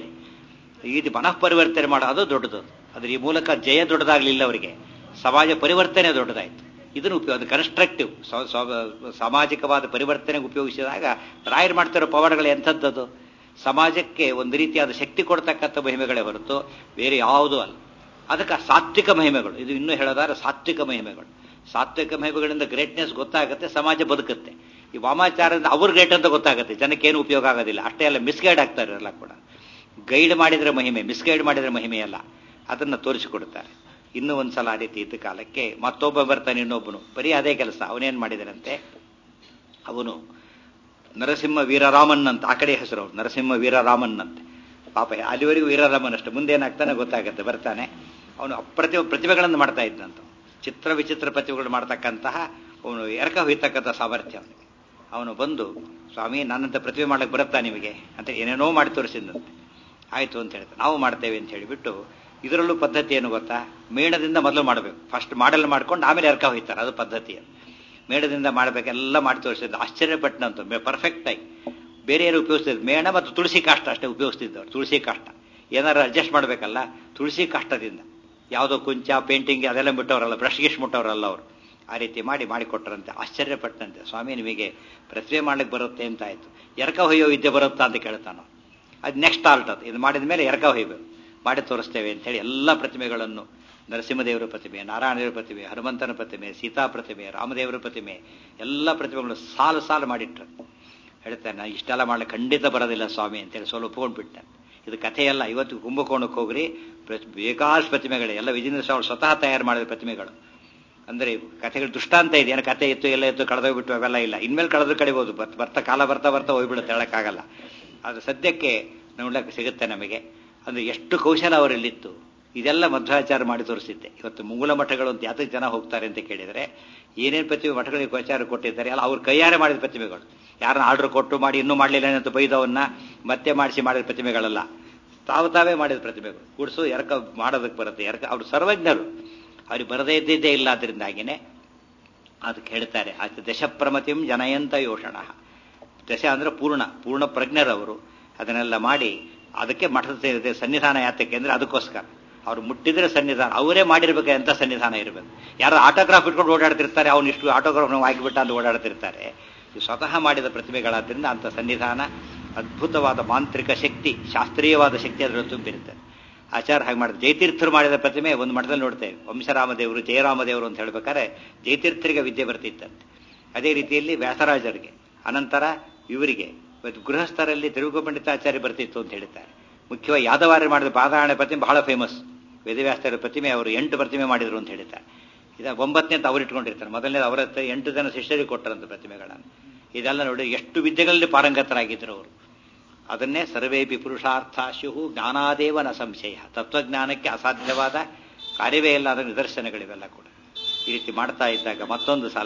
ಈ ರೀತಿ ಮನಃ ಪರಿವರ್ತನೆ ಮಾಡೋ ಅದು ದೊಡ್ಡದು ಅದ್ರ ಈ ಮೂಲಕ ಜಯ ದೊಡ್ಡದಾಗಲಿಲ್ಲ ಅವರಿಗೆ ಸಮಾಜ ಪರಿವರ್ತನೆ ದೊಡ್ಡದಾಯಿತು ಇದನ್ನು ಉಪಯೋಗ ಅದು ಕನ್ಸ್ಟ್ರಕ್ಟಿವ್ ಸಾಮಾಜಿಕವಾದ ಪರಿವರ್ತನೆಗೆ ಉಪಯೋಗಿಸಿದಾಗ ರಾಯರು ಮಾಡ್ತಿರೋ ಪವಾಡಗಳು ಎಂಥದ್ದದು ಸಮಾಜಕ್ಕೆ ಒಂದು ರೀತಿಯಾದ ಶಕ್ತಿ ಕೊಡ್ತಕ್ಕಂಥ ಮಹಿಮೆಗಳೇ ಹೊರತು ಬೇರೆ ಯಾವುದೂ ಅಲ್ಲ ಅದಕ್ಕೆ ಸಾತ್ವಿಕ ಮಹಿಮೆಗಳು ಇದು ಇನ್ನೂ ಹೇಳೋದಾದ್ರೆ ಸಾತ್ವಿಕ ಮಹಿಮೆಗಳು ಸಾತ್ವಿಕ ಮಹಿಮೆಗಳಿಂದ ಗ್ರೇಟ್ನೆಸ್ ಗೊತ್ತಾಗುತ್ತೆ ಸಮಾಜ ಬದುಕುತ್ತೆ ಈ ವಾಮಾಚಾರದಿಂದ ಅವ್ರು ಗ್ರೇಟ್ ಅಂತ ಗೊತ್ತಾಗುತ್ತೆ ಜನಕ್ಕೆ ಏನು ಉಪಯೋಗ ಆಗೋದಿಲ್ಲ ಅಷ್ಟೇ ಅಲ್ಲ ಮಿಸ್ಗೈಡ್ ಆಗ್ತಾರೆ ಎಲ್ಲ ಕೂಡ ಗೈಡ್ ಮಾಡಿದ್ರೆ ಮಹಿಮೆ ಮಿಸ್ಗೈಡ್ ಮಾಡಿದ್ರೆ ಮಹಿಮೆ ಅಲ್ಲ ಅದನ್ನು ತೋರಿಸಿಕೊಡುತ್ತಾರೆ ಇನ್ನೂ ಒಂದ್ಸಲ ಆ ರೀತಿ ಇದ್ದ ಕಾಲಕ್ಕೆ ಮತ್ತೊಬ್ಬ ಬರ್ತಾನೆ ಇನ್ನೊಬ್ಬನು ಬರೀ ಅದೇ ಕೆಲಸ ಅವನೇನ್ ಮಾಡಿದನಂತೆ ಅವನು ನರಸಿಂಹ ವೀರರಾಮನ್ ಅಂತ ಆ ಕಡೆ ಹೆಸರು ಅವ್ರು ನರಸಿಂಹ ವೀರರಾಮನ್ ಅಂತೆ ಪಾಪ ಅಲ್ಲಿವರೆಗೂ ವೀರರಾಮನ್ ಅಷ್ಟೇ ಮುಂದೆ ಏನಾಗ್ತಾನೆ ಗೊತ್ತಾಗುತ್ತೆ ಬರ್ತಾನೆ ಅವನು ಪ್ರತಿ ಪ್ರತಿಭೆಗಳನ್ನು ಮಾಡ್ತಾ ಇದ್ದಂತ ಚಿತ್ರ ವಿಚಿತ್ರ ಪ್ರತಿಭೆಗಳು ಮಾಡ್ತಕ್ಕಂತಹ ಅವನು ಎರಕ ಹೊಯ್ತಕ್ಕಂಥ ಸಾಮರ್ಥ್ಯ ಅವನಿಗೆ ಅವನು ಬಂದು ಸ್ವಾಮಿ ನನ್ನಂತ ಪ್ರತಿಭೆ ಮಾಡಕ್ಕೆ ಬರುತ್ತಾ ನಿಮಗೆ ಅಂತ ಏನೇನೋ ಮಾಡಿ ತೋರಿಸಿದಂತೆ ಆಯ್ತು ಅಂತ ಹೇಳ್ತಾರೆ ನಾವು ಮಾಡ್ತೇವೆ ಅಂತ ಹೇಳಿಬಿಟ್ಟು ಇದರಲ್ಲೂ ಪದ್ಧತಿ ಏನು ಗೊತ್ತಾ ಮೇಣದಿಂದ ಮೊದಲು ಮಾಡಬೇಕು ಫಸ್ಟ್ ಮಾಡಲ್ ಮಾಡ್ಕೊಂಡು ಆಮೇಲೆ ಎರಕ ಹೋಯ್ತಾರೆ ಅದು ಪದ್ಧತಿ ಅದು ಮೇಣದಿಂದ ಮಾಡಬೇಕೆಲ್ಲ ಮಾಡಿ ತೋರಿಸಿದ್ದು ಆಶ್ಚರ್ಯಪಟ್ಟನಂತ ಪರ್ಫೆಕ್ಟ್ ಆಗಿ ಬೇರೆ ಏನು ಉಪಯೋಗಿಸ್ತಿದ್ರು ಮೇಣ ಮತ್ತು ತುಳಸಿ ಕಾಷ್ಟ ಅಷ್ಟೇ ಉಪಯೋಗಿಸ್ತಿದ್ದವ್ರು ತುಳಸಿ ಕಾಷ್ಟ ಏನಾರು ಅಡ್ಜಸ್ಟ್ ಮಾಡಬೇಕಲ್ಲ ತುಳಸಿ ಕಾಷ್ಟದಿಂದ ಯಾವುದೋ ಕುಂಚ ಪೇಂಟಿಂಗ್ ಅದೆಲ್ಲ ಬಿಟ್ಟವರಲ್ಲ ಬ್ರಷ್ ಗಿಶ್ ಮುಟ್ಟವರಲ್ಲ ಅವರು ಆ ರೀತಿ ಮಾಡಿ ಮಾಡಿಕೊಟ್ರಂತೆ ಆಶ್ಚರ್ಯಪಟ್ಟಂತೆ ಸ್ವಾಮಿ ನಿಮಗೆ ಪ್ರತಿಭೆ ಮಾಡ್ಲಿಕ್ಕೆ ಬರುತ್ತೆ ಅಂತ ಆಯ್ತು ಎರಕ ಹೊಯ್ಯೋ ವಿದ್ಯೆ ಬರುತ್ತಾ ಅಂತ ಕೇಳ್ತಾನೋ ಅದು ನೆಕ್ಸ್ಟ್ ಆಲ್ಟ್ ಅದು ಇದು ಮಾಡಿದ ಮೇಲೆ ಎರಕ ಹೊಯ್ಬೇಕು ಮಾಡಿ ತೋರಿಸ್ತೇವೆ ಅಂತ ಹೇಳಿ ಎಲ್ಲ ಪ್ರತಿಮೆಗಳನ್ನು ನರಸಿಂಹದೇವರ ಪ್ರತಿಮೆ ನಾರಾಯಣದೇವರ ಪ್ರತಿಮೆ ಹನುಮಂತನ ಪ್ರತಿಮೆ ಸೀತಾ ಪ್ರತಿಮೆ ರಾಮದೇವರ ಪ್ರತಿಮೆ ಎಲ್ಲ ಪ್ರತಿಮೆಗಳನ್ನು ಸಾಲು ಸಾಲು ಮಾಡಿಟ್ರು ಹೇಳ್ತಾನೆ ನಾನು ಇಷ್ಟೆಲ್ಲ ಮಾಡ್ಲಿಕ್ಕೆ ಖಂಡಿತ ಬರೋದಿಲ್ಲ ಸ್ವಾಮಿ ಅಂತೇಳಿ ಸ್ವಲ್ಪ ಒಪ್ಕೊಂಡು ಬಿಟ್ಟೆ ಇದು ಕಥೆಯಲ್ಲ ಇವತ್ತು ಕುಂಭಕೋಣಕ್ಕೆ ಹೋಗ್ರಿ ಬೇಕಾದಷ್ಟು ಪ್ರತಿಮೆಗಳೇ ಎಲ್ಲ ವಿಜೇಂದ್ರ ಸ್ವಾಮಿ ಸ್ವತಃ ತಯಾರು ಮಾಡಿದ ಪ್ರತಿಮೆಗಳು ಅಂದ್ರೆ ಕಥೆಗಳು ದುಷ್ಟಾಂತ ಇದೆ ಏನೋ ಕಥೆ ಇತ್ತು ಎಲ್ಲ ಇತ್ತು ಕಳೆದೋಗ್ಬಿಟ್ಟು ಅವೆಲ್ಲ ಇಲ್ಲ ಇನ್ಮೇಲೆ ಕಳೆದು ಕಡಿಬೋದು ಬರ್ತಾ ಕಾಲ ಬರ್ತಾ ಬರ್ತಾ ಹೋಗ್ಬಿಡುತ್ತೆ ಹೇಳಕ್ಕಾಗಲ್ಲ ಆದ್ರೆ ಸದ್ಯಕ್ಕೆ ನೋಡ್ಲಿಕ್ಕೆ ಸಿಗುತ್ತೆ ನಮಗೆ ಅಂದ್ರೆ ಎಷ್ಟು ಕೌಶಲ ಅವರಲ್ಲಿತ್ತು ಇದೆಲ್ಲ ಮಧ್ವಾಚಾರ ಮಾಡಿ ತೋರಿಸಿದ್ದೆ ಇವತ್ತು ಮೂಲ ಮಠಗಳು ಅಂತ ಯಾತಕ್ಕೆ ಜನ ಹೋಗ್ತಾರೆ ಅಂತ ಕೇಳಿದರೆ ಏನೇನು ಪ್ರತಿಮೆ ಮಠಗಳಿಗೆ ಗೋಚಾರ ಕೊಟ್ಟಿದ್ದಾರೆ ಅಲ್ಲ ಅವ್ರ ಕೈಯಾರೆ ಮಾಡಿದ ಪ್ರತಿಮೆಗಳು ಯಾರನ್ನ ಆರ್ಡರ್ ಕೊಟ್ಟು ಮಾಡಿ ಇನ್ನೂ ಮಾಡಲಿಲ್ಲ ಅಂತ ಬೈದವನ್ನ ಮತ್ತೆ ಮಾಡಿಸಿ ಮಾಡಿದ ಪ್ರತಿಮೆಗಳಲ್ಲ ತಾವು ತಾವೇ ಮಾಡಿದ ಪ್ರತಿಮೆಗಳು ಕೂಡಿಸು ಎರಕ ಮಾಡೋದಕ್ಕೆ ಬರುತ್ತೆ ಎರಕ ಅವ್ರು ಸರ್ವಜ್ಞರು ಅವ್ರಿಗೆ ಬರದೇ ಇದ್ದಿದ್ದೇ ಇಲ್ಲ ಅದರಿಂದಾಗಿನೇ ಅದಕ್ಕೆ ಹೇಳ್ತಾರೆ ಆತ ದಶಪ್ರಮತಿಂ ಜನಯಂತ ಯೋಷಣ ದಶ ಅಂದ್ರೆ ಪೂರ್ಣ ಪೂರ್ಣ ಪ್ರಜ್ಞರವರು ಅದನ್ನೆಲ್ಲ ಮಾಡಿ ಅದಕ್ಕೆ ಮಠದ ಸೇರಿದೆ ಸನ್ನಿಧಾನ ಯಾತಕ್ಕೆ ಅಂದ್ರೆ ಅದಕ್ಕೋಸ್ಕರ ಅವ್ರು ಮುಟ್ಟಿದ್ರೆ ಸನ್ನಿಧಾನ ಅವರೇ ಮಾಡಿರ್ಬೇಕು ಅಂತ ಸನ್ನಿಧಾನ ಇರಬೇಕು ಯಾರು ಆಟೋಗ್ರಾಫ್ ಇಟ್ಕೊಂಡು ಓಡಾಡ್ತಿರ್ತಾರೆ ಅವ್ನು ಇಷ್ಟು ಆಟೋಗ್ರಾಫ್ ನಾವು ಆಗಿಬಿಟ್ಟ ಅಂತ ಓಡಾಡ್ತಿರ್ತಾರೆ ಇದು ಸ್ವತಃ ಮಾಡಿದ ಪ್ರತಿಮೆಗಳಾದ್ರಿಂದ ಅಂಥ ಸನ್ನಿಧಾನ ಅದ್ಭುತವಾದ ಮಾಂತ್ರಿಕ ಶಕ್ತಿ ಶಾಸ್ತ್ರೀಯವಾದ ಶಕ್ತಿ ಅದರಲ್ಲಿ ತುಂಬಿರುತ್ತೆ ಆಚಾರ ಹಾಗೆ ಮಾಡಿದ ಜಯತೀರ್ಥರು ಮಾಡಿದ ಪ್ರತಿಮೆ ಒಂದು ಮಠದಲ್ಲಿ ನೋಡ್ತೇವೆ ವಂಶರಾಮದೇವರು ಜಯರಾಮದೇವರು ಅಂತ ಹೇಳ್ಬೇಕಾದ್ರೆ ಜಯತೀರ್ಥರಿಗೆ ವಿದ್ಯೆ ಬರ್ತಿತ್ತಂತೆ ಅದೇ ರೀತಿಯಲ್ಲಿ ವ್ಯಾಸರಾಜರಿಗೆ ಅನಂತರ ಇವರಿಗೆ ಗೃಹಸ್ಥರಲ್ಲಿ ತಿರುಗು ಪಂಡಿತಾಚಾರ್ಯ ಬರ್ತಿತ್ತು ಅಂತ ಹೇಳ್ತಾರೆ ಮುಖ್ಯವಾಗಿ ಯಾದವಾರ್ಯ ಮಾಡಿದ ಪಾದಾರಣ ಪ್ರತಿಮೆ ಬಹಳ ಫೇಮಸ್ ವೇದವ್ಯಾಸರ ಪ್ರತಿಮೆ ಅವರು ಎಂಟು ಪ್ರತಿಮೆ ಮಾಡಿದ್ರು ಅಂತ ಹೇಳ್ತಾರೆ ಇದ ಒಂಬತ್ತನೇ ಅಂತ ಅವ್ರು ಇಟ್ಕೊಂಡಿರ್ತಾರೆ ಮೊದಲನೇ ಅವರ ಹತ್ರ ಎಂಟು ಜನ ಶಿಷ್ಯರಿಗೆ ಕೊಟ್ಟರಂತ ಪ್ರತಿಮೆಗಳನ್ನು ಇದೆಲ್ಲ ನೋಡಿ ಎಷ್ಟು ವಿದ್ಯೆಗಳಲ್ಲಿ ಪಾರಂಗತರಾಗಿದ್ದರು ಅವರು ಅದನ್ನೇ ಸರ್ವೇಪಿ ಪುರುಷಾರ್ಥಾಶು ಜ್ಞಾನಾದೇವನ ಸಂಶಯ ತತ್ವಜ್ಞಾನಕ್ಕೆ ಅಸಾಧ್ಯವಾದ ಕಾರ್ಯವೇ ಇಲ್ಲ ಅದರ ನಿದರ್ಶನಗಳಿವೆಲ್ಲ ಕೂಡ ಈ ರೀತಿ ಮಾಡ್ತಾ ಇದ್ದಾಗ ಮತ್ತೊಂದು ಸಲ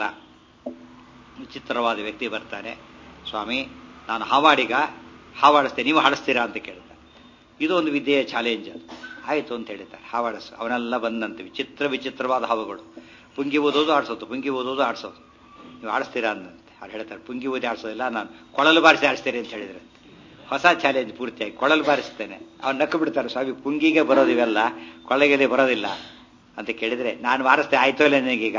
ವಿಚಿತ್ರವಾದ ವ್ಯಕ್ತಿ ಬರ್ತಾನೆ ಸ್ವಾಮಿ ನಾನು ಹಾವಾಡಿಗ ಹಾವಾಡಿಸ್ತೇನೆ ನೀವು ಹಾಡಿಸ್ತೀರಾ ಅಂತ ಕೇಳ್ತಾರೆ ಇದು ಒಂದು ವಿದ್ಯೆಯ ಚಾಲೆಂಜ್ ಅದು ಆಯಿತು ಅಂತ ಹೇಳಿದ್ದಾರೆ ಹಾವಾಡಿಸ್ ಅವನೆಲ್ಲ ಬಂದಂತೆ ವಿಚಿತ್ರ ವಿಚಿತ್ರವಾದ ಹಾವುಗಳು ಪುಂಗಿ ಓದೋದು ಆಡಿಸೋದು ಪುಂಗಿ ಓದೋದು ಆಡಿಸೋದು ನೀವು ಆಡಿಸ್ತೀರಾ ಅಂದಂತೆ ಅವ್ರು ಹೇಳ್ತಾರೆ ಪುಂಗಿ ಓದಿ ಆಡಿಸೋದಿಲ್ಲ ನಾನು ಕೊಳಲು ಬಾರಿಸಿ ಆಡಿಸ್ತೀರಿ ಅಂತ ಹೇಳಿದ್ರೆ ಹೊಸ ಚಾಲೆಂಜ್ ಪೂರ್ತಿಯಾಗಿ ಕೊಳಲು ಬಾರಿಸ್ತೇನೆ ಅವ್ನು ನಕ್ಕು ಬಿಡ್ತಾರೆ ಸ್ವಾಮಿ ಪುಂಗಿಗೆ ಬರೋದಿವೆಲ್ಲ ಕೊಳಗೆಲೆ ಬರೋದಿಲ್ಲ ಅಂತ ಕೇಳಿದ್ರೆ ನಾನು ಬಾರಿಸ್ತೇನೆ ಆಯ್ತೋ ಇಲ್ಲ ನನಗೀಗ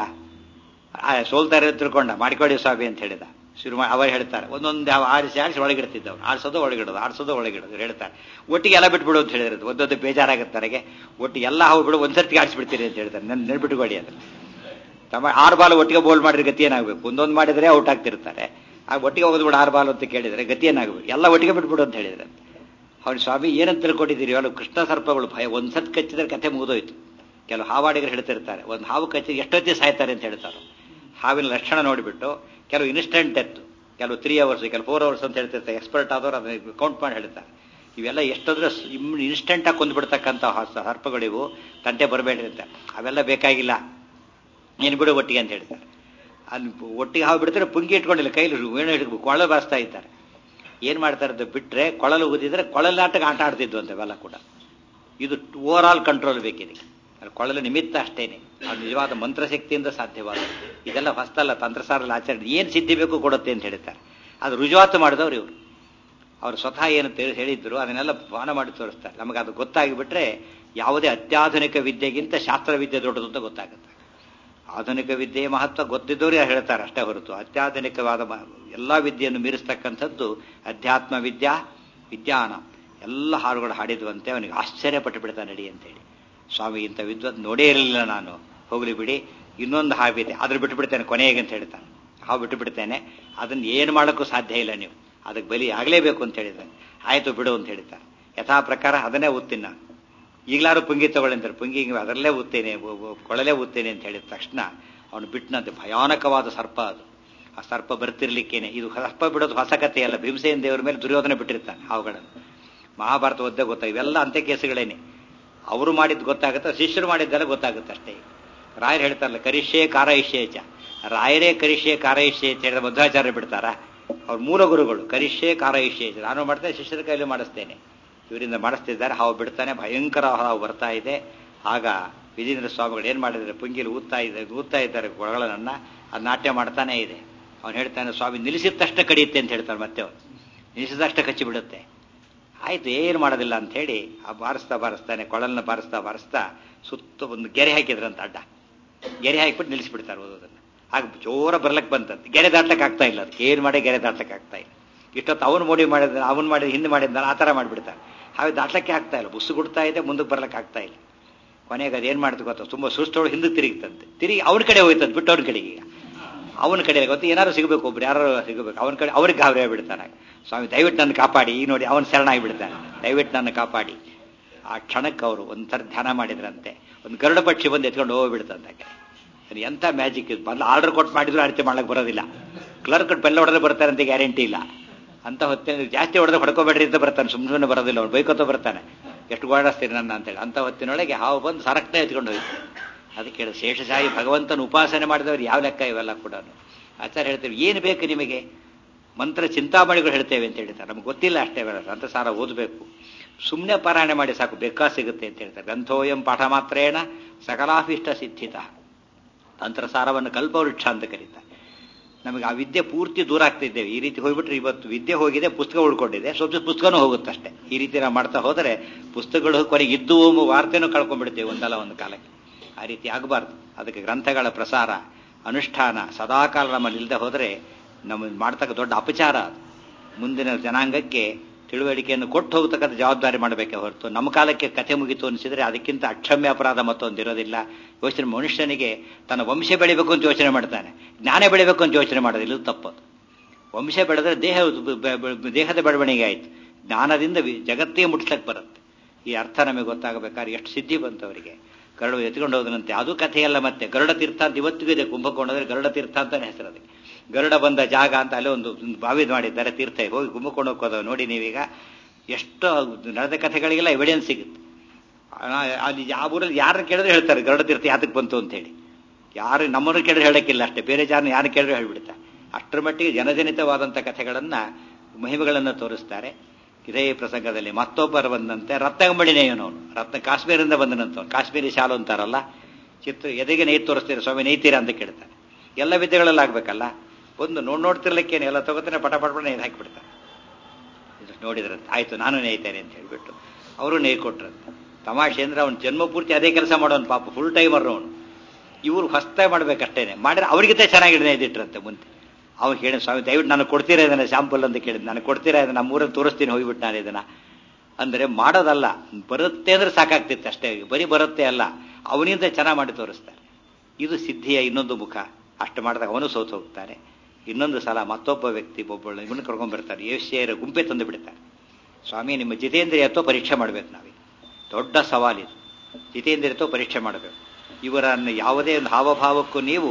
ಸೋಲ್ತಾರೆ ತಿಳ್ಕೊಂಡ ಮಾಡಿಕೊಡಿ ಸ್ವಾಮಿ ಅಂತ ಹೇಳಿದ ಶುರು ಮಾಡಿ ಅವರು ಹೇಳ್ತಾರೆ ಒಂದೊಂದು ಆರಿಸಿ ಆರಿಸಿ ಒಳಗಿಡ್ತಿದ್ದವ್ರು ಆಡಿಸೋದು ಒಳಗಿಡೋದು ಆಡಿಸೋದು ಒಳಗಿಡೋದು ಹೇಳ್ತಾರೆ ಒಟ್ಟಿಗೆ ಎಲ್ಲ ಬಿಟ್ಬಿಡು ಅಂತ ಹೇಳಿದ್ರು ಒಂದೊಂದು ಬೇಜಾರಾಗುತ್ತೆ ನನಗೆ ಒಟ್ಟಿಗೆ ಎಲ್ಲ ಹಾವು ಬಿಡು ಒಂದ್ಸರ್ತಿಗೆ ಆಡಿಸ್ಬಿಡ್ತೀರಿ ಅಂತ ಹೇಳ್ತಾರೆ ನನ್ನ ನೆನ್ಬಿಟ್ಕೊಡಿ ಅದನ್ನು ತಮ್ಮ ಆರು ಬಾಲ್ ಒಟ್ಟಿಗೆ ಬೋಲ್ ಮಾಡಿದ್ರೆ ಗತಿ ಏನಾಗಬೇಕು ಒಂದೊಂದು ಮಾಡಿದ್ರೆ ಔಟ್ ಆಗ್ತಿರ್ತಾರೆ ಆ ಒಟ್ಟಿಗೆ ಹೋಗೋದು ಆರು ಬಾಲ್ ಅಂತ ಕೇಳಿದರೆ ಗತಿ ಏನಾಗಬೇಕು ಎಲ್ಲ ಒಟ್ಟಿಗೆ ಬಿಟ್ಬಿಡು ಅಂತ ಹೇಳಿದ್ರೆ ಅವ್ನು ಸ್ವಾಮಿ ಏನಂತ ತಿಳ್ಕೊಂಡಿದ್ದೀರಿ ಅಲ್ಲ ಕೃಷ್ಣ ಸರ್ಪಗಳು ಭಯ ಒಂದು ಸತ್ ಕಚ್ಚಿದ್ರೆ ಕಥೆ ಮುಗಿದೋಯ್ತು ಕೆಲವು ಹಾವಾಡಿಗರು ಹೇಳ್ತಿರ್ತಾರೆ ಒಂದು ಹಾವು ಕಚ್ಚಿದ್ರೆ ಎಷ್ಟೊತ್ತಿ ಸಾಯ್ತಾರೆ ಅಂತ ಹೇಳ್ತಾರೆ ಹಾವಿನ ಲಕ್ಷಣ ನೋಡಿಬಿಟ್ಟು ಕೆಲವು ಇನ್ಸ್ಟೆಂಟ್ ಡೆತ್ ಕೆಲವು ತ್ರೀ ಅವರ್ಸ್ ಕೆಲವು ಫೋರ್ ಅವರ್ಸ್ ಅಂತ ಹೇಳ್ತಿರ್ತಾರೆ ಎಕ್ಸ್ಪರ್ಟ್ ಆದವರು ಅದನ್ನ ಕೌಂಟ್ ಮಾಡಿ ಹೇಳ್ತಾರೆ ಇವೆಲ್ಲ ಎಷ್ಟಾದ್ರೂ ಇನ್ಸ್ಟೆಂಟಾಗಿ ಕೊಂದ್ಬಿಡ್ತಕ್ಕಂಥ ಸರ್ಪಗಳಿವು ತಂಟೆ ಬರಬೇಡ್ರಿ ಅಂತ ಅವೆಲ್ಲ ಬೇಕಾಗಿಲ್ಲ ಏನು ಬಿಡು ಒಟ್ಟಿಗೆ ಅಂತ ಹೇಳ್ತಾರೆ ಅಲ್ಲಿ ಒಟ್ಟಿಗೆ ಹಾವು ಬಿಡ್ತಾರೆ ಪುಂಗಿ ಇಟ್ಕೊಂಡಿಲ್ಲ ಕೈಲಿ ವೀಣ ಹಿಡ್ಬೇಕು ಕೊಳಲು ಬಾರಿಸ್ತಾ ಇದ್ದಾರೆ ಏನು ಮಾಡ್ತಾರೆ ಅಂತ ಬಿಟ್ಟರೆ ಕೊಳಲು ಊದಿದ್ರೆ ಕೊಳಲಾಟಕ್ಕೆ ಆಟ ಆಡ್ತಿದ್ವು ಅಂತ ಅವೆಲ್ಲ ಕೂಡ ಇದು ಓವರ್ ಆಲ್ ಕಂಟ್ರೋಲ್ ಬೇಕಿದೆ ಕೊಳಲು ನಿಮಿತ್ತ ಅಷ್ಟೇನೆ ಅದು ನಿಜವಾದ ಮಂತ್ರಶಕ್ತಿಯಿಂದ ಸಾಧ್ಯವಾದ ಇದೆಲ್ಲ ಹೊಸ್ತಲ್ಲ ತಂತ್ರಸಾರಲ್ಲಿ ಆಚರಣೆ ಏನು ಸಿದ್ಧಿ ಬೇಕು ಕೊಡುತ್ತೆ ಅಂತ ಹೇಳ್ತಾರೆ ಅದು ರುಜುವಾತು ಮಾಡಿದವ್ರು ಇವರು ಅವರು ಸ್ವತಃ ಏನು ಹೇಳಿದ್ರು ಅದನ್ನೆಲ್ಲ ಪಾನ ಮಾಡಿ ತೋರಿಸ್ತಾರೆ ನಮಗೆ ಅದು ಗೊತ್ತಾಗಿಬಿಟ್ರೆ ಯಾವುದೇ ಅತ್ಯಾಧುನಿಕ ವಿದ್ಯೆಗಿಂತ ಶಾಸ್ತ್ರ ವಿದ್ಯೆ ದೊಡ್ಡದು ಅಂತ ಗೊತ್ತಾಗುತ್ತೆ ಆಧುನಿಕ ವಿದ್ಯೆಯ ಮಹತ್ವ ಗೊತ್ತಿದ್ದವರು ಹೇಳ್ತಾರೆ ಅಷ್ಟೇ ಹೊರತು ಅತ್ಯಾಧುನಿಕವಾದ ಎಲ್ಲ ವಿದ್ಯೆಯನ್ನು ಮೀರಿಸ್ತಕ್ಕಂಥದ್ದು ಅಧ್ಯಾತ್ಮ ವಿದ್ಯಾ ವಿಜ್ಞಾನ ಎಲ್ಲ ಹಾಡುಗಳು ಹಾಡಿದ್ವಂತೆ ಅವನಿಗೆ ಆಶ್ಚರ್ಯಪಟ್ಟು ಬಿಡ್ತಾನೆ ನಡಿ ಅಂತೇಳಿ ಸ್ವಾಮಿ ಇಂಥ ವಿದ್ವತ್ ನೋಡೇ ಇರಲಿಲ್ಲ ನಾನು ಹೋಗ್ಲಿ ಬಿಡಿ ಇನ್ನೊಂದು ಹಾವಿದೆ ಅದ್ರ ಬಿಟ್ಟು ಬಿಡ್ತೇನೆ ಕೊನೆಗೆ ಅಂತ ಹೇಳ್ತಾನೆ ಹಾವು ಬಿಟ್ಟು ಬಿಡ್ತೇನೆ ಅದನ್ನ ಏನು ಮಾಡೋಕ್ಕೂ ಸಾಧ್ಯ ಇಲ್ಲ ನೀವು ಅದಕ್ಕೆ ಬಲಿ ಆಗಲೇಬೇಕು ಅಂತ ಹೇಳಿದ್ದಾನೆ ಆಯ್ತು ಬಿಡು ಅಂತ ಹೇಳ್ತಾರೆ ಯಥಾ ಪ್ರಕಾರ ಅದನ್ನೇ ಓದ್ತೀನಿ ನಾನು ಈಗಲಾರು ಪುಂಗಿ ತಗೊಳ್ಳಿ ಅಂತಾರೆ ಪುಂಗಿ ಅದರಲ್ಲೇ ಓದ್ತೇನೆ ಕೊಳಲೇ ಓದ್ತೇನೆ ಅಂತ ಹೇಳಿದ ತಕ್ಷಣ ಅವನು ಬಿಟ್ಟನಂತೆ ಭಯಾನಕವಾದ ಸರ್ಪ ಅದು ಆ ಸರ್ಪ ಬರ್ತಿರ್ಲಿಕ್ಕೇನೆ ಇದು ಸರ್ಪ ಬಿಡೋದು ಹೊಸ ಕಥೆಯಲ್ಲ ಭೀಮಸೇನ ದೇವರ ಮೇಲೆ ದುರ್ಯೋಧನೆ ಬಿಟ್ಟಿರ್ತಾನೆ ಹಾವುಗಳನ್ನು ಮಹಾಭಾರತ ಓದ್ದೇ ಗೊತ್ತಾಗ ಇವೆಲ್ಲ ಅಂತ್ಯ ಕೇಸುಗಳೇನೆ ಅವರು ಮಾಡಿದ್ದು ಗೊತ್ತಾಗುತ್ತೆ ಶಿಷ್ಯರು ಮಾಡಿದ್ದೆಲ್ಲ ಗೊತ್ತಾಗುತ್ತೆ ಅಷ್ಟೇ ರಾಯರು ಹೇಳ್ತಾರಲ್ಲ ಕರಿಷ್ಯೆ ಕಾರಯಿಷ್ಯೇಚ ರಾಯರೇ ಕರಿಷ್ಯೆ ಕಾರಯಿಷ್ಯೆ ಅಂತ ಹೇಳಿದ ಮಧ್ವಾಚಾರ್ಯ ಬಿಡ್ತಾರ ಅವ್ರ ಮೂಲ ಗುರುಗಳು ಕರಿಷ್ಯೆ ಕಾರಯಿಷ್ಯೇಚ ನಾನು ಮಾಡ್ತೇನೆ ಶಿಷ್ಯರ ಕೈಲಿ ಮಾಡಿಸ್ತೇನೆ ಇವರಿಂದ ಮಾಡಿಸ್ತಿದ್ದಾರೆ ಹಾವು ಬಿಡ್ತಾನೆ ಭಯಂಕರ ಹಾವು ಬರ್ತಾ ಇದೆ ಆಗ ವಿಜೇಂದ್ರ ಸ್ವಾಮಿಗಳು ಏನು ಮಾಡಿದ್ದಾರೆ ಪುಂಗಿಲಿ ಊದ್ತಾ ಇದೆ ಊದ್ತಾ ಇದ್ದಾರೆ ಕೊಳಗಳನ್ನ ಅದು ನಾಟ್ಯ ಮಾಡ್ತಾನೆ ಇದೆ ಅವನು ಹೇಳ್ತಾನೆ ಸ್ವಾಮಿ ನಿಲ್ಲಿಸಿದ ತಕ್ಷಣ ಕಡಿಯುತ್ತೆ ಅಂತ ಹೇಳ್ತಾರೆ ಮತ್ತೆ ಅವನು ನಿಲ್ಲಿಸಿದಷ್ಟ ಕಚ್ಚಿ ಬಿಡುತ್ತೆ ಆಯ್ತು ಏನು ಮಾಡೋದಿಲ್ಲ ಅಂತ ಹೇಳಿ ಆ ಬಾರಿಸ್ತಾ ಬಾರಿಸ್ತಾನೆ ಕೊಳಲ್ನ ಬಾರಿಸ್ತಾ ಬಾರಿಸ್ತಾ ಸುತ್ತ ಒಂದು ಗೆರೆ ಹಾಕಿದ್ರಂತ ಅಡ್ಡ ಗೆರೆ ಹಾಕಿಬಿಟ್ಟು ನಿಲ್ಲಿಸ್ಬಿಡ್ತಾರೆ ಓದೋದನ್ನು ಆಗ ಜೋರ ಬರ್ಲಕ್ಕೆ ಬಂತಂತೆ ಗೆರೆ ದಾಟ್ಲಕ್ಕೆ ಆಗ್ತಾ ಇಲ್ಲ ಅದಕ್ಕೆ ಏನು ಮಾಡಿ ಗೆರೆ ದಾಟ್ಲಕ್ಕೆ ಆಗ್ತಾ ಇಲ್ಲ ಇಷ್ಟೊತ್ತು ಅವನು ಮೋಡಿ ಮಾಡಿದ ಅವನು ಮಾಡಿದ ಹಿಂದೆ ಮಾಡಿದ್ದಾನೆ ಆ ಥರ ಮಾಡಿಬಿಡ್ತಾರೆ ಹಾಗೆ ದಾಟ್ಲಕ್ಕೆ ಆಗ್ತಾ ಇಲ್ಲ ಬುಸ್ಸು ಗುಡ್ತಾ ಇದೆ ಮುಂದಕ್ಕೆ ಬರ್ಲಕ್ಕೆ ಆಗ್ತಾ ಇಲ್ಲ ಕೊನೆಗೆ ಅದೇನು ಮಾಡ್ತು ಗೊತ್ತಾ ತುಂಬ ಸುಸ್ತೋಳು ಹಿಂದಕ್ಕೆ ತಿರುಗಿತಂತೆ ತಿರುಗಿ ಅವನ ಕಡೆ ಹೋಯ್ತಂತೆ ಬಿಟ್ಟು ಅವ್ನ ಕಡೆಗೆ ಈಗ ಅವನ ಕಡೆ ಗೊತ್ತು ಏನಾರು ಸಿಗಬೇಕು ಒಬ್ರು ಯಾರು ಸಿಗಬೇಕು ಅವನ ಕಡೆ ಅವ್ರಿಗೆ ಗಾಬರಿ ಆಗಿಬಿಡ್ತಾನೆ ಸ್ವಾಮಿ ದಯವಿಟ್ಟು ನನ್ನ ಕಾಪಾಡಿ ಈಗ ನೋಡಿ ಅವನು ಶರಣಾಗಿಬಿಡ್ತಾನೆ ದಯವಿಟ್ಟು ನನ್ನ ಕಾಪಾಡಿ ಆ ಕ್ಷಣಕ್ಕೆ ಅವರು ಒಂಥರ ಧ್ಯಾನ ಮಾಡಿದ್ರಂತೆ ಒಂದು ಗರುಡ ಪಕ್ಷಿ ಬಂದು ಎತ್ಕೊಂಡು ಹೋಗ್ಬಿಡ್ತಂತೆ ಎಂಥ ಮ್ಯಾಜಿಕ್ ಇದು ಮೊದಲು ಆರ್ಡರ್ ಕೊಟ್ಟು ಮಾಡಿದ್ರು ಅಳತೆ ಮಾಡ್ಲಿಕ್ಕೆ ಬರೋದಿಲ್ಲ ಕ್ಲರ್ಕ್ ಬೆಲ್ಲ ಹೊಡೆದ್ರೆ ಬರ್ತಾರೆ ಅಂತ ಗ್ಯಾರಂಟಿ ಇಲ್ಲ ಅಂತ ಹೊತ್ತಿನ ಜಾಸ್ತಿ ಹೊಡೆದ್ರೆ ಹೊಡ್ಕೋಬೇಡ್ರಿ ಅಂತ ಬರ್ತಾನೆ ಸುಮ್ಮನೆ ಸುಮ್ಮನೆ ಬರೋದಿಲ್ಲ ಅವ್ನು ಬೈಕೋತ ಬರ್ತಾನೆ ಎಷ್ಟು ಗೋಡಾಡ್ತೀರಿ ನನ್ನ ಅಂತೇಳಿ ಅಂತ ಹೊತ್ತಿನೊಳಗೆ ಹಾವು ಬಂದು ಸರಕ್ನೇ ಎತ್ಕೊಂಡು ಹೋಯ್ತು ಅದಕ್ಕೆ ಹೇಳಿ ಶೇಷಶಾಹಿ ಭಗವಂತನ ಉಪಾಸನೆ ಮಾಡಿದವರು ಯಾವ ಲೆಕ್ಕ ಇವೆಲ್ಲ ಕೂಡ ಆಚಾರ್ಯ ಹೇಳ್ತೇವೆ ಏನು ಬೇಕು ನಿಮಗೆ ಮಂತ್ರ ಚಿಂತಾಮಣಿಗಳು ಹೇಳ್ತೇವೆ ಅಂತ ಹೇಳ್ತಾರೆ ನಮ್ಗೆ ಗೊತ್ತಿಲ್ಲ ಅಷ್ಟೇ ಬೇಡ ಅಂತ ಸಾರ ಓದಬೇಕು ಸುಮ್ಮನೆ ಪಾರಾಯಣ ಮಾಡಿ ಸಾಕು ಬೇಕಾ ಸಿಗುತ್ತೆ ಅಂತ ಹೇಳ್ತಾರೆ ಗ್ರಂಥೋಯಂ ಪಾಠ ಮಾತ್ರೇಣ ಸಕಲಾಭಿಷ್ಟ ಸಿದ್ಧಿತ ತಂತ್ರಸಾರವನ್ನು ಕಲ್ಪವೃಕ್ಷ ಅಂತ ಕರೀತಾರೆ ನಮಗೆ ಆ ವಿದ್ಯೆ ಪೂರ್ತಿ ದೂರ ಆಗ್ತಿದ್ದೇವೆ ಈ ರೀತಿ ಹೋಗ್ಬಿಟ್ರೆ ಇವತ್ತು ವಿದ್ಯೆ ಹೋಗಿದೆ ಪುಸ್ತಕ ಉಳ್ಕೊಂಡಿದೆ ಸ್ವಲ್ಪ ಪುಸ್ತಕನೂ ಹೋಗುತ್ತಷ್ಟೇ ಈ ರೀತಿ ನಾವು ಮಾಡ್ತಾ ಹೋದರೆ ಪುಸ್ತಕಗಳು ಕೊನೆಗೆ ಇದ್ದು ವಾರ್ತೆನೂ ಕಳ್ಕೊಂಡ್ಬಿಡ್ತೇವೆ ಒಂದಲ್ಲ ಒಂದು ಕಾಲಕ್ಕೆ ಆ ರೀತಿ ಆಗಬಾರ್ದು ಅದಕ್ಕೆ ಗ್ರಂಥಗಳ ಪ್ರಸಾರ ಅನುಷ್ಠಾನ ಸದಾಕಾಲ ನಮ್ಮಲ್ಲಿ ಇಲ್ಲದೆ ಹೋದರೆ ನಮ್ಮ ಮಾಡ್ತಕ್ಕ ದೊಡ್ಡ ಅಪಚಾರ ಅದು ಮುಂದಿನ ಜನಾಂಗಕ್ಕೆ ತಿಳುವಳಿಕೆಯನ್ನು ಕೊಟ್ಟು ಹೋಗ್ತಕ್ಕಂಥ ಜವಾಬ್ದಾರಿ ಮಾಡಬೇಕೆ ಹೊರತು ನಮ್ಮ ಕಾಲಕ್ಕೆ ಕಥೆ ಮುಗಿತು ಅನಿಸಿದ್ರೆ ಅದಕ್ಕಿಂತ ಅಕ್ಷಮ್ಯ ಅಪರಾಧ ಮತ್ತೊಂದು ಇರೋದಿಲ್ಲ ಯೋಚನೆ ಮನುಷ್ಯನಿಗೆ ತನ್ನ ವಂಶ ಬೆಳಿಬೇಕು ಅಂತ ಯೋಚನೆ ಮಾಡ್ತಾನೆ ಜ್ಞಾನ ಬೆಳಿಬೇಕು ಅಂತ ಯೋಚನೆ ಮಾಡೋದಿಲ್ಲ ಇದು ತಪ್ಪದು ವಂಶ ಬೆಳೆದ್ರೆ ದೇಹ ದೇಹದ ಬೆಳವಣಿಗೆ ಆಯ್ತು ಜ್ಞಾನದಿಂದ ಜಗತ್ತೇ ಮುಟ್ಲಕ್ಕೆ ಬರುತ್ತೆ ಈ ಅರ್ಥ ನಮಗೆ ಗೊತ್ತಾಗಬೇಕಾದ್ರೆ ಎಷ್ಟು ಸಿದ್ಧಿ ಬಂತು ಅವರಿಗೆ ಗರುಡು ಎತ್ಕೊಂಡು ಹೋದನಂತೆ ಅದು ಕಥೆಯಲ್ಲ ಮತ್ತೆ ಗರುಡ ತೀರ್ಥ ಅಂತ ಇವತ್ತಿಗೂ ಇದೆ ಕುಂಭಕೋಣದಲ್ಲಿ ಗರುಡ ತೀರ್ಥ ಅಂತಾನೆ ಹೆಸರು ಅದಕ್ಕೆ ಗರುಡ ಬಂದ ಜಾಗ ಅಂತ ಅಲ್ಲೇ ಒಂದು ಬಾವಿ ಮಾಡಿದ್ದಾರೆ ತೀರ್ಥ ಹೋಗಿ ಕುಂಭಕೋಣ ಹೋಗೋದು ನೋಡಿ ನೀವೀಗ ಎಷ್ಟು ನಡೆದ ಕಥೆಗಳಿಗೆಲ್ಲ ಎವಿಡೆನ್ಸ್ ಸಿಗುತ್ತೆ ಅಲ್ಲಿ ಯಾವ ಊರಲ್ಲಿ ಯಾರು ಕೇಳಿದ್ರೆ ಹೇಳ್ತಾರೆ ಗರುಡ ತೀರ್ಥ ಯಾತಕ್ಕೆ ಬಂತು ಅಂತ ಹೇಳಿ ಯಾರು ನಮ್ಮನ್ನು ಕೇಳಿದ್ರೆ ಹೇಳಕ್ಕಿಲ್ಲ ಅಷ್ಟೇ ಬೇರೆ ಜಾರನ್ನ ಯಾರು ಕೇಳಿದ್ರೆ ಹೇಳ್ಬಿಡ್ತಾರೆ ಅಷ್ಟರ ಮಟ್ಟಿಗೆ ಜನಜನಿತವಾದಂಥ ಕಥೆಗಳನ್ನ ಮಹಿಮೆಗಳನ್ನು ತೋರಿಸ್ತಾರೆ ಇದೇ ಪ್ರಸಂಗದಲ್ಲಿ ಮತ್ತೊಬ್ಬರು ಬಂದಂತೆ ರತ್ನಗಂಬಳಿನೇಯವನವನು ರತ್ನ ಕಾಶ್ಮೀರದಿಂದ ಬಂದನಂತವನು ಕಾಶ್ಮೀರಿ ಶಾಲು ಅಂತಾರಲ್ಲ ಚಿತ್ರ ಎದೆಗೆ ನೇಯ್ತು ತೋರಿಸ್ತೀರ ಸ್ವಾಮಿ ನೇಯ್ತೀರಾ ಅಂತ ಕೇಳ್ತಾರೆ ಎಲ್ಲ ವಿದ್ಯೆಗಳೆಲ್ಲ ಆಗ್ಬೇಕಲ್ಲ ಒಂದು ನೋಡ್ ನೋಡ್ತಿರ್ಲಿಕ್ಕೇನು ಎಲ್ಲ ತಗೋತಾನೆ ಪಟ ಪಟ ನೇಯ್ದು ಹಾಕಿಬಿಡ್ತಾರೆ ನೋಡಿದ್ರಂತೆ ಆಯ್ತು ನಾನು ನೇಯ್ತೇನೆ ಅಂತ ಹೇಳ್ಬಿಟ್ಟು ಅವರು ನೇಯ್ ಕೊಟ್ರಂತೆ ತಮಾಷೆ ಅಂದ್ರೆ ಅವ್ನು ಜನ್ಮ ಪೂರ್ತಿ ಅದೇ ಕೆಲಸ ಮಾಡೋನು ಪಾಪ ಫುಲ್ ಟೈಮರ್ ಅವನು ಇವ್ರು ಹೊಸ್ತಾಗಿ ಮಾಡ್ಬೇಕಷ್ಟೇನೆ ಮಾಡಿದ್ರೆ ಅವ್ರಿಗಿಂತ ಚೆನ್ನಾಗಿ ನೇಯ್ದಿಟ್ರಂತೆ ಮುಂದೆ ಅವ್ನು ಹೇಳಿ ಸ್ವಾಮಿ ದಯವಿಟ್ಟು ನಾನು ಕೊಡ್ತೀರಾ ಇದನ್ನ ಶಾಂಪಲ್ ಅಂತ ಕೇಳಿದ್ ನಾನು ಕೊಡ್ತೀರಾ ಇದನ್ನ ನಮ್ಮೂರಲ್ಲಿ ತೋರಿಸ್ತೀನಿ ಹೋಗ್ಬಿಟ್ಟು ನಾನು ಇದನ್ನ ಅಂದರೆ ಮಾಡೋದಲ್ಲ ಬರುತ್ತೆ ಅಂದ್ರೆ ಸಾಕಾಗ್ತಿತ್ತು ಅಷ್ಟೇ ಬರೀ ಬರುತ್ತೆ ಅಲ್ಲ ಅವನಿಂದ ಚೆನ್ನಾಗಿ ಮಾಡಿ ತೋರಿಸ್ತಾರೆ ಇದು ಸಿದ್ಧಿಯ ಇನ್ನೊಂದು ಮುಖ ಅಷ್ಟು ಮಾಡಿದಾಗ ಅವನು ಸೋತು ಹೋಗ್ತಾನೆ ಇನ್ನೊಂದು ಸಲ ಮತ್ತೊಬ್ಬ ವ್ಯಕ್ತಿ ಒಬ್ಬಳು ಇವನು ಕರ್ಕೊಂಡ್ ಬರ್ತಾರೆ ಏಷ್ಯರ ಗುಂಪೆ ತಂದು ಬಿಡ್ತಾರೆ ಸ್ವಾಮಿ ನಿಮ್ಮ ಜಿತೇಂದ್ರಿಯತ್ವ ಪರೀಕ್ಷೆ ಮಾಡ್ಬೇಕು ನಾವೀಗ ದೊಡ್ಡ ಸವಾಲಿದು ಜಿತೇಂದ್ರಿಯತ್ವ ಪರೀಕ್ಷೆ ಮಾಡಬೇಕು ಇವರನ್ನು ಯಾವುದೇ ಒಂದು ಹಾವಭಾವಕ್ಕೂ ನೀವು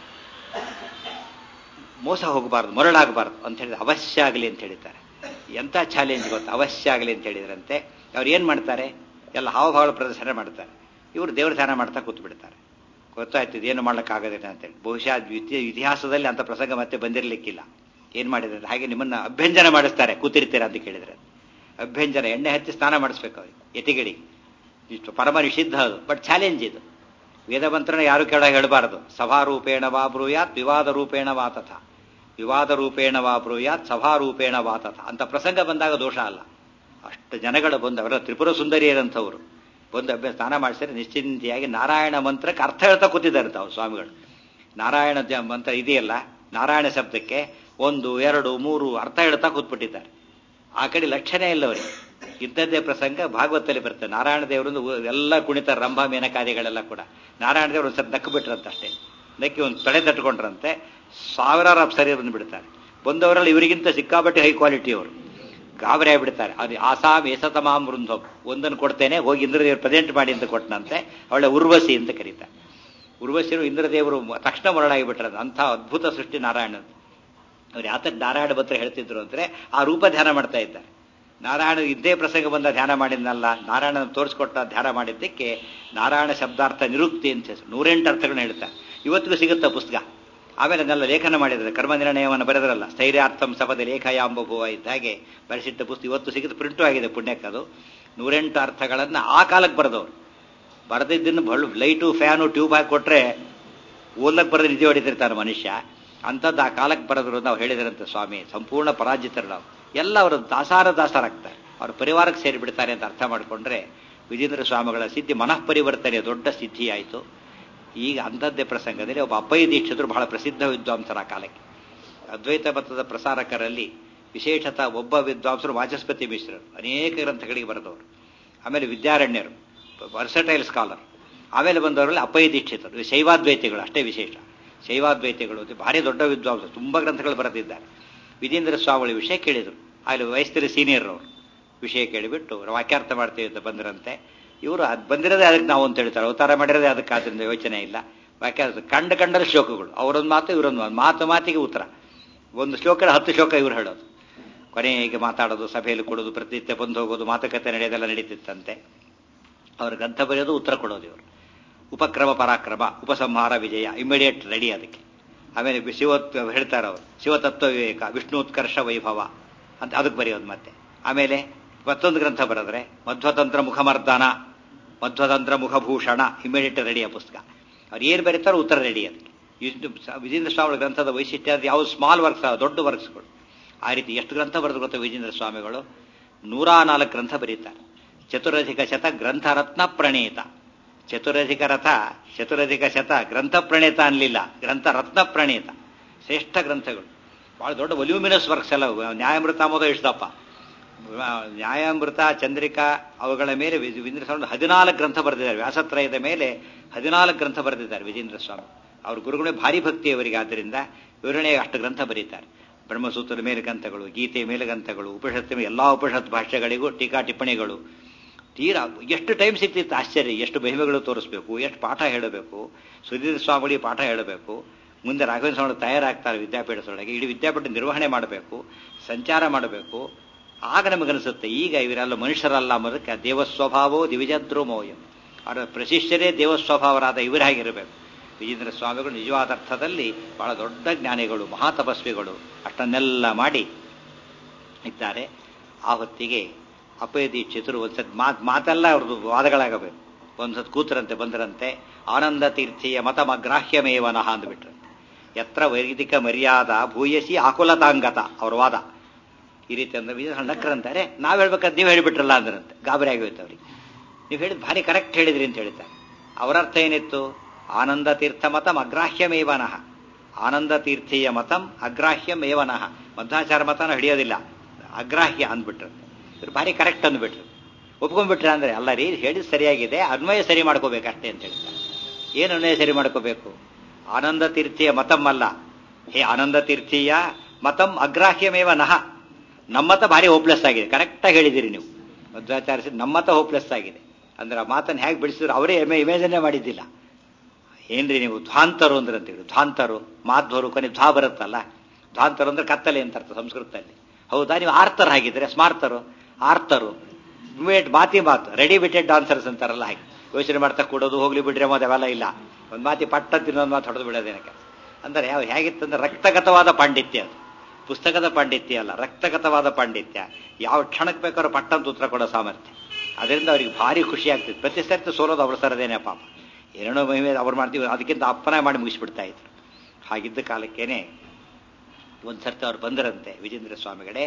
ಮೋಸ ಹೋಗಬಾರ್ದು ಮರಳಾಗಬಾರ್ದು ಅಂತ ಹೇಳಿದ್ರೆ ಅವಶ್ಯ ಆಗಲಿ ಅಂತ ಹೇಳಿದ್ದಾರೆ ಎಂಥ ಚಾಲೆಂಜ್ ಗೊತ್ತು ಅವಶ್ಯ ಆಗಲಿ ಅಂತ ಹೇಳಿದ್ರಂತೆ ಅವ್ರು ಏನು ಮಾಡ್ತಾರೆ ಎಲ್ಲ ಹಾವಭಾವಗಳ ಪ್ರದರ್ಶನ ಮಾಡ್ತಾರೆ ಇವರು ದೇವ್ರ ಧ್ಯಾನ ಮಾಡ್ತಾ ಕೂತು ಬಿಡ್ತಾರೆ ಗೊತ್ತಾಯ್ತು ಇದೇನು ಮಾಡ್ಲಿಕ್ಕಾಗೋದಿಲ್ಲ ಅಂತೇಳಿ ಬಹುಶಃ ಇತಿಹಾಸದಲ್ಲಿ ಅಂತ ಪ್ರಸಂಗ ಮತ್ತೆ ಬಂದಿರಲಿಕ್ಕಿಲ್ಲ ಏನು ಮಾಡಿದ್ರೆ ಹಾಗೆ ನಿಮ್ಮನ್ನ ಅಭ್ಯಂಜನ ಮಾಡಿಸ್ತಾರೆ ಕೂತಿರ್ತೀರಾ ಅಂತ ಕೇಳಿದ್ರೆ ಅಭ್ಯಂಜನ ಎಣ್ಣೆ ಹಚ್ಚಿ ಸ್ನಾನ ಮಾಡಿಸ್ಬೇಕು ಅವ್ರಿಗೆ ಯತಿಗಡಿ ಇಷ್ಟು ಪರಮ ನಿಷಿದ್ಧ ಅದು ಬಟ್ ಚಾಲೆಂಜ್ ಇದು ವೇದಮಂತ್ರನ ಯಾರು ಕೇಳ ಹೇಳಬಾರದು ಸಭಾರೂಪೇಣ ವಾ ಬ್ರೂಯಾತ್ ವಿವಾದ ರೂಪೇಣ ವಾ ತಥ ವಿವಾದ ರೂಪೇಣ ವಾ ಬ್ರೂಯಾತ್ ಸಭಾರೂಪೇಣ ವಾ ತಥ ಅಂತ ಪ್ರಸಂಗ ಬಂದಾಗ ದೋಷ ಅಲ್ಲ ಅಷ್ಟು ಜನಗಳು ಬಂದು ಅವರ ತ್ರಿಪುರ ಸುಂದರಿಯರಂಥವ್ರು ಬಂದು ಅಭ್ಯಾಸ ಸ್ನಾನ ಮಾಡಿಸಿದ್ರೆ ನಿಶ್ಚಿಂತೆಯಾಗಿ ನಾರಾಯಣ ಮಂತ್ರಕ್ಕೆ ಅರ್ಥ ಹೇಳ್ತಾ ಕೂತಿದ್ದಾರೆ ತಾವು ಸ್ವಾಮಿಗಳು ನಾರಾಯಣ ಮಂತ್ರ ಇದೆಯಲ್ಲ ನಾರಾಯಣ ಶಬ್ದಕ್ಕೆ ಒಂದು ಎರಡು ಮೂರು ಅರ್ಥ ಹೇಳ್ತಾ ಕೂತ್ಬಿಟ್ಟಿದ್ದಾರೆ ಆ ಕಡೆ ಲಕ್ಷಣೇ ಇಲ್ಲ ಅವರಿಗೆ ಇಂಥದ್ದೇ ಪ್ರಸಂಗ ಭಾಗವತದಲ್ಲಿ ಬರ್ತದೆ ನಾರಾಯಣ ದೇವರೊಂದು ಎಲ್ಲ ಕುಣಿತ ರಂಭ ಮೇನಕಾದಿಗಳೆಲ್ಲ ಕೂಡ ನಾರಾಯಣ ದೇವರು ಒಂದು ಸ್ವಲ್ಪ ನಕ್ಕು ಬಿಟ್ರಂತೆ ಅಷ್ಟೇ ನಕ್ಕಿ ಒಂದು ತಡೆ ತಟ್ಕೊಂಡ್ರಂತೆ ಸಾವಿರಾರು ಅಪ್ಸರಿಯರನ್ನು ಬಿಡ್ತಾರೆ ಬಂದವರಲ್ಲಿ ಇವರಿಗಿಂತ ಸಿಕ್ಕಾಪಟ್ಟೆ ಹೈ ಕ್ವಾಲಿಟಿ ಅವರು ಗಾಬರಿ ಆಗಿಬಿಡ್ತಾರೆ ಅದು ಆಸಾಮ್ ಏಸತಮಾಮ್ ವೃಂದೋಮ್ ಒಂದನ್ನು ಕೊಡ್ತೇನೆ ಹೋಗಿ ಇಂದ್ರದೇವರು ಪ್ರೆಸೆಂಟ್ ಮಾಡಿ ಅಂತ ಕೊಟ್ಟನಂತೆ ಅವಳೆ ಉರ್ವಶಿ ಅಂತ ಕರೀತಾರೆ ಉರ್ವಶಿರು ಇಂದ್ರದೇವರು ತಕ್ಷಣ ಮರಳಾಗಿಬಿಟ್ರೆ ಅಂಥ ಅದ್ಭುತ ಸೃಷ್ಟಿ ನಾರಾಯಣ ಅವ್ರು ಯಾತಕ್ಕೆ ನಾರಾಯಣ ಭತ್ರ ಹೇಳ್ತಿದ್ರು ಅಂದ್ರೆ ಆ ರೂಪ ಧ್ಯಾನ ಮಾಡ್ತಾ ಇದ್ದಾರೆ ನಾರಾಯಣ ಇದ್ದೇ ಪ್ರಸಂಗ ಬಂದ ಧ್ಯಾನ ಮಾಡಿದ್ನಲ್ಲ ನಾರಾಯಣನ ತೋರಿಸ್ಕೊಟ್ಟ ಧ್ಯಾನ ಮಾಡಿದ್ದಕ್ಕೆ ನಾರಾಯಣ ಶಬ್ದಾರ್ಥ ನಿರುಕ್ತಿ ಅಂತ ಹೆಸರು ನೂರೆಂಟು ಅರ್ಥಗಳನ್ನ ಹೇಳ್ತಾರೆ ಇವತ್ತಿಗೂ ಸಿಗುತ್ತಾ ಪುಸ್ತಕ ಆಮೇಲೆ ಅದನ್ನೆಲ್ಲ ಲೇಖನ ಮಾಡಿದ್ದಾರೆ ಕರ್ಮ ನಿರ್ಣಯವನ್ನು ಬರೆದ್ರಲ್ಲ ಸ್ಥೈರ್ಯಾರ್ಥಂ ಸಪದ ಲೇಖಯಾಂಬಭುವ ಇದ್ದ ಹಾಗೆ ಬರೆಸಿಟ್ಟ ಪುಸ್ತಕ ಇವತ್ತು ಸಿಗುತ್ತೆ ಪ್ರಿಂಟು ಆಗಿದೆ ಪುಣ್ಯಕ್ಕದು ನೂರೆಂಟು ಅರ್ಥಗಳನ್ನು ಆ ಕಾಲಕ್ಕೆ ಬರೆದವರು ಬರೆದಿದ್ದನ್ನು ಬಳ್ಳು ಲೈಟು ಫ್ಯಾನು ಟ್ಯೂಬ್ ಹಾಕಿ ಕೊಟ್ರೆ ಓದಕ್ಕೆ ಬರೆದು ನಿಜ ಹೊಡಿತಿರ್ತಾರೆ ಮನುಷ್ಯ ಅಂಥದ್ದು ಆ ಕಾಲಕ್ಕೆ ಬರೆದ್ರು ನಾವು ಹೇಳಿದ್ರಂತೆ ಸ್ವಾಮಿ ಸಂಪೂರ್ಣ ಪರಾಜಿತರು ನಾವು ಎಲ್ಲ ಅವರು ದಾಸಾರ ದಾಸರಾಗ್ತಾರೆ ಅವ್ರ ಪರಿವಾರಕ್ಕೆ ಸೇರಿಬಿಡ್ತಾರೆ ಅಂತ ಅರ್ಥ ಮಾಡಿಕೊಂಡ್ರೆ ವಿಜೇಂದ್ರ ಸ್ವಾಮಿಗಳ ಸಿದ್ಧಿ ಮನಃ ಪರಿವರ್ತನೆ ದೊಡ್ಡ ಸಿದ್ಧಿ ಆಯಿತು ಈಗ ಅಂಥದ್ದೇ ಪ್ರಸಂಗದಲ್ಲಿ ಒಬ್ಬ ಅಪ್ಪಯ್ಯ ದೀಕ್ಷಿತರು ಬಹಳ ಪ್ರಸಿದ್ಧ ವಿದ್ವಾಂಸರ ಆ ಕಾಲಕ್ಕೆ ಅದ್ವೈತ ಮತದ ಪ್ರಸಾರಕರಲ್ಲಿ ವಿಶೇಷತಃ ಒಬ್ಬ ವಿದ್ವಾಂಸರು ವಾಚಸ್ಪತಿ ಮಿಶ್ರರು ಅನೇಕ ಗ್ರಂಥಗಳಿಗೆ ಬರೆದವರು ಆಮೇಲೆ ವಿದ್ಯಾರಣ್ಯರು ವರ್ಸಟೈಲ್ ಸ್ಕಾಲರ್ ಆಮೇಲೆ ಬಂದವರಲ್ಲಿ ಅಪ್ಪಯ್ಯ ದೀಕ್ಷಿತರು ಶೈವಾದ್ವೈತಿಗಳು ಅಷ್ಟೇ ವಿಶೇಷ ಶೈವಾದ್ವೈತಿಗಳು ಭಾರಿ ದೊಡ್ಡ ವಿದ್ವಾಂಸರು ತುಂಬ ಗ್ರಂಥಗಳು ಬರೆದಿದ್ದಾರೆ ವಿಜೇಂದ್ರ ಸ್ವಾಮಿಗಳ ವಿಷಯ ಕೇಳಿದರು ಅಲ್ಲಿ ವಯಸ್ಸಿನ ಸೀನಿಯರ್ ಅವರು ವಿಷಯ ಕೇಳಿಬಿಟ್ಟು ವಾಕ್ಯಾರ್ಥ ಮಾಡ್ತೀವಿ ಅಂತ ಬಂದ್ರಂತೆ ಇವರು ಅದು ಬಂದಿರೋದೇ ಅದಕ್ಕೆ ನಾವು ಅಂತ ಹೇಳ್ತಾರೆ ಅವತಾರ ಮಾಡಿರೋದೇ ಅದಕ್ಕೆ ಆದ್ರಿಂದ ಯೋಚನೆ ಇಲ್ಲ ವಾಕ್ಯಾರ್ಥ ಕಂಡ ಕಂಡರ ಶ್ಲೋಕಗಳು ಅವರೊಂದು ಮಾತು ಇವರೊಂದು ಮಾತು ಮಾತು ಮಾತಿಗೆ ಉತ್ತರ ಒಂದು ಶ್ಲೋಕ ಹತ್ತು ಶ್ಲೋಕ ಇವ್ರು ಹೇಳೋದು ಕೊನೆಗೆ ಮಾತಾಡೋದು ಸಭೆಯಲ್ಲಿ ಕೊಡೋದು ಪ್ರತಿನಿತ್ಯ ಬಂದು ಹೋಗೋದು ಮಾತುಕತೆ ನಡೆಯೋದೆಲ್ಲ ನಡೀತಿತ್ತಂತೆ ಅವ್ರ ಗ್ರಂಥ ಬರೆಯೋದು ಉತ್ತರ ಕೊಡೋದು ಇವರು ಉಪಕ್ರಮ ಪರಾಕ್ರಮ ಉಪಸಂಹಾರ ವಿಜಯ ಇಮಿಡಿಯೇಟ್ ರೆಡಿ ಅದಕ್ಕೆ ಆಮೇಲೆ ಶಿವತ್ ಹೇಳ್ತಾರೆ ಅವರು ಶಿವತತ್ವ ವಿವೇಕ ವಿಷ್ಣುತ್ಕರ್ಷ ವೈಭವ ಅಂತ ಅದಕ್ಕೆ ಬರೆಯೋದು ಮತ್ತೆ ಆಮೇಲೆ ಮತ್ತೊಂದು ಗ್ರಂಥ ಬರೆದ್ರೆ ಮಧ್ವತಂತ್ರ ಮುಖಮರ್ದನ ಮಧ್ವತಂತ್ರ ಮುಖಭೂಷಣ ಇಮಿಡಿಯೇಟ್ ರೆಡಿ ಆ ಪುಸ್ತಕ ಅವ್ರು ಏನು ಬರೀತಾರೋ ಉತ್ತರ ರೆಡಿ ಅದಕ್ಕೆ ಇಷ್ಟು ವಿಜೇಂದ್ರ ಸ್ವಾಮಿಗಳ ಗ್ರಂಥದ ವೈಶಿಷ್ಟ್ಯ ಅದು ಯಾವ ಸ್ಮಾಲ್ ವರ್ಕ್ಸ್ ದೊಡ್ಡ ವರ್ಕ್ಸ್ಗಳು ಆ ರೀತಿ ಎಷ್ಟು ಗ್ರಂಥ ಬರೆದು ಗೊತ್ತಾ ವಿಜೇಂದ್ರ ಸ್ವಾಮಿಗಳು ನೂರಾ ನಾಲ್ಕು ಗ್ರಂಥ ಬರೀತಾರೆ ಚತುರಧಿಕ ಶತ ಗ್ರಂಥ ರತ್ನ ಪ್ರಣೇತ ಚತುರಧಿಕ ರಥ ಚತುರಧಿಕ ಶತ ಗ್ರಂಥ ಪ್ರಣೇತ ಅನ್ಲಿಲ್ಲ ಗ್ರಂಥ ರತ್ನ ಪ್ರಣೇತ ಶ್ರೇಷ್ಠ ಗ್ರಂಥಗಳು ಭಾಳ ದೊಡ್ಡ ವಲ್ಯೂಮಿನಸ್ ವರ್ಕ್ಸ್ ಎಲ್ಲ ನ್ಯಾಯಾಮೃತ ಅಂಬೋದ ಇಷ್ಟಪ್ಪ ನ್ಯಾಯಾಮೃತ ಚಂದ್ರಿಕಾ ಅವುಗಳ ಮೇಲೆ ವಿಜೇಂದ್ರ ಸ್ವಾಮಿ ಹದಿನಾಲ್ಕು ಗ್ರಂಥ ಬರೆದಿದ್ದಾರೆ ವ್ಯಾಸತ್ರಯದ ಮೇಲೆ ಹದಿನಾಲ್ಕು ಗ್ರಂಥ ಬರೆದಿದ್ದಾರೆ ವಿಜೇಂದ್ರ ಸ್ವಾಮಿ ಅವ್ರ ಗುರುಗಳೇ ಭಾರಿ ಭಕ್ತಿ ಅವರಿಗೆ ಆದ್ದರಿಂದ ವಿವರಣೆ ಅಷ್ಟು ಗ್ರಂಥ ಬರೀತಾರೆ ಬ್ರಹ್ಮಸೂತ್ರದ ಮೇಲೆ ಗ್ರಂಥಗಳು ಗೀತೆ ಮೇಲೆ ಗ್ರಂಥಗಳು ಉಪನಿಷತ್ತು ಎಲ್ಲ ಉಪನಿಷತ್ ಭಾಷೆಗಳಿಗೂ ಟೀಕಾ ಟಿಪ್ಪಣಿಗಳು ತೀರಾ ಎಷ್ಟು ಟೈಮ್ ಸಿಗ್ತಿತ್ತು ಆಶ್ಚರ್ಯ ಎಷ್ಟು ಮಹಿಮೆಗಳು ತೋರಿಸ್ಬೇಕು ಎಷ್ಟು ಪಾಠ ಹೇಳಬೇಕು ಸುಧೀರ್ ಸ್ವಾಮಿಗಳಿಗೆ ಪಾಠ ಹೇಳಬೇಕು ಮುಂದೆ ರಾಘವೇಂದ್ರ ಸ್ವಾಮಿ ತಯಾರಾಗ್ತಾರೆ ವಿದ್ಯಾಪೀಠದೊಳಗೆ ಇಡೀ ವಿದ್ಯಾಪೀಠ ನಿರ್ವಹಣೆ ಮಾಡಬೇಕು ಸಂಚಾರ ಮಾಡಬೇಕು ಆಗ ನಮಗನಿಸುತ್ತೆ ಈಗ ಇವರೆಲ್ಲ ಮನುಷ್ಯರಲ್ಲ ಅನ್ನೋದಕ್ಕೆ ದೇವಸ್ವಭಾವೋ ದಿವಿಜದ್ರುಮೋಯಂ ಅವರ ಪ್ರಶಿಷ್ಯರೇ ದೇವಸ್ವಭಾವರಾದ ಇವರಾಗಿರಬೇಕು ವಿಜೇಂದ್ರ ಸ್ವಾಮಿಗಳು ನಿಜವಾದ ಅರ್ಥದಲ್ಲಿ ಬಹಳ ದೊಡ್ಡ ಜ್ಞಾನಿಗಳು ಮಹಾತಪಸ್ವಿಗಳು ಅಷ್ಟನ್ನೆಲ್ಲ ಮಾಡಿ ಇದ್ದಾರೆ ಆ ಹೊತ್ತಿಗೆ ಅಪ್ಪಯ್ಯ ದೀಕ್ಷಿತರು ಒಂದ್ಸತ್ ಮಾತ್ ಮಾತೆಲ್ಲ ಅವ್ರದ್ದು ವಾದಗಳಾಗಬೇಕು ಒಂದ್ಸತ್ ಕೂತರಂತೆ ಬಂದರಂತೆ ಆನಂದ ತೀರ್ಥಿಯ ಮತಮಗ್ರಾಹ್ಯಮೇವನಃ ಅಂದ್ಬಿಟ್ರಂತೆ ಎತ್ರ ವೈದಿಕ ಮರ್ಯಾದ ಭೂಯಸಿ ಆಕುಲತಾಂಗತ ಅವ್ರ ವಾದ ಈ ರೀತಿ ಅಂದ್ರೆ ವಿಜಯ ನಕ್ರಂತಾರೆ ನಾವ್ ಹೇಳ್ಬೇಕಾದ್ರೆ ನೀವು ಹೇಳಿಬಿಟ್ರಲ್ಲ ಅಂದ್ರಂತೆ ಗಾಬರಿ ಆಗೋಯ್ತು ಅವ್ರಿಗೆ ನೀವು ಹೇಳಿದ್ ಭಾರಿ ಕರೆಕ್ಟ್ ಹೇಳಿದ್ರಿ ಅಂತ ಹೇಳ್ತಾರೆ ಅವರ ಅರ್ಥ ಏನಿತ್ತು ಆನಂದ ತೀರ್ಥ ಮತಂ ಅಗ್ರಾಹ್ಯಮೇವನಃ ಆನಂದ ತೀರ್ಥೀಯ ಮತಂ ಅಗ್ರಾಹ್ಯಮೇವನಃ ಮಧ್ವಾಚಾರ ಮತನ ಹಿಡಿಯೋದಿಲ್ಲ ಅಗ್ರಾಹ್ಯ ಅಂದ್ಬಿಟ್ರು ಇವ್ರು ಭಾರಿ ಕರೆಕ್ಟ್ ಅಂದ್ಬಿಟ್ರು ಒಪ್ಕೊಂಡ್ಬಿಟ್ರೆ ಅಂದ್ರೆ ಅಲ್ಲ ರೀ ಹೇಳಿದ್ ಸರಿಯಾಗಿದೆ ಅನ್ವಯ ಸರಿ ಮಾಡ್ಕೋಬೇಕಷ್ಟೇ ಅಂತ ಹೇಳ್ತಾರೆ ಏನು ಅನ್ವಯ ಸರಿ ಮಾಡ್ಕೋಬೇಕು ಆನಂದ ತೀರ್ಥೀಯ ಮತಂ ಅಲ್ಲ ಹೇ ಆನಂದ ತೀರ್ಥೀಯ ಮತಂ ಅಗ್ರಾಹ್ಯಮೇವ ನಹ ನಮ್ಮತ ಭಾರಿ ಹೋಪ್ಲೆಸ್ ಆಗಿದೆ ಕರೆಕ್ಟಾಗಿ ಹೇಳಿದಿರಿ ನೀವು ಮಧ್ವಾಚಾರ್ಯ ನಮ್ಮತ ಹೋಪ್ಲೆಸ್ ಆಗಿದೆ ಅಂದ್ರೆ ಆ ಮಾತನ್ನು ಹೇಗೆ ಬಿಡಿಸಿದ್ರು ಅವರೇ ಇಮೇಜನ್ನೇ ಮಾಡಿದ್ದಿಲ್ಲ ಏನ್ರಿ ನೀವು ಧ್ವಾಂತರು ಅಂದ್ರೆ ಅಂತೇಳಿ ಧ್ವಾಂತರು ಮಾಧ್ವರು ಕೊನೆ ಧ್ವಾ ಬರುತ್ತಲ್ಲ ಧ್ವಾಂತರು ಅಂದ್ರೆ ಕತ್ತಲೆ ಅಂತ ಅರ್ಥ ಸಂಸ್ಕೃತದಲ್ಲಿ ಹೌದಾ ನೀವು ಆರ್ತರು ಹಾಗಿದ್ರೆ ಸ್ಮಾರ್ತರು ಆರ್ತರು ವೇಟ್ ಮಾತಿ ಮಾತು ರೆಡಿ ಬಿಟೆಡ್ ಡಾನ್ಸರ್ಸ್ ಅಂತಾರಲ್ಲ ಹಾಗೆ ಯೋಚನೆ ಮಾಡ್ತಾ ಕೊಡೋದು ಹೋಗ್ಲಿ ಬಿಡ್ರಿ ಅನ್ನೋದು ಅವೆಲ್ಲ ಇಲ್ಲ ಒಂದು ಮಾತಿ ಪಟ್ಟ ತಿನ್ನೋದು ಮಾತು ಹೊಡೆದು ಬಿಡೋದೇನಕ್ಕೆ ಅಂದ್ರೆ ಯಾವ ಹೇಗಿತ್ತಂದ್ರೆ ರಕ್ತಗತವಾದ ಪಾಂಡಿತ್ಯ ಅದು ಪುಸ್ತಕದ ಪಾಂಡಿತ್ಯ ಅಲ್ಲ ರಕ್ತಗತವಾದ ಪಾಂಡಿತ್ಯ ಯಾವ ಕ್ಷಣಕ್ಕೆ ಬೇಕಾದ್ರೂ ಪಟ್ಟಂತ ಉತ್ತರ ಕೊಡೋ ಸಾಮರ್ಥ್ಯ ಅದರಿಂದ ಅವ್ರಿಗೆ ಭಾರಿ ಖುಷಿ ಆಗ್ತಿತ್ತು ಪ್ರತಿ ಸರ್ತಿ ಸೋಲೋದು ಅವ್ರ ಸರದೇನೆ ಪಾಪ ಏನೇನೋ ಮಹಿಮೆ ಅವ್ರು ಮಾಡ್ತೀವಿ ಅದಕ್ಕಿಂತ ಅಪ್ಪನ ಮಾಡಿ ಮುಗಿಸ್ಬಿಡ್ತಾ ಇದ್ರು ಹಾಗಿದ್ದ ಕಾಲಕ್ಕೇನೆ ಒಂದು ಸರ್ತಿ ಅವ್ರು ಬಂದರಂತೆ ವಿಜೇಂದ್ರ ಸ್ವಾಮಿಗಳೇ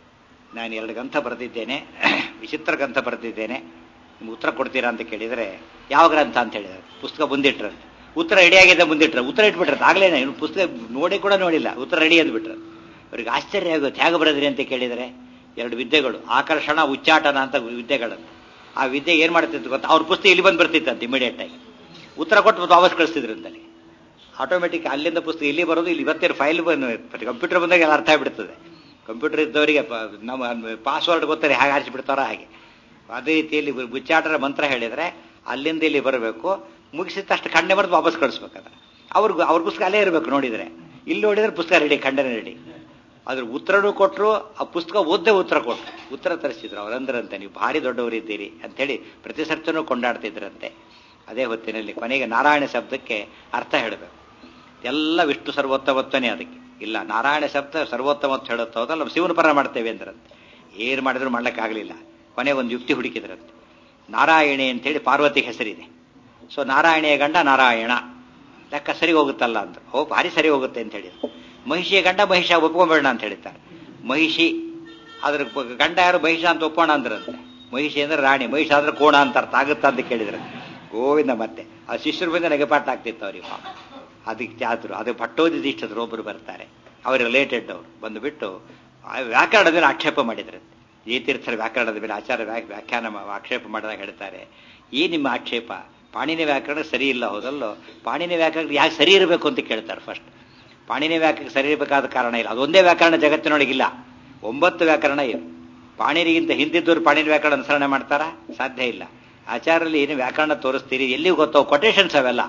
ನಾನು ಎರಡು ಗ್ರಂಥ ಬರೆದಿದ್ದೇನೆ ವಿಚಿತ್ರ ಗ್ರಂಥ ಬರೆದಿದ್ದೇನೆ ನಿಮ್ಗೆ ಉತ್ತರ ಕೊಡ್ತೀರಾ ಅಂತ ಕೇಳಿದರೆ ಯಾವ ಗ್ರಂಥ ಅಂತ ಹೇಳಿದ್ದಾರೆ ಪುಸ್ತಕ ಮುಂದಿಟ್ರಂತೆ ಉತ್ತರ ರೆಡಿಯಾಗಿದೆ ಮುಂದಿಟ್ರೆ ಉತ್ತರ ಇಟ್ಬಿಟ್ರೆ ಆಗ್ಲೇನೆ ಇವ್ನು ಪುಸ್ತಕ ನೋಡಿ ಕೂಡ ನೋಡಿಲ್ಲ ಉತ್ತರ ರೆಡಿ ಅಂದ್ಬಿಟ್ರೆ ಅವ್ರಿಗೆ ಆಶ್ಚರ್ಯ ಆಗುತ್ತೆ ಹೇಗೆ ಬರೆದ್ರಿ ಅಂತ ಕೇಳಿದರೆ ಎರಡು ವಿದ್ಯೆಗಳು ಆಕರ್ಷಣ ಉಚ್ಚಾಟನ ಅಂತ ವಿದ್ಯೆಗಳನ್ನು ಆ ವಿದ್ಯೆ ಏನು ಮಾಡ್ತಿತ್ತು ಗೊತ್ತಾ ಅವ್ರ ಪುಸ್ತಕ ಇಲ್ಲಿ ಬಂದು ಬರ್ತಿತ್ತಂತೆ ಇಮಿಡಿಯೇಟ್ ಆಗಿ ಉತ್ತರ ಕೊಟ್ಟು ಮತ್ತೆ ವಾಪಸ್ ಕಳಿಸ್ತಿದ್ರಂತಲ್ಲಿ ಆಟೋಮೆಟಿಕ್ ಅಲ್ಲಿಂದ ಪುಸ್ತಕ ಇಲ್ಲಿ ಬರೋದು ಇಲ್ಲಿ ಇವತ್ತೇ ಫೈಲ್ ಬಂದು ಕಂಪ್ಯೂಟರ್ ಬಂದಾಗ ಎಲ್ಲ ಅರ್ಥ ಆಗಿಬಿಡ್ತದೆ ಕಂಪ್ಯೂಟರ್ ಇದ್ದವರಿಗೆ ನಮ್ಮ ಪಾಸ್ವರ್ಡ್ ಗೊತ್ತಾರೆ ಹೇಗೆ ಆರಿಸಿಬಿಡ್ತಾರೋ ಹಾಗೆ ಅದೇ ರೀತಿಯಲ್ಲಿ ಬುಚ್ಚಾಟರ ಮಂತ್ರ ಹೇಳಿದರೆ ಅಲ್ಲಿಂದ ಇಲ್ಲಿ ಬರಬೇಕು ಮುಗಿಸಿದ ತಕ್ಷಣ ಖಂಡನೆ ಬರೆದು ವಾಪಸ್ ಕಳಿಸ್ಬೇಕಾದ್ರೆ ಅವ್ರಿಗೆ ಅವ್ರ ಪುಸ್ತಕ ಅಲ್ಲೇ ಇರಬೇಕು ನೋಡಿದರೆ ಇಲ್ಲಿ ನೋಡಿದ್ರೆ ಪುಸ್ತಕ ರೆಡಿ ಖಂಡನೆ ರೆಡಿ ಅದ್ರ ಉತ್ತರನೂ ಕೊಟ್ಟರು ಆ ಪುಸ್ತಕ ಓದ್ದೇ ಉತ್ತರ ಕೊಟ್ಟರು ಉತ್ತರ ತರಿಸಿದ್ರು ಅವರಂದ್ರಂತೆ ನೀವು ಭಾರಿ ದೊಡ್ಡವರಿದ್ದೀರಿ ಅಂಥೇಳಿ ಪ್ರತಿ ಸರ್ತಿನೂ ಕೊಂಡಾಡ್ತಿದ್ರಂತೆ ಅದೇ ಹೊತ್ತಿನಲ್ಲಿ ಕೊನೆಗೆ ನಾರಾಯಣ ಶಬ್ದಕ್ಕೆ ಅರ್ಥ ಹೇಳಬೇಕು ಎಲ್ಲ ವಿಷ್ಣು ಸರ್ವೋತ್ತಮತ್ವನೇ ಅದಕ್ಕೆ ಇಲ್ಲ ನಾರಾಯಣ ಶಬ್ದ ಸರ್ವೋತ್ತಮತ್ವ ಹೇಳುತ್ತ ಹೋದಲ್ಲ ನಾವು ಶಿವನ ಪರ ಮಾಡ್ತೇವೆ ಅಂದ್ರಂತೆ ಏನು ಮಾಡಿದ್ರು ಮಾಡ್ಲಿಕ್ಕಾಗಲಿಲ್ಲ ಕೊನೆ ಒಂದು ಯುಕ್ತಿ ಹುಡುಕಿದ್ರಂತೆ ನಾರಾಯಣಿ ಅಂತೇಳಿ ಪಾರ್ವತಿ ಹೆಸರಿದೆ ಸೊ ನಾರಾಯಣಿಯ ಗಂಡ ನಾರಾಯಣ ಲೆಕ್ಕ ಸರಿ ಹೋಗುತ್ತಲ್ಲ ಅಂತ ಹೋ ಭಾರಿ ಸರಿ ಹೋಗುತ್ತೆ ಅಂತ ಹೇಳಿದ್ರು ಮಹಿಷಿಯ ಗಂಡ ಮಹಿಷ ಒಪ್ಕೊಂಬೇಡ ಅಂತ ಹೇಳಿದ್ದಾರೆ ಮಹಿಷಿ ಅದ್ರ ಗಂಡ ಯಾರು ಮಹಿಷ ಅಂತ ಒಪ್ಪೋಣ ಅಂದ್ರಂತೆ ಮಹಿಷಿ ಅಂದ್ರೆ ರಾಣಿ ಮಹಿಷ ಅಂದ್ರೆ ಕೋಣ ಅಂತ ಅರ್ಥ ಆಗುತ್ತಾ ಅಂತ ಕೇಳಿದ್ರೆ ಗೋವಿಂದ ಮತ್ತೆ ಆ ಶಿಷ್ಯರ ಬಂದ ನಗೆಪಾಟ ಆಗ್ತಿತ್ತು ಅವ್ರಿಗೆ ಪಾಪ ಅದಕ್ಕೆ ಆದ್ರು ಅದು ಭಟ್ಟೋದಿ ದೀಕ್ಷಿತರು ಒಬ್ಬರು ಬರ್ತಾರೆ ಅವ್ರ ರಿಲೇಟೆಡ್ ಅವರು ಬಂದುಬಿಟ್ಟು ವ್ಯಾಕರಣದ ಮೇಲೆ ಆಕ್ಷೇಪ ಮಾಡಿದ್ರಂತೆ ಈ ತೀರ್ಥರ ವ್ಯಾಕರಣದ ಮೇಲೆ ಆಚಾರ ವ್ಯಾಖ್ಯಾನ ಆಕ್ಷೇಪ ಮಾಡಿದಾಗ ಹೇಳ್ತಾರೆ ಈ ನಿಮ್ಮ ಆಕ್ಷೇಪ ಪಾಣಿನಿ ವ್ಯಾಕರಣ ಸರಿ ಇಲ್ಲ ಹೋದಲ್ಲೋ ಪಾಣಿನಿ ವ್ಯಾಕರಣ ಯಾಕೆ ಸರಿ ಇರಬೇಕು ಅಂತ ಕೇಳ್ತಾರೆ ಫಸ್ಟ್ ಪಾಣಿನಿ ವ್ಯಾಕರಣ ಸರಿ ಇರಬೇಕಾದ ಕಾರಣ ಇಲ್ಲ ಅದೊಂದೇ ವ್ಯಾಕರಣ ಜಗತ್ತಿನೊಳಗಿಲ್ಲ ಒಂಬತ್ತು ವ್ಯಾಕರಣ ಇದೆ ಪಾಣಿನಿಗಿಂತ ಹಿಂದಿದ್ದವರು ಪಾಣಿನಿ ವ್ಯಾಕರಣ ಅನುಸರಣೆ ಮಾಡ್ತಾರಾ ಸಾಧ್ಯ ಇಲ್ಲ ಆಚಾರಲ್ಲಿ ಏನು ವ್ಯಾಕರಣ ತೋರಿಸ್ತೀರಿ ಎಲ್ಲಿಗೂ ಗೊತ್ತೋ ಕೊಟೇಶನ್ಸ್ ಅವೆಲ್ಲ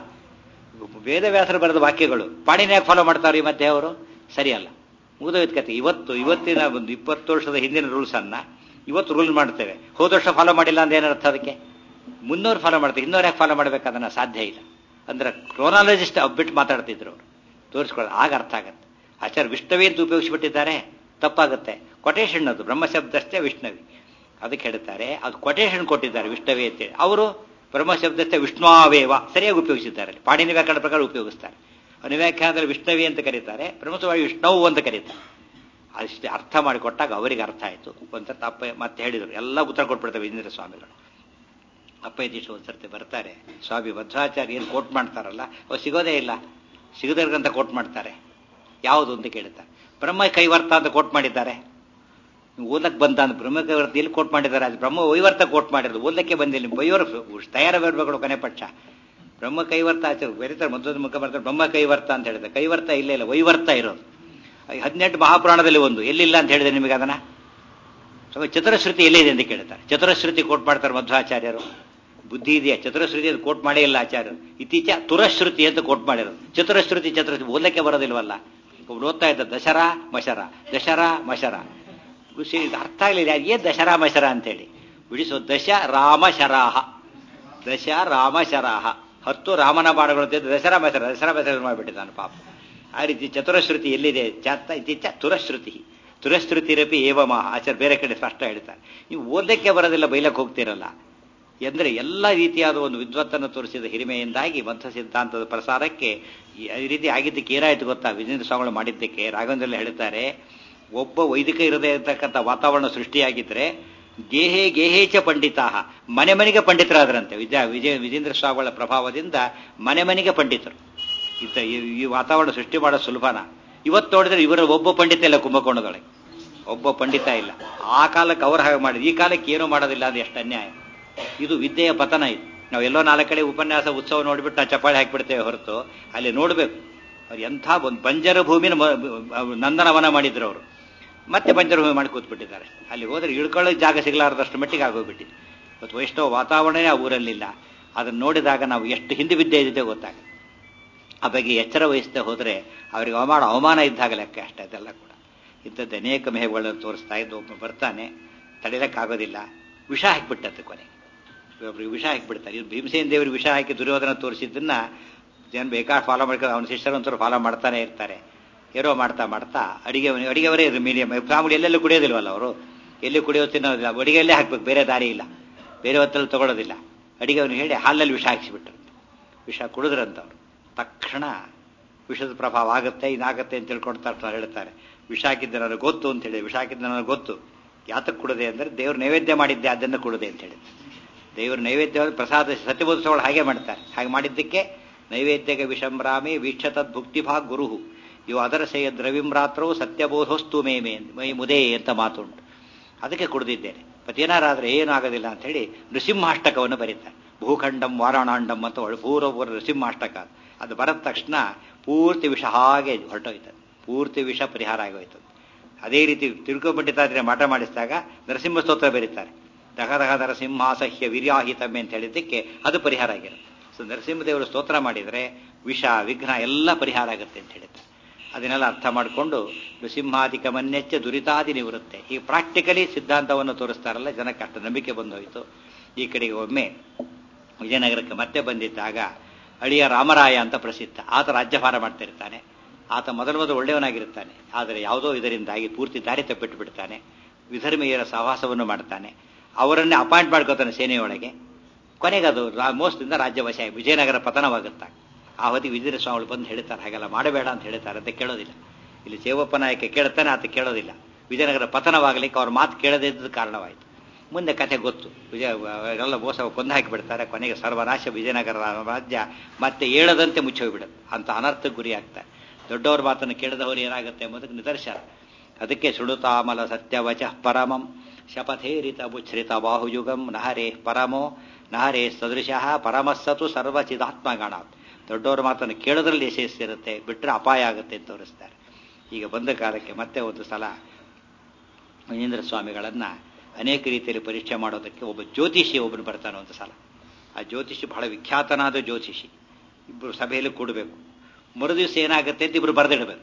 ವೇದವ್ಯಾಸರು ಬರೆದ ವಾಕ್ಯಗಳು ಪಾಣಿನ ಯಾಕೆ ಫಾಲೋ ಮಾಡ್ತಾರೆ ಈ ಮಧ್ಯೆ ಅವರು ಸರಿಯಲ್ಲ ಮುಗಿದೋಯ್ತು ಕತೆ ಇವತ್ತು ಇವತ್ತಿನ ಒಂದು ಇಪ್ಪತ್ತು ವರ್ಷದ ಹಿಂದಿನ ರೂಲ್ಸ್ ಅನ್ನ ಇವತ್ತು ರೂಲ್ ಮಾಡ್ತೇವೆ ಹೋದ ವರ್ಷ ಫಾಲೋ ಮಾಡಿಲ್ಲ ಅಂತ ಏನರ್ಥ ಅದಕ್ಕೆ ಮುನ್ನೂರು ಫಾಲೋ ಮಾಡ್ತಾರೆ ಇನ್ನೂರು ಯಾಕೆ ಫಾಲೋ ಮಾಡ್ಬೇಕದನ್ನ ಸಾಧ್ಯ ಇಲ್ಲ ಅಂದ್ರೆ ಕ್ರೋನಾಲಜಿಸ್ಟ್ ಬಿಟ್ಟು ಮಾತಾಡ್ತಿದ್ರು ಅವರು ತೋರಿಸ್ಕೊಳ್ಳೋದು ಆಗ ಅರ್ಥ ಆಗತ್ತೆ ಆಚಾರ ವಿಷ್ಣುವಿ ಅಂತ ಉಪಯೋಗಿಸ್ಬಿಟ್ಟಿದ್ದಾರೆ ತಪ್ಪಾಗುತ್ತೆ ಕೊಟೇಶನ್ ಅದು ಬ್ರಹ್ಮಶಬ್ದಷ್ಟೇ ವಿಷ್ಣವಿ ಅದಕ್ಕೆ ಹೇಳ್ತಾರೆ ಅದು ಕೊಟೇಶನ್ ಕೊಟ್ಟಿದ್ದಾರೆ ವಿಷ್ಣವಿ ಅಂತೇಳಿ ಅವರು ಬ್ರಹ್ಮಶಬ್ದಸ್ಥೆ ವಿಷ್ಣುವೇವ ಸರಿಯಾಗಿ ಉಪಯೋಗಿಸಿದ್ದಾರೆ ಪಾಣಿನಿ ವ್ಯಾಕರಣ ಪ್ರಕಾರ ಉಪಯೋಗಿಸ್ತಾರೆ ಅನುವ್ಯಾಖ್ಯಾನದಲ್ಲಿ ವಿಷ್ಣವಿ ಅಂತ ಕರೀತಾರೆ ಬ್ರಹ್ಮಸವಾಗಿ ವಿಷ್ಣುವು ಅಂತ ಕರೀತಾರೆ ಅಷ್ಟೇ ಅರ್ಥ ಮಾಡಿಕೊಟ್ಟಾಗ ಅವರಿಗೆ ಅರ್ಥ ಆಯಿತು ಒಂದ್ಸರ್ತಿ ಅಪ್ಪ ಮತ್ತೆ ಹೇಳಿದರು ಎಲ್ಲ ಉತ್ತರ ಕೊಟ್ಬಿಡ್ತಾರೆ ವಿಜೇಂದ್ರ ಸ್ವಾಮಿಗಳು ಅಪ್ಪ ಯತೀಶ್ ಒಂದ್ಸರ್ತಿ ಬರ್ತಾರೆ ಸ್ವಾಮಿ ಭದ್ರಾಚಾರ್ಯ ಏನು ಕೋಟ್ ಮಾಡ್ತಾರಲ್ಲ ಅವು ಸಿಗೋದೇ ಇಲ್ಲ ಸಿಗದರ್ಗಂತ ಕೋಟ್ ಮಾಡ್ತಾರೆ ಯಾವುದು ಅಂತ ಕೇಳ್ತಾರೆ ಬ್ರಹ್ಮ ಕೈವರ್ತ ಅಂತ ಕೋಟ್ ಮಾಡಿದ್ದಾರೆ ಓದಕ್ ಬಂದ ಅಂತ ಬ್ರಹ್ಮ ಕೈವರ್ತ ಎಲ್ಲಿ ಕೋಟ್ ಮಾಡಿದ್ದಾರೆ ಅದು ಬ್ರಹ್ಮ ವೈವರ್ತ ಕೋಟ್ ಮಾಡಿರೋದು ಓದಕ್ಕೆ ಬಂದಿಲ್ಲ ಬೈವರ್ ತಯಾರ ಬರ್ಬೇಕು ಕೊನೆ ಪಕ್ಷ ಬ್ರಹ್ಮ ಕೈವರ್ತ ಆಚಾರ ಬರೀತಾರೆ ಮತ್ತೊಂದು ಮುಖ ಬರ್ತಾರೆ ಬ್ರಹ್ಮ ಕೈವರ್ತ ಅಂತ ಹೇಳಿದ್ರೆ ಕೈವರ್ತ ಇಲ್ಲ ಇಲ್ಲ ವೈವರ್ತ ಇರೋದು ಹದಿನೆಂಟು ಮಹಾಪುರಾಣದಲ್ಲಿ ಒಂದು ಎಲ್ಲಿಲ್ಲ ಅಂತ ಹೇಳಿದೆ ನಿಮಗೆ ಅದನ್ನ ಸೊ ಚತುರಶ್ರುತಿ ಎಲ್ಲಿದೆ ಅಂತ ಕೇಳ್ತಾರೆ ಚತುರಶ್ರುತಿ ಕೋಟ್ ಮಾಡ್ತಾರೆ ಮಧ್ವಾಚಾರ್ಯರು ಬುದ್ಧಿ ಇದೆಯಾ ಚತುರಶ್ರುತಿ ಅಂತ ಕೋಟ್ ಮಾಡೇ ಇಲ್ಲ ಆಚಾರ್ಯರು ಇತ್ತೀಚ ತುರಶ್ರುತಿ ಅಂತ ಕೋಟ್ ಮಾಡಿರೋದು ಚತುರಶ್ರುತಿ ಚತುರಶ್ರುತಿ ಓದಲಿಕ್ಕೆ ಬರೋದಿಲ್ವಲ್ಲ ಒಬ್ರು ಓದ್ತಾ ಇದ್ದ ದಶರಾ ಮಶರ ದಶರಾ ಮಶರ ಖುಷಿ ಇದು ಅರ್ಥ ಆಗಲಿಲ್ಲ ಏನ್ ದಶರಾ ಮಶರ ಅಂತೇಳಿ ಬಿಡಿಸೋ ದಶ ರಾಮ ಶರಾಹ ದಶ ರಾಮ ಶರಾಹ ಹತ್ತು ರಾಮನ ಬಾಣಗಳು ಅಂತ ದಸರಾ ಮಸರ ದಸರಾ ಮಸರ ಮಾಡಿಬಿಟ್ಟಿದ್ದಾನೆ ಪಾಪ ಆ ರೀತಿ ಚತುರಶ್ರುತಿ ಎಲ್ಲಿದೆ ಚಾತ್ತ ಇತ್ತೀಚ ತುರಶ್ರುತಿ ತುರಶ್ರುತಿರಪಿ ಏವಮಹ ಆಚಾರ ಬೇರೆ ಕಡೆ ಸ್ಪಷ್ಟ ಹೇಳ್ತಾರೆ ನೀವು ಓದಕ್ಕೆ ಬರೋದಿಲ್ಲ ಬೈಲಕ್ಕೆ ಹೋಗ್ತಿರಲ್ಲ ಎಂದರೆ ಎಲ್ಲ ರೀತಿಯಾದ ಒಂದು ವಿದ್ವತ್ತನ್ನು ತೋರಿಸಿದ ಹಿರಿಮೆಯಿಂದಾಗಿ ಮಂಥ ಸಿದ್ಧಾಂತದ ಪ್ರಸಾರಕ್ಕೆ ಈ ರೀತಿ ಆಗಿದ್ದಕ್ಕೆ ಏನಾಯ್ತು ಗೊತ್ತಾ ವಿಜೇಂದ್ರ ಸ್ವಾಮಿಗಳು ಮಾಡಿದ್ದಕ್ಕೆ ರಾಘವೇಂದ್ರಲ್ಲಿ ಹೇಳ್ತಾರೆ ಒಬ್ಬ ವೈದಿಕ ಇರದೇ ಇರತಕ್ಕಂಥ ವಾತಾವರಣ ಸೃಷ್ಟಿಯಾಗಿದ್ರೆ ಗೇಹೇ ಗೇಹೇಚ ಪಂಡಿತಾ ಮನೆ ಮನೆಗೆ ಪಂಡಿತರಾದ್ರಂತೆ ವಿದ್ಯಾ ವಿಜಯ ವಿಜೇಂದ್ರ ಸ್ವಾಮಿಗಳ ಪ್ರಭಾವದಿಂದ ಮನೆ ಮನೆಗೆ ಪಂಡಿತರು ಇತ್ತ ಈ ವಾತಾವರಣ ಸೃಷ್ಟಿ ಮಾಡೋದು ಸುಲಭನ ಇವತ್ತು ನೋಡಿದ್ರೆ ಇವರ ಒಬ್ಬ ಪಂಡಿತ ಇಲ್ಲ ಕುಂಭಕೋಣದೊಳಗೆ ಒಬ್ಬ ಪಂಡಿತ ಇಲ್ಲ ಆ ಕಾಲಕ್ಕೆ ಅವ್ರು ಹಾಗೆ ಮಾಡಿದ್ರು ಈ ಕಾಲಕ್ಕೆ ಏನೂ ಮಾಡೋದಿಲ್ಲ ಅದು ಎಷ್ಟು ಅನ್ಯಾಯ ಇದು ವಿದ್ಯೆಯ ಪತನ ಇದು ನಾವು ಎಲ್ಲೋ ನಾಲ್ಕು ಕಡೆ ಉಪನ್ಯಾಸ ಉತ್ಸವ ನೋಡಿಬಿಟ್ಟು ನಾವು ಚಪ್ಪಾಳೆ ಹಾಕಿಬಿಡ್ತೇವೆ ಹೊರತು ಅಲ್ಲಿ ನೋಡಬೇಕು ಅವ್ರು ಎಂಥ ಒಂದು ಬಂಜರ ಭೂಮಿನ ನಂದನವನ ಮಾಡಿದ್ರು ಅವರು ಮತ್ತೆ ಬಂಜರ ಭೂಮಿ ಮಾಡಿ ಕೂತ್ಬಿಟ್ಟಿದ್ದಾರೆ ಅಲ್ಲಿ ಹೋದ್ರೆ ಇಳ್ಕೊಳ್ಳೋಕೆ ಜಾಗ ಸಿಗಲಾರದಷ್ಟು ಮಟ್ಟಿಗೆ ಆಗೋಗ್ಬಿಟ್ಟಿದೆ ಇವತ್ತು ವೈಷ್ಣವ ವಾತಾವರಣನೇ ಆ ಊರಲ್ಲಿಲ್ಲ ಅದನ್ನು ನೋಡಿದಾಗ ನಾವು ಎಷ್ಟು ಹಿಂದೆ ಬಿದ್ದೇ ಇದ್ದೇ ಗೊತ್ತಾಗುತ್ತೆ ಆ ಬಗ್ಗೆ ಎಚ್ಚರ ವಹಿಸದೆ ಹೋದರೆ ಅವರಿಗೆ ಅವಮಾನ ಅವಮಾನ ಇದ್ದಾಗ ಲೆಕ್ಕ ಅಷ್ಟೇ ಅದೆಲ್ಲ ಕೂಡ ಇಂಥದ್ದು ಅನೇಕ ಮೇಹಗಳನ್ನು ತೋರಿಸ್ತಾ ಇದ್ದು ಒಬ್ಬ ಬರ್ತಾನೆ ತಡೆಯೋಕ್ಕಾಗೋದಿಲ್ಲ ವಿಷ ಹಾಕಿಬಿಟ್ಟಂತೆ ಕೊನೆ ಒಬ್ರಿಗೆ ವಿಷ ಹಾಕಿಬಿಡ್ತಾರೆ ಇದು ಭೀಮಸೇನ ದೇವರಿಗೆ ವಿಷ ಹಾಕಿ ದುರ್ಯೋಧನ ತೋರಿಸಿದ್ದನ್ನ ಜನ ಬೇಕಾದ್ರೆ ಫಾಲೋ ಮಾಡ್ಕೊಂಡು ಅವನ ಶಿಷ್ಯರಂತರು ಫಾಲೋ ಮಾಡ್ತಾನೆ ಇರ್ತಾರೆ ಏನೋ ಮಾಡ್ತಾ ಮಾಡ್ತಾ ಅಡಿಗೆ ಅಡಿಗೆವರೇ ಇದು ಮೀಡಿಯಂ ಫ್ಯಾಮಿಲಿ ಎಲ್ಲೆಲ್ಲೂ ಕುಡಿಯೋದಿಲ್ವಲ್ಲ ಅವರು ಎಲ್ಲಿ ಕುಡಿಯೋ ತಿನ್ನೋದಿಲ್ಲ ಅಡಿಗೆಯಲ್ಲೇ ಹಾಕ್ಬೇಕು ಬೇರೆ ದಾರಿ ಇಲ್ಲ ಬೇರೆ ಹೊತ್ತಲ್ಲಿ ತಗೊಳ್ಳೋದಿಲ್ಲ ಅಡಿಗೆ ಅವನಿಗೆ ಹೇಳಿ ಹಾಲಲ್ಲಿ ವಿಷ ಹಾಕಿಸಿಬಿಟ್ರು ವಿಷ ಕುಡಿದ್ರಂತವ್ರು ತಕ್ಷಣ ವಿಷದ ಪ್ರಭಾವ ಆಗುತ್ತೆ ಇದಾಗುತ್ತೆ ಅಂತ ತಿಳ್ಕೊಳ್ತಾ ಹೇಳ್ತಾರೆ ವಿಷ ಹಾಕಿದ್ದೆ ನನಗೆ ಗೊತ್ತು ಅಂತ ಹೇಳಿ ವಿಷ ಹಾಕಿದ್ದೆ ನನಗೆ ಗೊತ್ತು ಯಾತಕ್ಕೆ ಕುಡದೆ ಅಂದರೆ ದೇವ್ರ ನೈವೇದ್ಯ ಮಾಡಿದ್ದೆ ಅದನ್ನು ಕುಡದೆ ಅಂತ ಹೇಳಿ ದೇವ್ರ ನೈವೇದ್ಯ ಪ್ರಸಾದ ಸತ್ಯಬೋಧಿಸೋಳು ಹಾಗೆ ಮಾಡ್ತಾರೆ ಹಾಗೆ ಮಾಡಿದ್ದಕ್ಕೆ ನೈವೇದ್ಯಗೆ ವಿಷಂಬ್ರಾಮಿ ವೀಕ್ಷತದ್ ಭುಕ್ತಿಭಾಗ್ ಗುರುಹು ಇವು ಅದರ ಸೇಯ ದ್ರವಿಮ್ರಾತ್ರವು ಸತ್ಯಬೋಧೋಸ್ತು ಮೇಮೆ ಮೈ ಮುದೇ ಅಂತ ಮಾತುಂಟು ಅದಕ್ಕೆ ಕುಡಿದಿದ್ದೇನೆ ಮತ್ತೇನಾರಾದ್ರೆ ಏನೂ ಆಗೋದಿಲ್ಲ ಅಂತ ಹೇಳಿ ನೃಸಿಂಹಾಷ್ಟಕವನ್ನು ಬರೀತಾರೆ ಭೂಖಂಡಂ ವಾರಾಣಾಂಡಂ ಅಂತ ಪೂರ್ವ ನೃಸಿಂಹಾಷ್ಟಕ ಅದು ಬರದ ತಕ್ಷಣ ಪೂರ್ತಿ ವಿಷ ಹಾಗೆ ಹೊರಟೋಯ್ತದೆ ಪೂರ್ತಿ ವಿಷ ಪರಿಹಾರ ಆಗೋಯ್ತದೆ ಅದೇ ರೀತಿ ತಿಳ್ಕೊಂಡ್ಬಿಟ್ಟಿದ್ದಾದ್ರೆ ಮಾಟ ಮಾಡಿಸಿದಾಗ ನರಸಿಂಹ ಸ್ತೋತ್ರ ಬರೀತಾರೆ ದಹ ದಹ ನರಸಿಂಹಾಸಹ್ಯ ವೀರ್ಯಾಹಿತಮ್ಮೆ ಅಂತ ಹೇಳಿದ್ದಕ್ಕೆ ಅದು ಪರಿಹಾರ ಆಗಿರುತ್ತೆ ಸೊ ನರಸಿಂಹದೇವರು ಸ್ತೋತ್ರ ಮಾಡಿದರೆ ವಿಷ ವಿಘ್ನ ಎಲ್ಲ ಪರಿಹಾರ ಆಗುತ್ತೆ ಅಂತ ಹೇಳಿದ್ದಾರೆ ಅದನ್ನೆಲ್ಲ ಅರ್ಥ ಮಾಡಿಕೊಂಡು ನೃಸಿಂಹಾಧಿಕ ಮನ್ಯಚ್ಚ ದುರಿತಾದಿ ನಿವೃತ್ತೆ ಈ ಪ್ರಾಕ್ಟಿಕಲಿ ಸಿದ್ಧಾಂತವನ್ನು ತೋರಿಸ್ತಾರಲ್ಲ ಜನಕ್ಕೆ ಅಷ್ಟು ನಂಬಿಕೆ ಬಂದೋಯ್ತು ಈ ಕಡೆಗೆ ಒಮ್ಮೆ ವಿಜಯನಗರಕ್ಕೆ ಮತ್ತೆ ಬಂದಿದ್ದಾಗ ಅಳಿಯ ರಾಮರಾಯ ಅಂತ ಪ್ರಸಿದ್ಧ ಆತ ರಾಜ್ಯಭಾರ ಮಾಡ್ತಿರ್ತಾನೆ ಆತ ಮೊದಲು ಮೊದಲು ಒಳ್ಳೆಯವನಾಗಿರ್ತಾನೆ ಆದರೆ ಯಾವುದೋ ಇದರಿಂದಾಗಿ ಪೂರ್ತಿ ದಾರಿ ತಪ್ಪಿಟ್ಟು ಬಿಡ್ತಾನೆ ವಿಧರ್ಮೀಯರ ಸಹವಾಸವನ್ನು ಮಾಡ್ತಾನೆ ಅವರನ್ನೇ ಅಪಾಯಿಂಟ್ ಮಾಡ್ಕೋತಾನೆ ಸೇನೆಯೊಳಗೆ ಕೊನೆಗೆ ಅದು ಮೋಸದಿಂದ ರಾಜ್ಯ ವಶ ವಿಜಯನಗರ ಪತನವಾಗುತ್ತಾಗ ಆ ಹೊತ್ತಿಗೆ ವಿಜಯ ಸ್ವಾಮಿಗಳು ಬಂದು ಹೇಳ್ತಾರೆ ಹಾಗೆಲ್ಲ ಮಾಡಬೇಡ ಅಂತ ಹೇಳ್ತಾರೆ ಅಂತ ಕೇಳೋದಿಲ್ಲ ಇಲ್ಲಿ ಚೇವಪ್ಪ ನಾಯಕ ಕೇಳ್ತಾನೆ ಆತ ಕೇಳೋದಿಲ್ಲ ವಿಜಯನಗರ ಪತನವಾಗಲಿಕ್ಕೆ ಅವ್ರ ಮಾತು ಕೇಳದೇ ಇದ್ದದ್ದು ಕಾರಣವಾಯಿತು ಮುಂದೆ ಕಥೆ ಗೊತ್ತು ವಿಜಯ ಎಲ್ಲ ಮೋಸ ಕೊಂದು ಹಾಕಿಬಿಡ್ತಾರೆ ಕೊನೆಗೆ ಸರ್ವನಾಶ ವಿಜಯನಗರ ರಾಜ್ಯ ಮತ್ತೆ ಏಳದಂತೆ ಮುಚ್ಚೋಗ್ಬಿಡುತ್ತೆ ಅಂತ ಅನರ್ಥಕ್ಕೆ ಗುರಿ ಆಗ್ತಾರೆ ದೊಡ್ಡವ್ರ ಮಾತನ್ನು ಕೇಳಿದವರು ಏನಾಗುತ್ತೆ ಎಂಬುದಕ್ಕೆ ನಿದರ್ಶನ ಅದಕ್ಕೆ ಸುಡುತಾಮಲ ಸತ್ಯವಚ ಪರಮಂ ಶಪಥೇರಿತ ಮುಚ್ಛ್ರಿತ ಬಾಹುಯುಗಂ ನಹರೇ ಪರಮೋ ನಹರೇ ಸದೃಶಃ ಪರಮಸ್ಸತು ಸರ್ವಚಿದಾತ್ಮಗಣ ದೊಡ್ಡವರ ಮಾತನ್ನು ಕೇಳೋದ್ರಲ್ಲಿ ಯಶಸ್ಸಿರುತ್ತೆ ಬಿಟ್ಟರೆ ಅಪಾಯ ಆಗುತ್ತೆ ಅಂತ ತೋರಿಸ್ತಾರೆ ಈಗ ಬಂದ ಕಾಲಕ್ಕೆ ಮತ್ತೆ ಒಂದು ಸಲ ಮಹೇಂದ್ರ ಸ್ವಾಮಿಗಳನ್ನು ಅನೇಕ ರೀತಿಯಲ್ಲಿ ಪರೀಕ್ಷೆ ಮಾಡೋದಕ್ಕೆ ಒಬ್ಬ ಜ್ಯೋತಿಷಿ ಒಬ್ಬನು ಬರ್ತಾನೆ ಒಂದು ಸಲ ಆ ಜ್ಯೋತಿಷಿ ಬಹಳ ವಿಖ್ಯಾತನಾದ ಜ್ಯೋತಿಷಿ ಇಬ್ಬರು ಸಭೆಯಲ್ಲಿ ಕೂಡಬೇಕು ಮರುದಿವಸ ಏನಾಗುತ್ತೆ ಅಂತ ಇಬ್ಬರು ಬರೆದಿಡಬೇಕು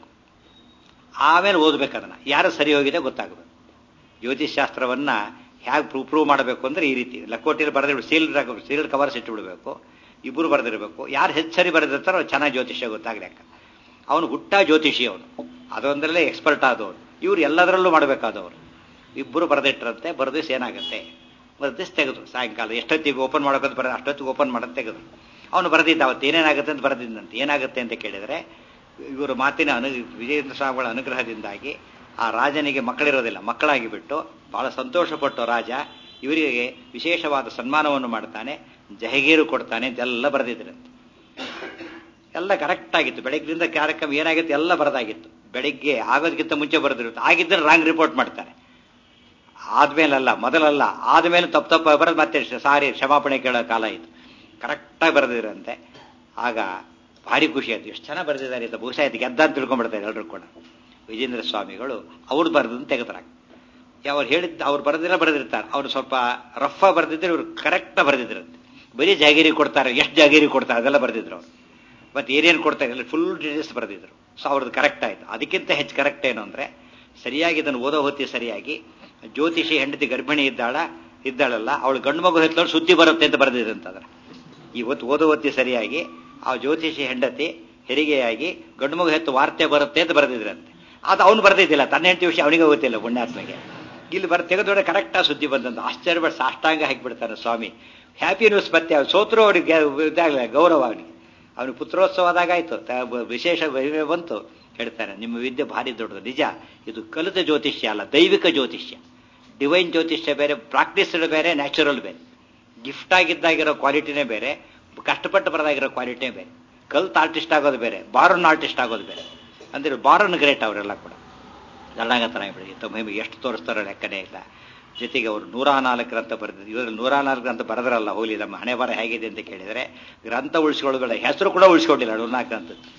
ಆಮೇಲೆ ಓದ್ಬೇಕು ಅದನ್ನು ಯಾರು ಸರಿ ಹೋಗಿದೆ ಗೊತ್ತಾಗಬೇಕು ಜ್ಯೋತಿಷ್ ಶಾಸ್ತ್ರವನ್ನ ಹೇಗೆ ಪ್ರೂವ್ ಪ್ರೂವ್ ಮಾಡಬೇಕು ಅಂದ್ರೆ ಈ ರೀತಿ ಲಕೋಟಿಯಲ್ಲಿ ಬರೆದಿಡ್ಬೇಕು ಸೀಲ್ ಸೀಲ್ಡ್ ಕವರ್ಸ್ ಇಟ್ಟುಬಿಡಬೇಕು ಇಬ್ಬರು ಬರೆದಿರಬೇಕು ಯಾರು ಹೆಚ್ಚು ಸರಿ ಬರೆದಿರ್ತಾರೋ ಚೆನ್ನಾಗಿ ಜ್ಯೋತಿಷ್ಯ ಗೊತ್ತಾಗ್ಲಿಕ್ಕ ಅವನು ಹುಟ್ಟ ಜ್ಯೋತಿಷಿ ಅವನು ಅದೊಂದರಲ್ಲೇ ಎಕ್ಸ್ಪರ್ಟ್ ಆದವನು ಇವ್ರು ಎಲ್ಲದರಲ್ಲೂ ಮಾಡಬೇಕಾದವರು ಇಬ್ಬರು ಬರೆದಿಟ್ಟರಂತೆ ಬರೆದಿಸ್ ಏನಾಗುತ್ತೆ ಬರೆದಿಸ್ ತೆಗೆದು ಸಾಯಂಕಾಲ ಎಷ್ಟೊತ್ತಿಗೆ ಓಪನ್ ಮಾಡೋಕಂತ ಬರ ಅಷ್ಟೊತ್ತಿಗೆ ಓಪನ್ ಮಾಡೋದು ತೆಗೆದು ಅವನು ಬರೆದಿದ್ದ ಅವತ್ತು ಏನೇನಾಗುತ್ತೆ ಅಂತ ಬರೆದಿದ್ದಂತೆ ಏನಾಗುತ್ತೆ ಅಂತ ಕೇಳಿದರೆ ಇವರು ಮಾತಿನ ಅನು ವಿಜಯೇಂದ್ರ ಸ್ವಾಮಿಗಳ ಅನುಗ್ರಹದಿಂದಾಗಿ ಆ ರಾಜನಿಗೆ ಮಕ್ಕಳಿರೋದಿಲ್ಲ ಮಕ್ಕಳಾಗಿ ಬಿಟ್ಟು ಬಹಳ ಸಂತೋಷಪಟ್ಟು ರಾಜ ಇವರಿಗೆ ವಿಶೇಷವಾದ ಸನ್ಮಾನವನ್ನು ಮಾಡ್ತಾನೆ ಜಹಗೀರು ಕೊಡ್ತಾನೆ ಅಂತೆಲ್ಲ ಬರೆದಿದ್ರಂತೆ ಎಲ್ಲ ಕರೆಕ್ಟ್ ಆಗಿತ್ತು ಬೆಳಗ್ಗಿನಿಂದ ಕಾರ್ಯಕ್ರಮ ಏನಾಗಿತ್ತು ಎಲ್ಲ ಬರೆದಾಗಿತ್ತು ಬೆಳಿಗ್ಗೆ ಆಗೋದಕ್ಕಿಂತ ಮುಂಚೆ ಬರೆದಿರುತ್ತೆ ಆಗಿದ್ದರೆ ರಾಂಗ್ ರಿಪೋರ್ಟ್ ಮಾಡ್ತಾರೆ ಆದ್ಮೇಲಲ್ಲ ಮೊದಲಲ್ಲ ಆದ್ಮೇಲೆ ತಪ್ಪು ತಪ್ಪು ಬರೋದು ಮತ್ತೆ ಸಾರಿ ಕ್ಷಮಾಪಣೆ ಕೇಳೋ ಕಾಲ ಇದು ಕರೆಕ್ಟಾಗಿ ಬರೆದಿರಂತೆ ಆಗ ಭಾರಿ ಖುಷಿ ಆಯ್ತು ಎಷ್ಟು ಚೆನ್ನಾಗಿ ಬರೆದಿದ್ದಾರೆ ಅಂತ ಬಹುಶಃ ಇದು ಗೆದ್ದ ಅಂತ ತಿಳ್ಕೊಂಡ್ಬಿಡ್ತಾರೆ ಎಲ್ಲರೂ ಕೂಡ ವಿಜೇಂದ್ರ ಸ್ವಾಮಿಗಳು ಅವ್ರು ಬರೆದನ್ನು ತೆಗೆದ್ರಾಗ ಅವ್ರು ಹೇಳಿದ್ದು ಅವ್ರು ಬರೆದಿಲ್ಲ ಬರೆದಿರ್ತಾರೆ ಅವ್ರು ಸ್ವಲ್ಪ ರಫ್ ಬರೆದಿದ್ರೆ ಇವ್ರು ಕರೆಕ್ಟಾಗಿ ಬರೆದಿದ್ರಂತೆ ಬರೀ ಜಾಗೀರಿ ಕೊಡ್ತಾರೆ ಎಷ್ಟು ಜಾಗೀರಿ ಕೊಡ್ತಾರೆ ಅದೆಲ್ಲ ಬರೆದಿದ್ರು ಅವರು ಮತ್ತೆ ಏನೇನು ಕೊಡ್ತಾರೆ ಎಲ್ಲ ಫುಲ್ ಡೀಟೇಲ್ಸ್ ಬರೆದಿದ್ರು ಸೊ ಅವ್ರದ್ದು ಕರೆಕ್ಟ್ ಆಯ್ತು ಅದಕ್ಕಿಂತ ಹೆಚ್ಚು ಕರೆಕ್ಟ್ ಏನು ಅಂದ್ರೆ ಸರಿಯಾಗಿ ಇದನ್ನು ಓದೋ ಹೊತ್ತಿ ಸರಿಯಾಗಿ ಜ್ಯೋತಿಷಿ ಹೆಂಡತಿ ಗರ್ಭಿಣಿ ಇದ್ದಾಳ ಇದ್ದಾಳಲ್ಲ ಅವಳು ಗಂಡು ಮಗು ಹೆತ್ತೋಳು ಸುದ್ದಿ ಬರುತ್ತೆ ಅಂತ ಬರೆದಿದ್ರಂತಂದ್ರೆ ಇವತ್ತು ಓದೋ ಹೊತ್ತಿ ಸರಿಯಾಗಿ ಆ ಜ್ಯೋತಿಷಿ ಹೆಂಡತಿ ಹೆರಿಗೆಯಾಗಿ ಗಂಡು ಮಗು ಹೆತ್ತು ವಾರ್ತೆ ಬರುತ್ತೆ ಅಂತ ಬರೆದಿದ್ರಂತೆ ಅದು ಅವನು ಬರೆದಿದ್ದಿಲ್ಲ ತನ್ನ ಹೆಂಡತಿ ವಿಷಯ ಅವನಿಗೆ ಗೊತ್ತಿಲ್ಲ ಪುಣ್ಯಾತ್ಮಗೆ ಇಲ್ಲಿ ಬರ ತೆಗೆದೊಡೆ ಕರೆಕ್ಟಾಗಿ ಸುದ್ದಿ ಬಂದಂತ ಆಶ್ಚರ್ಯ ಬಟ್ ಸಾಷ್ಟಾಂಗ ಹಾಕಿಬಿಡ್ತಾನೆ ಸ್ವಾಮಿ ಹ್ಯಾಪಿ ನ್ಯೂಸ್ ಮತ್ತೆ ಅವ್ರು ಸೋತರು ಅವನಿಗೆ ಇದಾಗಲ್ಲ ಗೌರವ ಅವನಿಗೆ ಅವನಿಗೆ ಪುತ್ರೋತ್ಸವ ಆದಾಗಾಯ್ತು ವಿಶೇಷ ಬಂತು ಹೇಳ್ತಾನೆ ನಿಮ್ಮ ವಿದ್ಯೆ ಭಾರಿ ದೊಡ್ಡದು ನಿಜ ಇದು ಕಲಿತ ಜ್ಯೋತಿಷ್ಯ ಅಲ್ಲ ದೈವಿಕ ಜ್ಯೋತಿಷ್ಯ ಡಿವೈನ್ ಜ್ಯೋತಿಷ್ಯ ಬೇರೆ ಪ್ರಾಕ್ಟೀಸ್ಡ್ ಬೇರೆ ನ್ಯಾಚುರಲ್ ಬೇರೆ ಗಿಫ್ಟ್ ಆಗಿದ್ದಾಗಿರೋ ಕ್ವಾಲಿಟಿನೇ ಬೇರೆ ಕಷ್ಟಪಟ್ಟು ಬರೋದಾಗಿರೋ ಕ್ವಾಲಿಟಿನೇ ಬೇರೆ ಕಲ್ತ್ ಆರ್ಟಿಸ್ಟ್ ಆಗೋದು ಬೇರೆ ಬಾರನ್ ಆರ್ಟಿಸ್ಟ್ ಆಗೋದು ಬೇರೆ ಅಂದ್ರೆ ಬಾರನ್ ಗ್ರೇಟ್ ಅವರೆಲ್ಲ ಕೂಡ ದಳ್ಳಾಗತನ ಬಿಡಿ ತಮ್ಮ ಎಷ್ಟು ತೋರಿಸ್ತಾರೋ ಲೆಕ್ಕನೇ ಇಲ್ಲ ಜೊತೆಗೆ ಅವರು ನೂರ ನಾಲ್ಕು ಗ್ರಂಥ ಬರೆದಿದ್ರು ಇವರಲ್ಲಿ ನೂರ ನಾಲ್ಕು ಗ್ರಂಥ ಬರೆದ್ರಲ್ಲ ಹೋಲಿ ನಮ್ಮ ಹಣೆ ಬರ ಹೇಗಿದೆ ಅಂತ ಕೇಳಿದರೆ ಗ್ರಂಥ ಉಳಿಸ್ಕೊಳ್ಳೋದಿಲ್ಲ ಹೆಸರು ಕೂಡ ಉಳಿಸ್ಕೊಂಡಿಲ್ಲ ನೂರ್ನಾಲ್ಕು ಗ್ರಂಥದ್ದು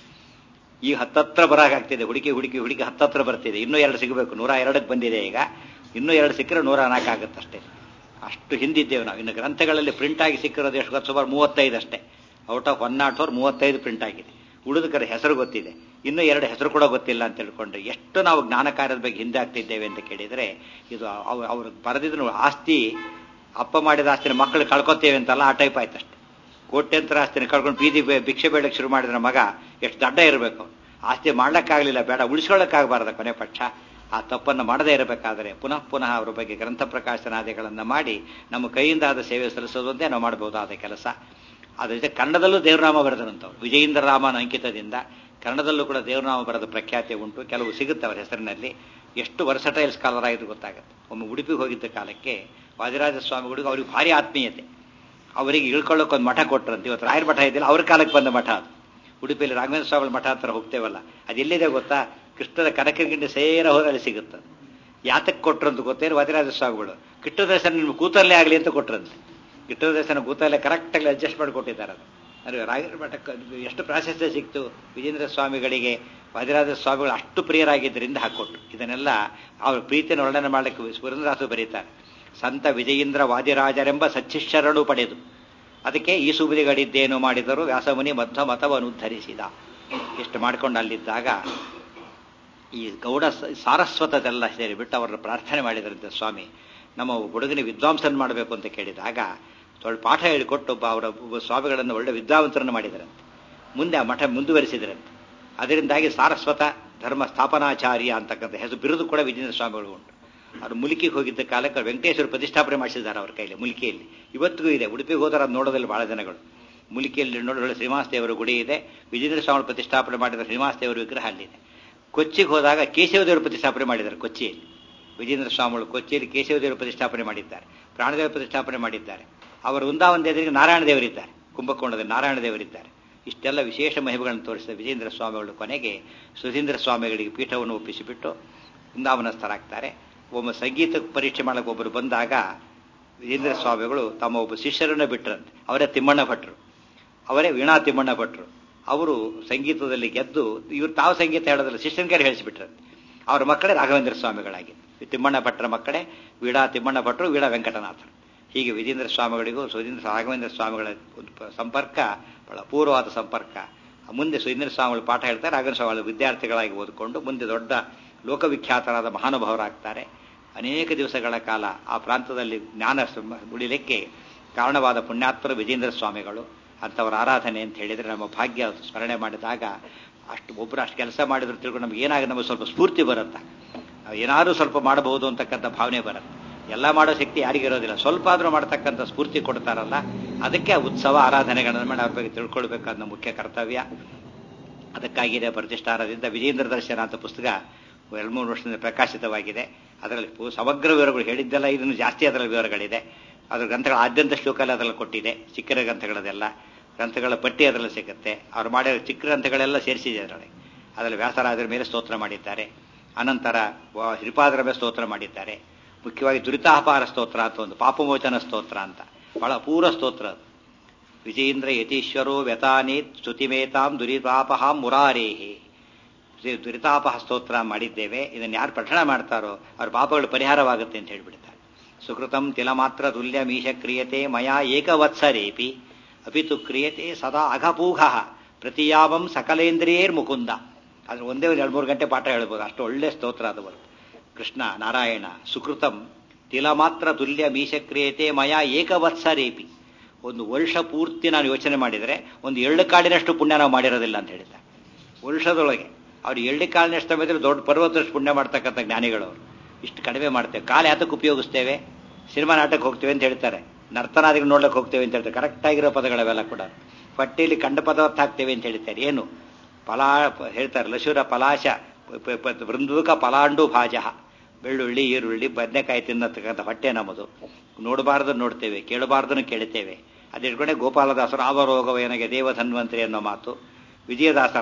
ಈಗ ಹತ್ತತ್ರ ಬರಾಕಾಗ್ತಿದೆ ಹುಡುಕಿ ಹುಡುಕಿ ಹುಡುಕಿ ಹತ್ತತ್ರ ಬರ್ತಿದೆ ಇನ್ನೂ ಎರಡು ಸಿಗಬೇಕು ನೂರ ಎರಡಕ್ಕೆ ಬಂದಿದೆ ಈಗ ಇನ್ನೂ ಎರಡು ಸಿಕ್ಕರೆ ನೂರ ನಾಲ್ಕು ಆಗುತ್ತಷ್ಟೇ ಅಷ್ಟು ಹಿಂದಿದ್ದೇವೆ ನಾವು ಇನ್ನು ಗ್ರಂಥಗಳಲ್ಲಿ ಪ್ರಿಂಟ್ ಆಗಿ ಸಿಕ್ಕಿರೋದು ಎಷ್ಟು ಗೊತ್ತು ಸುಮಾರು ಮೂವತ್ತೈದು ಅಷ್ಟೇ out of one naught four ಮೂವತ್ತೈದು ಪ್ರಿಂಟ್ ಆಗಿದೆ ಉಳಿದಕರ ಹೆಸರು ಗೊತ್ತಿದೆ ಇನ್ನೂ ಎರಡು ಹೆಸರು ಕೂಡ ಗೊತ್ತಿಲ್ಲ ಅಂತ ತಿಳ್ಕೊಂಡ್ರೆ ಎಷ್ಟು ನಾವು ಜ್ಞಾನ ಕಾರ್ಯದ ಬಗ್ಗೆ ಹಿಂದೆ ಆಗ್ತಿದ್ದೇವೆ ಅಂತ ಕೇಳಿದರೆ ಇದು ಅವ್ರು ಬರೆದಿದ್ರು ಆಸ್ತಿ ಅಪ್ಪ ಮಾಡಿದ ಆಸ್ತಿನ ಮಕ್ಕಳು ಕಳ್ಕೊತೇವೆ ಅಂತಲ್ಲ ಆ ಟೈಪ್ ಆಯ್ತು ಅಷ್ಟೇ ಕೋಟ್ಯಂತರ ಆಸ್ತಿನ ಕಳ್ಕೊಂಡು ಬೀದಿ ಭಿಕ್ಷೆ ಬೇಡಕ್ಕೆ ಶುರು ಮಾಡಿದ್ರೆ ಮಗ ಎಷ್ಟು ದಡ್ಡ ಇರಬೇಕು ಆಸ್ತಿ ಮಾಡ್ಲಿಕ್ಕಾಗಲಿಲ್ಲ ಬೇಡ ಉಳಿಸ್ಕೊಳ್ಳೋಕ್ಕಾಗಬಾರ್ದು ಕೊನೆ ಪಕ್ಷ ಆ ತಪ್ಪನ್ನು ಮಾಡದೇ ಇರಬೇಕಾದರೆ ಪುನಃ ಪುನಃ ಅವರ ಬಗ್ಗೆ ಗ್ರಂಥ ಪ್ರಕಾಶನಾದಿಗಳನ್ನು ಮಾಡಿ ನಮ್ಮ ಕೈಯಿಂದ ಆದ ಸೇವೆ ಸಲ್ಲಿಸೋದಂತೆ ನಾವು ಮಾಡಬಹುದಾದ ಕೆಲಸ ಅದ್ರ ಜೊತೆ ಕನ್ನಡದಲ್ಲೂ ದೇವರಾಮ ಬರೆದರಂತವ್ರು ವಿಜಯೇಂದ್ರ ರಾಮನ ಅಂಕಿತದಿಂದ ಕನ್ನಡದಲ್ಲೂ ಕೂಡ ದೇವರಾಮ ಬರೆದ ಪ್ರಖ್ಯಾತಿ ಉಂಟು ಕೆಲವು ಸಿಗುತ್ತೆ ಅವರ ಹೆಸರಿನಲ್ಲಿ ಎಷ್ಟು ವರ್ಸಟೈಲ್ ಸ್ಕಾಲರ್ ಆಯಿತು ಗೊತ್ತಾಗುತ್ತೆ ಒಮ್ಮೆ ಉಡುಪಿಗೆ ಹೋಗಿದ್ದ ಕಾಲಕ್ಕೆ ವಾದಿರಾಜ ಸ್ವಾಮಿಗಳಿಗೂ ಅವ್ರಿಗೆ ಭಾರಿ ಆತ್ಮೀಯತೆ ಅವರಿಗೆ ಇಳ್ಕೊಳ್ಳೋಕೆ ಒಂದು ಮಠ ಕೊಟ್ಟರಂತೆ ಇವತ್ತು ರಾಯರ ಮಠ ಇದ್ದಿಲ್ಲ ಅವ್ರ ಕಾಲಕ್ಕೆ ಬಂದ ಮಠ ಅದು ಉಡುಪಿಯಲ್ಲಿ ರಾಘವೇಂದ್ರ ಸ್ವಾಮಿ ಮಠ ಹತ್ರ ಹೋಗ್ತೇವಲ್ಲ ಅದು ಎಲ್ಲಿದೆ ಗೊತ್ತಾ ಕೃಷ್ಣದ ಕನಕಗಿಂಡಿ ಸೇರ ಹೋದಲ್ಲಿ ಸಿಗುತ್ತೆ ಯಾತಕ್ಕೆ ಕೊಟ್ರು ಅಂತ ಗೊತ್ತೇನು ವಾದಿರಾಜ ಸ್ವಾಮಿಗಳು ಕಿಟ್ಟು ದರ್ಶನ ನಿಮ್ಮ ಕೂತಲ್ಲೇ ಆಗಲಿ ಅಂತ ಕೊಟ್ರಂತೆ ಕಿಟ್ಟು ದರ್ಶನ ಕೂತಲ್ಲೇ ಕರೆಕ್ಟಾಗಿ ಅಡ್ಜಸ್ಟ್ ಮಾಡಿ ಕೊಟ್ಟಿದ್ದಾರೆ ಅದು ಅಂದರೆ ರಾಯರ ಮಠಕ್ಕೆ ಎಷ್ಟು ಪ್ರಾಶಸ್ತ್ಯ ಸಿಕ್ತು ವಿಜೇಂದ್ರ ಸ್ವಾಮಿಗಳಿಗೆ ವಾದಿರಾಜ ಸ್ವಾಮಿಗಳು ಅಷ್ಟು ಪ್ರಿಯರಾಗಿದ್ದರಿಂದ ಹಾಕೊಟ್ರು ಇದನ್ನೆಲ್ಲ ಅವ್ರ ಪ್ರೀತಿಯನ್ನು ವರ್ಣನೆ ಮಾಡಲಿಕ್ಕೆ ಸುರೇಂದ್ರದಾಸು ಬರೀತಾರೆ ಸಂತ ವಿಜಯೇಂದ್ರ ವಾದಿರಾಜರೆಂಬ ಸಚ್ಚಿಶ್ವರನು ಪಡೆದು ಅದಕ್ಕೆ ಈ ಸುಬುದಿಗಡಿದ್ದೇನು ಮಾಡಿದರು ವ್ಯಾಸಮುನಿ ಮಧ್ವ ಮತವನ್ನು ಉದ್ಧರಿಸಿದ ಇಷ್ಟು ಮಾಡ್ಕೊಂಡು ಅಲ್ಲಿದ್ದಾಗ ಈ ಗೌಡ ಸಾರಸ್ವತದೆಲ್ಲ ಸೇರಿಬಿಟ್ಟು ಅವರನ್ನು ಪ್ರಾರ್ಥನೆ ಮಾಡಿದರಂತೆ ಸ್ವಾಮಿ ನಮ್ಮ ಹುಡುಗನ ವಿದ್ವಾಂಸನ ಮಾಡಬೇಕು ಅಂತ ಕೇಳಿದಾಗ ತೊಳೆ ಪಾಠ ಹೇಳಿಕೊಟ್ಟು ಒಬ್ಬ ಅವರ ಒಬ್ಬ ಸ್ವಾಮಿಗಳನ್ನು ಒಳ್ಳೆ ವಿದ್ವಾಂಸರನ್ನು ಮಾಡಿದರಂತೆ ಮುಂದೆ ಆ ಮಠ ಮುಂದುವರಿಸಿದರಂತೆ ಅದರಿಂದಾಗಿ ಸಾರಸ್ವತ ಧರ್ಮ ಸ್ಥಾಪನಾಚಾರ್ಯ ಅಂತಕ್ಕಂಥ ಹೆಸರು ಬಿರುದು ಕೂಡ ವಿಜೇಂದ್ರ ಸ್ವಾಮಿಗಳು ಉಂಟು ಅವರು ಮುಲ್ಕಿಗೆ ಹೋಗಿದ್ದ ಕಾಲಕ್ಕೆ ವೆಂಕಟೇಶ್ವರ ಪ್ರತಿಷ್ಠಾಪನೆ ಮಾಡಿಸಿದ್ದಾರೆ ಅವ್ರ ಕೈಲಿ ಮುಲ್ಕಿಯಲ್ಲಿ ಇವತ್ತಿಗೂ ಇದೆ ಉಡುಪಿಗೆ ಹೋದರೆ ಅದು ನೋಡೋದಿಲ್ಲ ಬಹಳ ಜನಗಳು ಮುಲ್ಕಿಯಲ್ಲಿ ನೋಡೋಣ ಶ್ರೀನಿವಾಸ ದೇವರ ಗುಡಿ ಇದೆ ವಿಜೇಂದ್ರ ಸ್ವಾಮಿ ಪ್ರತಿಷ್ಠಾಪನೆ ಮಾಡಿದ ಶ್ರೀನಿವಾಸ ದೇವರ ವಿಗ್ರಹ ಅಲ್ಲಿದೆ ಕೊಚ್ಚಿಗೆ ಹೋದಾಗ ಕೇಶವದೇವರು ಪ್ರತಿಷ್ಠಾಪನೆ ಮಾಡಿದ್ದಾರೆ ಕೊಚ್ಚಿಯಲ್ಲಿ ವಿಜೇಂದ್ರ ಸ್ವಾಮಿಗಳು ಕೊಚ್ಚಿಯಲ್ಲಿ ಕೇಶವದೇವರು ಪ್ರತಿಷ್ಠಾಪನೆ ಮಾಡಿದ್ದಾರೆ ಪ್ರಾಣದೇವ ಪ್ರತಿಷ್ಠಾಪನೆ ಮಾಡಿದ್ದಾರೆ ಅವರ ವೃಂದಾವನ ದೇವರಿಗೆ ನಾರಾಯಣ ದೇವರಿದ್ದಾರೆ ಕುಂಭಕೋಣದಲ್ಲಿ ನಾರಾಯಣ ದೇವರಿದ್ದಾರೆ ಇಷ್ಟೆಲ್ಲ ವಿಶೇಷ ಮಹಿಮೆಗಳನ್ನು ತೋರಿಸಿದ ವಿಜೇಂದ್ರ ಸ್ವಾಮಿಗಳು ಕೊನೆಗೆ ಸುಧೀಂದ್ರ ಸ್ವಾಮಿಗಳಿಗೆ ಪೀಠವನ್ನು ಒಪ್ಪಿಸಿಬಿಟ್ಟು ವೃಂದಾವನಸ್ಥರಾಗ್ತಾರೆ ಒಬ್ಬ ಸಂಗೀತ ಪರೀಕ್ಷೆ ಮಾಡಕ್ಕೆ ಒಬ್ಬರು ಬಂದಾಗ ವಿಜೇಂದ್ರ ಸ್ವಾಮಿಗಳು ತಮ್ಮ ಒಬ್ಬ ಶಿಷ್ಯರನ್ನು ಬಿಟ್ಟರಂತೆ ಅವರೇ ತಿಮ್ಮಣ್ಣ ಭಟ್ರು ಅವರೇ ವೀಣಾ ತಿಮ್ಮಣ್ಣ ಭಟ್ರು ಅವರು ಸಂಗೀತದಲ್ಲಿ ಗೆದ್ದು ಇವರು ತಾವು ಸಂಗೀತ ಹೇಳೋದಿಲ್ಲ ಶಿಷ್ಯನ ಕೈ ಹೇಳಿಸಿಬಿಟ್ರಂತೆ ಅವರ ಮಕ್ಕಳೇ ರಾಘವೇಂದ್ರ ಸ್ವಾಮಿಗಳಾಗಿದ್ದು ತಿಮ್ಮಣ್ಣ ಭಟ್ರ ಮಕ್ಕಳೇ ವೀಣಾ ತಿಮ್ಮಣ್ಣ ಭಟ್ರು ವೀಣಾ ವೆಂಕಟನಾಥರು ಹೀಗೆ ವಿಜೇಂದ್ರ ಸ್ವಾಮಿಗಳಿಗೂ ಸುಧೀಂದ್ರ ರಾಘವೇಂದ್ರ ಸ್ವಾಮಿಗಳ ಸಂಪರ್ಕ ಬಹಳ ಅಪೂರ್ವವಾದ ಸಂಪರ್ಕ ಮುಂದೆ ಸುಧೀಂದ್ರ ಸ್ವಾಮಿಗಳು ಪಾಠ ಹೇಳ್ತಾರೆ ರಾಘವೇಂದ್ರ ಸ್ವಾಮಿಗಳು ವಿದ್ಯಾರ್ಥಿಗಳಾಗಿ ಓದಿಕೊಂಡು ಮುಂದೆ ದೊಡ್ಡ ಲೋಕವಿಖ್ಯಾತರಾದ ಮಹಾನುಭಾವರಾಗ್ತಾರೆ ಅನೇಕ ದಿವಸಗಳ ಕಾಲ ಆ ಪ್ರಾಂತದಲ್ಲಿ ಜ್ಞಾನ ಉಳಿಲಿಕ್ಕೆ ಕಾರಣವಾದ ಪುಣ್ಯಾತ್ಮರು ವಿಜೇಂದ್ರ ಸ್ವಾಮಿಗಳು ಅಂಥವರ ಆರಾಧನೆ ಅಂತ ಹೇಳಿದರೆ ನಮ್ಮ ಭಾಗ್ಯ ಸ್ಮರಣೆ ಮಾಡಿದಾಗ ಅಷ್ಟು ಒಬ್ಬರು ಅಷ್ಟು ಕೆಲಸ ಮಾಡಿದ್ರು ತಿಳ್ಕೊಂಡು ನಮ್ಗೆ ಏನಾಗುತ್ತೆ ನಮಗೆ ಸ್ವಲ್ಪ ಸ್ಫೂರ್ತಿ ಬರುತ್ತೆ ಏನಾದರೂ ಸ್ವಲ್ಪ ಮಾಡಬಹುದು ಅಂತಕ್ಕಂಥ ಭಾವನೆ ಬರುತ್ತೆ ಎಲ್ಲ ಮಾಡೋ ಶಕ್ತಿ ಯಾರಿಗಿರೋದಿಲ್ಲ ಸ್ವಲ್ಪ ಆದರೂ ಮಾಡ್ತಕ್ಕಂಥ ಸ್ಫೂರ್ತಿ ಕೊಡ್ತಾರಲ್ಲ ಅದಕ್ಕೆ ಉತ್ಸವ ಆರಾಧನೆಗಳನ್ನು ಮಾಡಿ ಅವ್ರ ಬಗ್ಗೆ ತಿಳ್ಕೊಳ್ಬೇಕಾದ ನಮ್ಮ ಮುಖ್ಯ ಕರ್ತವ್ಯ ಅದಕ್ಕಾಗಿದೆ ಪ್ರತಿಷ್ಠಾನದಿಂದ ವಿಜೇಂದ್ರ ದರ್ಶನ ಅಂತ ಪುಸ್ತಕ ಎರಡು ಮೂರು ವರ್ಷದಿಂದ ಪ್ರಕಾಶಿತವಾಗಿದೆ ಅದರಲ್ಲಿ ಸಮಗ್ರ ವಿವರಗಳು ಹೇಳಿದ್ದೆಲ್ಲ ಇದನ್ನು ಜಾಸ್ತಿ ಅದರಲ್ಲಿ ವಿವರಗಳಿದೆ ಅದರ ಗ್ರಂಥಗಳ ಆದ್ಯಂತ ಶ್ಲೋಕಲ್ಲ ಅದರಲ್ಲಿ ಕೊಟ್ಟಿದೆ ಚಿಕ್ಕ ಗ್ರಂಥಗಳದೆಲ್ಲ ಗ್ರಂಥಗಳ ಪಟ್ಟಿ ಅದರಲ್ಲಿ ಸಿಗುತ್ತೆ ಅವ್ರು ಮಾಡಿರೋ ಚಿಕ್ಕ ಗ್ರಂಥಗಳೆಲ್ಲ ಸೇರಿಸಿದೆ ಅದರಲ್ಲಿ ಅದರಲ್ಲಿ ವ್ಯಾಸರಾಜರ ಮೇಲೆ ಸ್ತೋತ್ರ ಮಾಡಿದ್ದಾರೆ ಅನಂತರ ವ- ಶ್ರೀಪಾದರ ಮೇಲೆ ಸ್ತೋತ್ರ ಮಾಡಿದ್ದಾರೆ ಮುಖ್ಯವಾಗಿ ದುರಿತಾಪಹಾರ ಸ್ತೋತ್ರ ಅಂತ ಒಂದು ಪಾಪಮೋಚನ ಸ್ತೋತ್ರ ಅಂತ ಬಹಳ ಪೂರ ಸ್ತೋತ್ರ ಅದು ವಿಜೇಂದ್ರ ಯತೀಶ್ವರೋ ವ್ಯತಾನೇತ್ ಸ್ತುತಿಮೇತಾಂ ದುರಿತಾಪಹಾಂ ಮುರಾರೇಹಿ ದುರಿ- ದುರಿತಾಪಹ ಸ್ತೋತ್ರ ಮಾಡಿದ್ದೇವೆ ಇದನ್ನು ಯಾರು ಪಠಣ ಮಾಡ್ತಾರೋ ಅವ್ರ ಪಾಪಗಳು ಪರಿಹಾರವಾಗುತ್ತೆ ಅಂತ ಹೇಳ್ಬಿಡ್ತಾರೆ ಸುಕೃತಂ ತಿಲ ಮಾತ್ರ ತುಲ್ಯ ಮೀಶ ಕ್ರಿಯತೆ ಮಯಾ ಏಕವತ್ಸರೇಪಿ ಅಪಿತು ಕ್ರಿಯತೆ ಸದಾ ಅಘಪೂಘ ಪ್ರತಿಯಾವಂ ಸಕಲೇಂದ್ರಿಯೇರ್ ಮುಕುಂದ ಅದ್ರ ಒಂದೇ ಒಂದು ಎರಡು ಮೂರು ಗಂಟೆ ಪಾಠ ಹೇಳ್ಬೋದು ಅಷ್ಟು ಒಳ್ಳೆ ಸ್ತೋತ್ರ ಅದು ಬರುತ್ತೆ ಕೃಷ್ಣ ನಾರಾಯಣ ಸುಕೃತಂ ತಿಲ ಮಾತ್ರ ತುಲ್ಯ ಮೀಶ ಕ್ರಿಯತೆ ಮಯಾ ಏಕವತ್ಸರೇಪಿ ಒಂದು ವರ್ಷ ಪೂರ್ತಿ ನಾನು ಯೋಚನೆ ಮಾಡಿದರೆ ಒಂದು ಎಳ್ಳು ಕಾಳಿನಷ್ಟು ಪುಣ್ಯ ನಾವು ಮಾಡಿರೋದಿಲ್ಲ ಅಂತ ಹೇಳಿದ್ದಾರೆ ವರ್ಷದೊಳಗೆ ಅವ್ರು ಎಳ್ಳಿ ಕಾಲಿನಷ್ಟು ಸಮಯದಲ್ಲಿ ದೊಡ್ಡ ಪರ್ವತದಷ್ಟು ಪುಣ್ಯ ಮಾಡ್ತಕ್ಕಂಥ ಜ್ಞಾನಿಗಳು ಅವರು ಇಷ್ಟು ಕಡಿಮೆ ಮಾಡ್ತೇವೆ ಕಾಲ ಯಾತಕ್ಕೆ ಉಪಯೋಗಿಸ್ತೇವೆ ಸಿನಿಮಾ ನಾಟಕ ಹೋಗ್ತೇವೆ ಅಂತ ಹೇಳ್ತಾರೆ ನರ್ತನಾದಿಗಳು ನೋಡ್ಲಿಕ್ಕೆ ಹೋಗ್ತೇವೆ ಅಂತ ಹೇಳ್ತಾರೆ ಕರೆಕ್ಟ್ ಆಗಿರೋ ಪದಗಳವೆಲ್ಲ ಕೂಡ ಪಟ್ಟಿಯಲ್ಲಿ ಕಂಡ ಪದಾರ್ಥ ಹಾಕ್ತೇವೆ ಅಂತ ಹೇಳ್ತಾರೆ ಏನು ಫಲಾ ಹೇಳ್ತಾರೆ ಲಶುರ ಪಲಾಶ ಪ- ಪ- ವೃಂದೂಕ ಪಲಾಂಡು ಭಾಜ ಬೆಳ್ಳುಳ್ಳಿ ಈರುಳ್ಳಿ ಬದನೆಕಾಯಿ ತಿನ್ನತಕ್ಕಂಥ ಹೊಟ್ಟೆ ನಮ್ಮದು ನೋಡಬಾರ್ದು ನೋಡ್ತೇವೆ ಕೇಳಬಾರ್ದನ್ನು ಕೇಳುತ್ತೇವೆ ಅದಿಟ್ಕೊಂಡೆ ಗೋಪಾಲದಾಸರು ಆವರೋಗವೇನಗೆ ದೇವಧನ್ವಂತರಿ ಅನ್ನೋ ಮಾತು ವಿಜಯದಾಸರ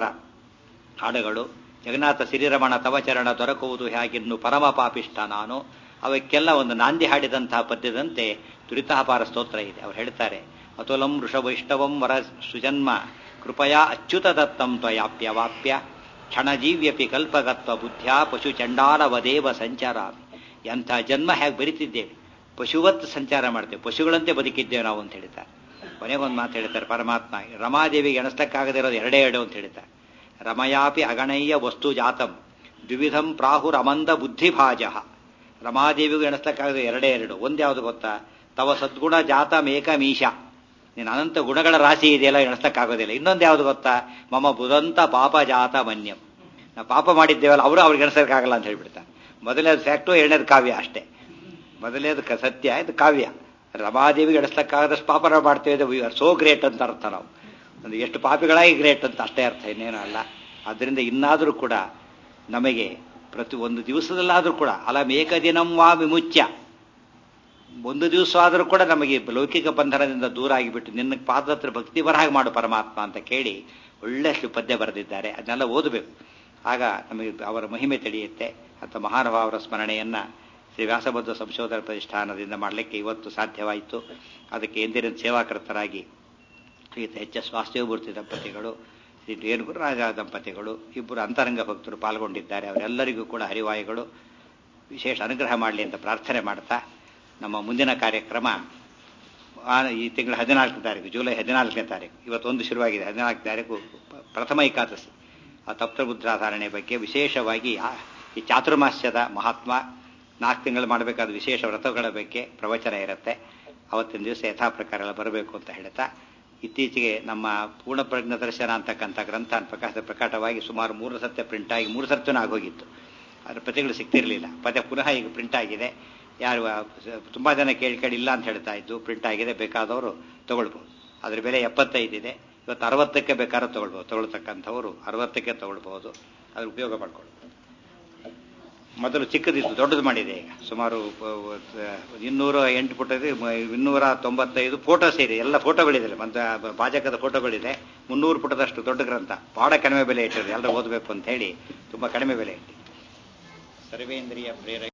ಹಾಡುಗಳು ಜಗನ್ನಾಥ ಸಿರಿರಮಣ ತವಚರಣ ದೊರಕುವುದು ಹೇಗಿನ್ನು ಪರಮ ಪಾಪಿಷ್ಟ ನಾನು ಅವಕ್ಕೆಲ್ಲ ಒಂದು ನಾಂದಿ ಹಾಡಿದಂತಹ ಪದ್ಯದಂತೆ ದುರಿತಾಪಾರ ಸ್ತೋತ್ರ ಇದೆ ಅವ್ರು ಹೇಳ್ತಾರೆ ಅತುಲಂ ವೃಷವೈಷ್ಣವಂ ವರ ಸುಜನ್ಮ ಕೃಪಯಾ ಅಚ್ಯುತ ದತ್ತಂ ತ್ವಯಾಪ್ಯ ವಾಪ್ಯ ಕ್ಷಣಜೀವ್ಯಪಿ ಕಲ್ಪಗತ್ವ ಬುದ್ಧ್ಯ ಪಶು ಚಂಡಾಲವದೇವ ಸಂಚಾರ ಎಂಥ ಜನ್ಮ ಹೇಗೆ ಬರಿತಿದ್ದೇವೆ ಪಶುವತ್ ಸಂಚಾರ ಮಾಡ್ತೇವೆ ಪಶುಗಳಂತೆ ಬದುಕಿದ್ದೇವೆ ನಾವು ಅಂತ ಹೇಳ್ತಾರೆ ಕೊನೆಗೊಂದು ಮಾತು ಹೇಳ್ತಾರೆ ಪರಮಾತ್ಮ ರಮಾದೇವಿಗೆ ಎಣಿಸ್ಲಿಕ್ಕಾಗದಿರೋದು ಎರಡೇ ಎರಡು ಅಂತ ಹೇಳ್ತಾರೆ ರಮಯಾಪಿ ಅಗಣಯ್ಯ ವಸ್ತು ಜಾತಂ ದ್ವಿವಿಧಂ ಪ್ರಾಹುರಮಂದ ಬುದ್ಧಿಭಾಜ ರಮಾದೇವಿಗೂ ಎಣಿಸ್ಲಿಕ್ಕಾಗದ ಎರಡೇ ಎರಡು ಒಂದ್ಯಾವುದು ಗೊತ್ತಾ ತವ ಸದ್ಗುಣ ಜಾತಮೇಕಮೀಶ ನೀನು ಅನಂತ ಗುಣಗಳ ರಾಶಿ ಇದೆಯಲ್ಲ ಎಣಿಸ್ಲಿಕ್ಕಾಗೋದಿಲ್ಲ ಇನ್ನೊಂದು ಯಾವುದು ಗೊತ್ತಾ ಮಮ ಬುದಂತ ಪಾಪ ಜಾತ ಮನ್ಯಂ ನಾವು ಪಾಪ ಮಾಡಿದ್ದೇವಲ್ಲ ಅವರು ಅವ್ರಿಗೆ ಎಣಿಸೋಕ್ಕಾಗಲ್ಲ ಅಂತ ಹೇಳ್ಬಿಡ್ತಾರೆ ಮೊದಲನೇದು ಫ್ಯಾಕ್ಟು ಎರಡನೇದು ಕಾವ್ಯ ಅಷ್ಟೇ ಮೊದಲನೇದು ಕ- ಸತ್ಯ ಇದು ಕಾವ್ಯ ರಮಾದೇವಿಗೆ ಎಣಿಸ್ಲಿಕ್ಕಾಗದಷ್ಟು ಪಾಪ ನಾವು ಮಾಡ್ತೇವೆ ವಿ ಆರ್ ಸೋ ಗ್ರೇಟ್ ಅಂತ ಅರ್ಥ ನಾವು ಒಂದು ಎಷ್ಟು ಪಾಪಿಗಳಾಗಿ ಗ್ರೇಟ್ ಅಂತ ಅಷ್ಟೇ ಅರ್ಥ ಇನ್ನೇನು ಅಲ್ಲ ಆದ್ದರಿಂದ ಇನ್ನಾದರೂ ಕೂಡ ನಮಗೆ ಪ್ರತಿ ಒಂದು ದಿವಸದಲ್ಲಾದರೂ ಕೂಡ ಅಲಮೇಕ ದಿನಂ ವಾ ವಿಮುಚ್ಯ ಒಂದು ದಿವಸ ಆದರೂ ಕೂಡ ನಮಗೆ ಲೌಕಿಕ ಬಂಧನದಿಂದ ದೂರ ಆಗಿಬಿಟ್ಟು ನಿನ್ನ ಪಾದದ ಹತ್ರ ಭಕ್ತಿ ಬರಹಾಗೆ ಮಾಡು ಪರಮಾತ್ಮ ಅಂತ ಕೇಳಿ ಒಳ್ಳೆ ಪದ್ಯ ಬರೆದಿದ್ದಾರೆ ಅದನ್ನೆಲ್ಲ ಓದಬೇಕು ಆಗ ನಮಗೆ ಅವರ ಮಹಿಮೆ ತಿಳಿಯುತ್ತೆ ಅಂತ ಮಹಾನುಭಾವರ ಸ್ಮರಣೆಯನ್ನ ಶ್ರೀ ವ್ಯಾಸಬದ್ಧ ಸಂಶೋಧನಾ ಪ್ರತಿಷ್ಠಾನದಿಂದ ಮಾಡಲಿಕ್ಕೆ ಇವತ್ತು ಸಾಧ್ಯವಾಯಿತು ಅದಕ್ಕೆ ಎಂದಿನ ಸೇವಾಕರ್ತರಾಗಿ ಶ್ರೀ ಎಚ್ ಎಸ್ ವಾಸ್ತವಮೂರ್ತಿ ದಂಪತಿಗಳು ಶ್ರೀ ರೇಣುಗುರಾಜ ದಂಪತಿಗಳು ಇಬ್ಬರು ಅಂತರಂಗ ಭಕ್ತರು ಪಾಲ್ಗೊಂಡಿದ್ದಾರೆ ಅವರೆಲ್ಲರಿಗೂ ಕೂಡ ಹರಿವಾಯುಗಳು ವಿಶೇಷ ಅನುಗ್ರಹ ಮಾಡಲಿ ಅಂತ ಪ್ರಾರ್ಥನೆ ಮಾಡ್ತಾ ನಮ್ಮ ಮುಂದಿನ ಕಾರ್ಯಕ್ರಮ ಆ ಈ ತಿಂಗಳ ಹದಿನಾಲ್ಕನೇ ತಾರೀಕು ಜುಲೈ ಹದಿನಾಲ್ಕನೇ ತಾರೀಕು ಇವತ್ತೊಂದು ಶುರುವಾಗಿದೆ ಹದಿನಾಲ್ಕನೇ ತಾರೀಕು ಪ- ಪ್ರಥಮ ಏಕಾದಶಿ ಆ ತಪ್ತಬುದ್ಧಾಧಾರಣೆ ಬಗ್ಗೆ ವಿಶೇಷವಾಗಿ ಆ- ಈ ಚಾತುರ್ಮಾಸ್ಯದ ಮಹಾತ್ಮ ನಾಲ್ಕು ತಿಂಗಳು ಮಾಡಬೇಕಾದ ವಿಶೇಷ ವ್ರತಗಳ ಬಗ್ಗೆ ಪ್ರವಚನ ಇರುತ್ತೆ ಅವತ್ತಿನ ದಿವಸ ಯಥಾ ಪ್ರಕಾರ ಎಲ್ಲ ಬರಬೇಕು ಅಂತ ಹೇಳ್ತಾ ಇತ್ತೀಚೆಗೆ ನಮ್ಮ ಪೂರ್ಣಪ್ರಜ್ಞ ದರ್ಶನ ಅಂತಕ್ಕಂಥ ಗ್ರಂಥ ಪ್ರಕಾಶ ಪ್ರಕಟವಾಗಿ ಸುಮಾರು ಮೂರು ಸತ್ಯ ಪ್ರಿಂಟ್ ಆಗಿ ಮೂರು ಸತ್ಯನೂ ಆಗೋಗಿತ್ತು ಅದರ ಪ್ರತಿಗಳು ಸಿಗ್ತಿರ್ಲಿಲ್ಲ ಪದ್ಯ ಪುನಃ ಈಗ ಪ್ರಿಂಟ್ ಆಗಿದೆ ಯಾರು ಆ, ತುಂಬಾ ಜನ ಕೇಳಿ ಕೇಳಿ ಇಲ್ಲ ಅಂತ ಹೇಳ್ತಾ ಇದ್ದು ಪ್ರಿಂಟ್ ಆಗಿದೆ ಬೇಕಾದವರು ತಗೊಳ್ಬಹುದು ಅದ್ರ ಬೆಲೆ ಎಪ್ಪತ್ತೈದಿದೆ ಇವತ್ತು ಅರವತ್ತಕ್ಕೆ ಬೇಕಾದ್ರೂ ತಗೊಳ್ಬಹುದು ತಗೊಳ್ತಕ್ಕಂಥವ್ರು ಅರವತ್ತಕ್ಕೆ ತಗೊಳ್ಬಹುದು ಅದ್ರ ಉಪಯೋಗ ಮಾಡ್ಕೊಳ್ಬಹುದು ಮೊದಲು ಚಿಕ್ಕದಿತ್ತು ದೊಡ್ಡದು ಮಾಡಿದೆ ಈಗ ಸುಮಾರು ಪ- ವ- ಇನ್ನೂರ ಎಂಟು ಪುಟ ಇದೆ ಮ- ಇನ್ನೂರ ತೊಂಬತ್ತೈದು ಫೋಟೋ ಸೇರಿ ಎಲ್ಲ ಫೋಟೋಗಳಿದೆ ಮತ್ತೆ ಭಾಜಕದ ಫೋಟೋಗಳಿದೆ ಮುನ್ನೂರು ಪುಟದಷ್ಟು ದೊಡ್ಡ ಗ್ರಂಥ ಬಹಳ ಕಡಿಮೆ ಬೆಲೆ ಇಟ್ಟಿದೆ ಎಲ್ಲರೂ ಓದಬೇಕು ಅಂತ ಹೇಳಿ ತುಂಬಾ ಕಡಿಮೆ ಬೆಲೆ ಇಟ್ಟು ಸರ್ವೇಂದ್ರಿಯ ಪ್ರೇರ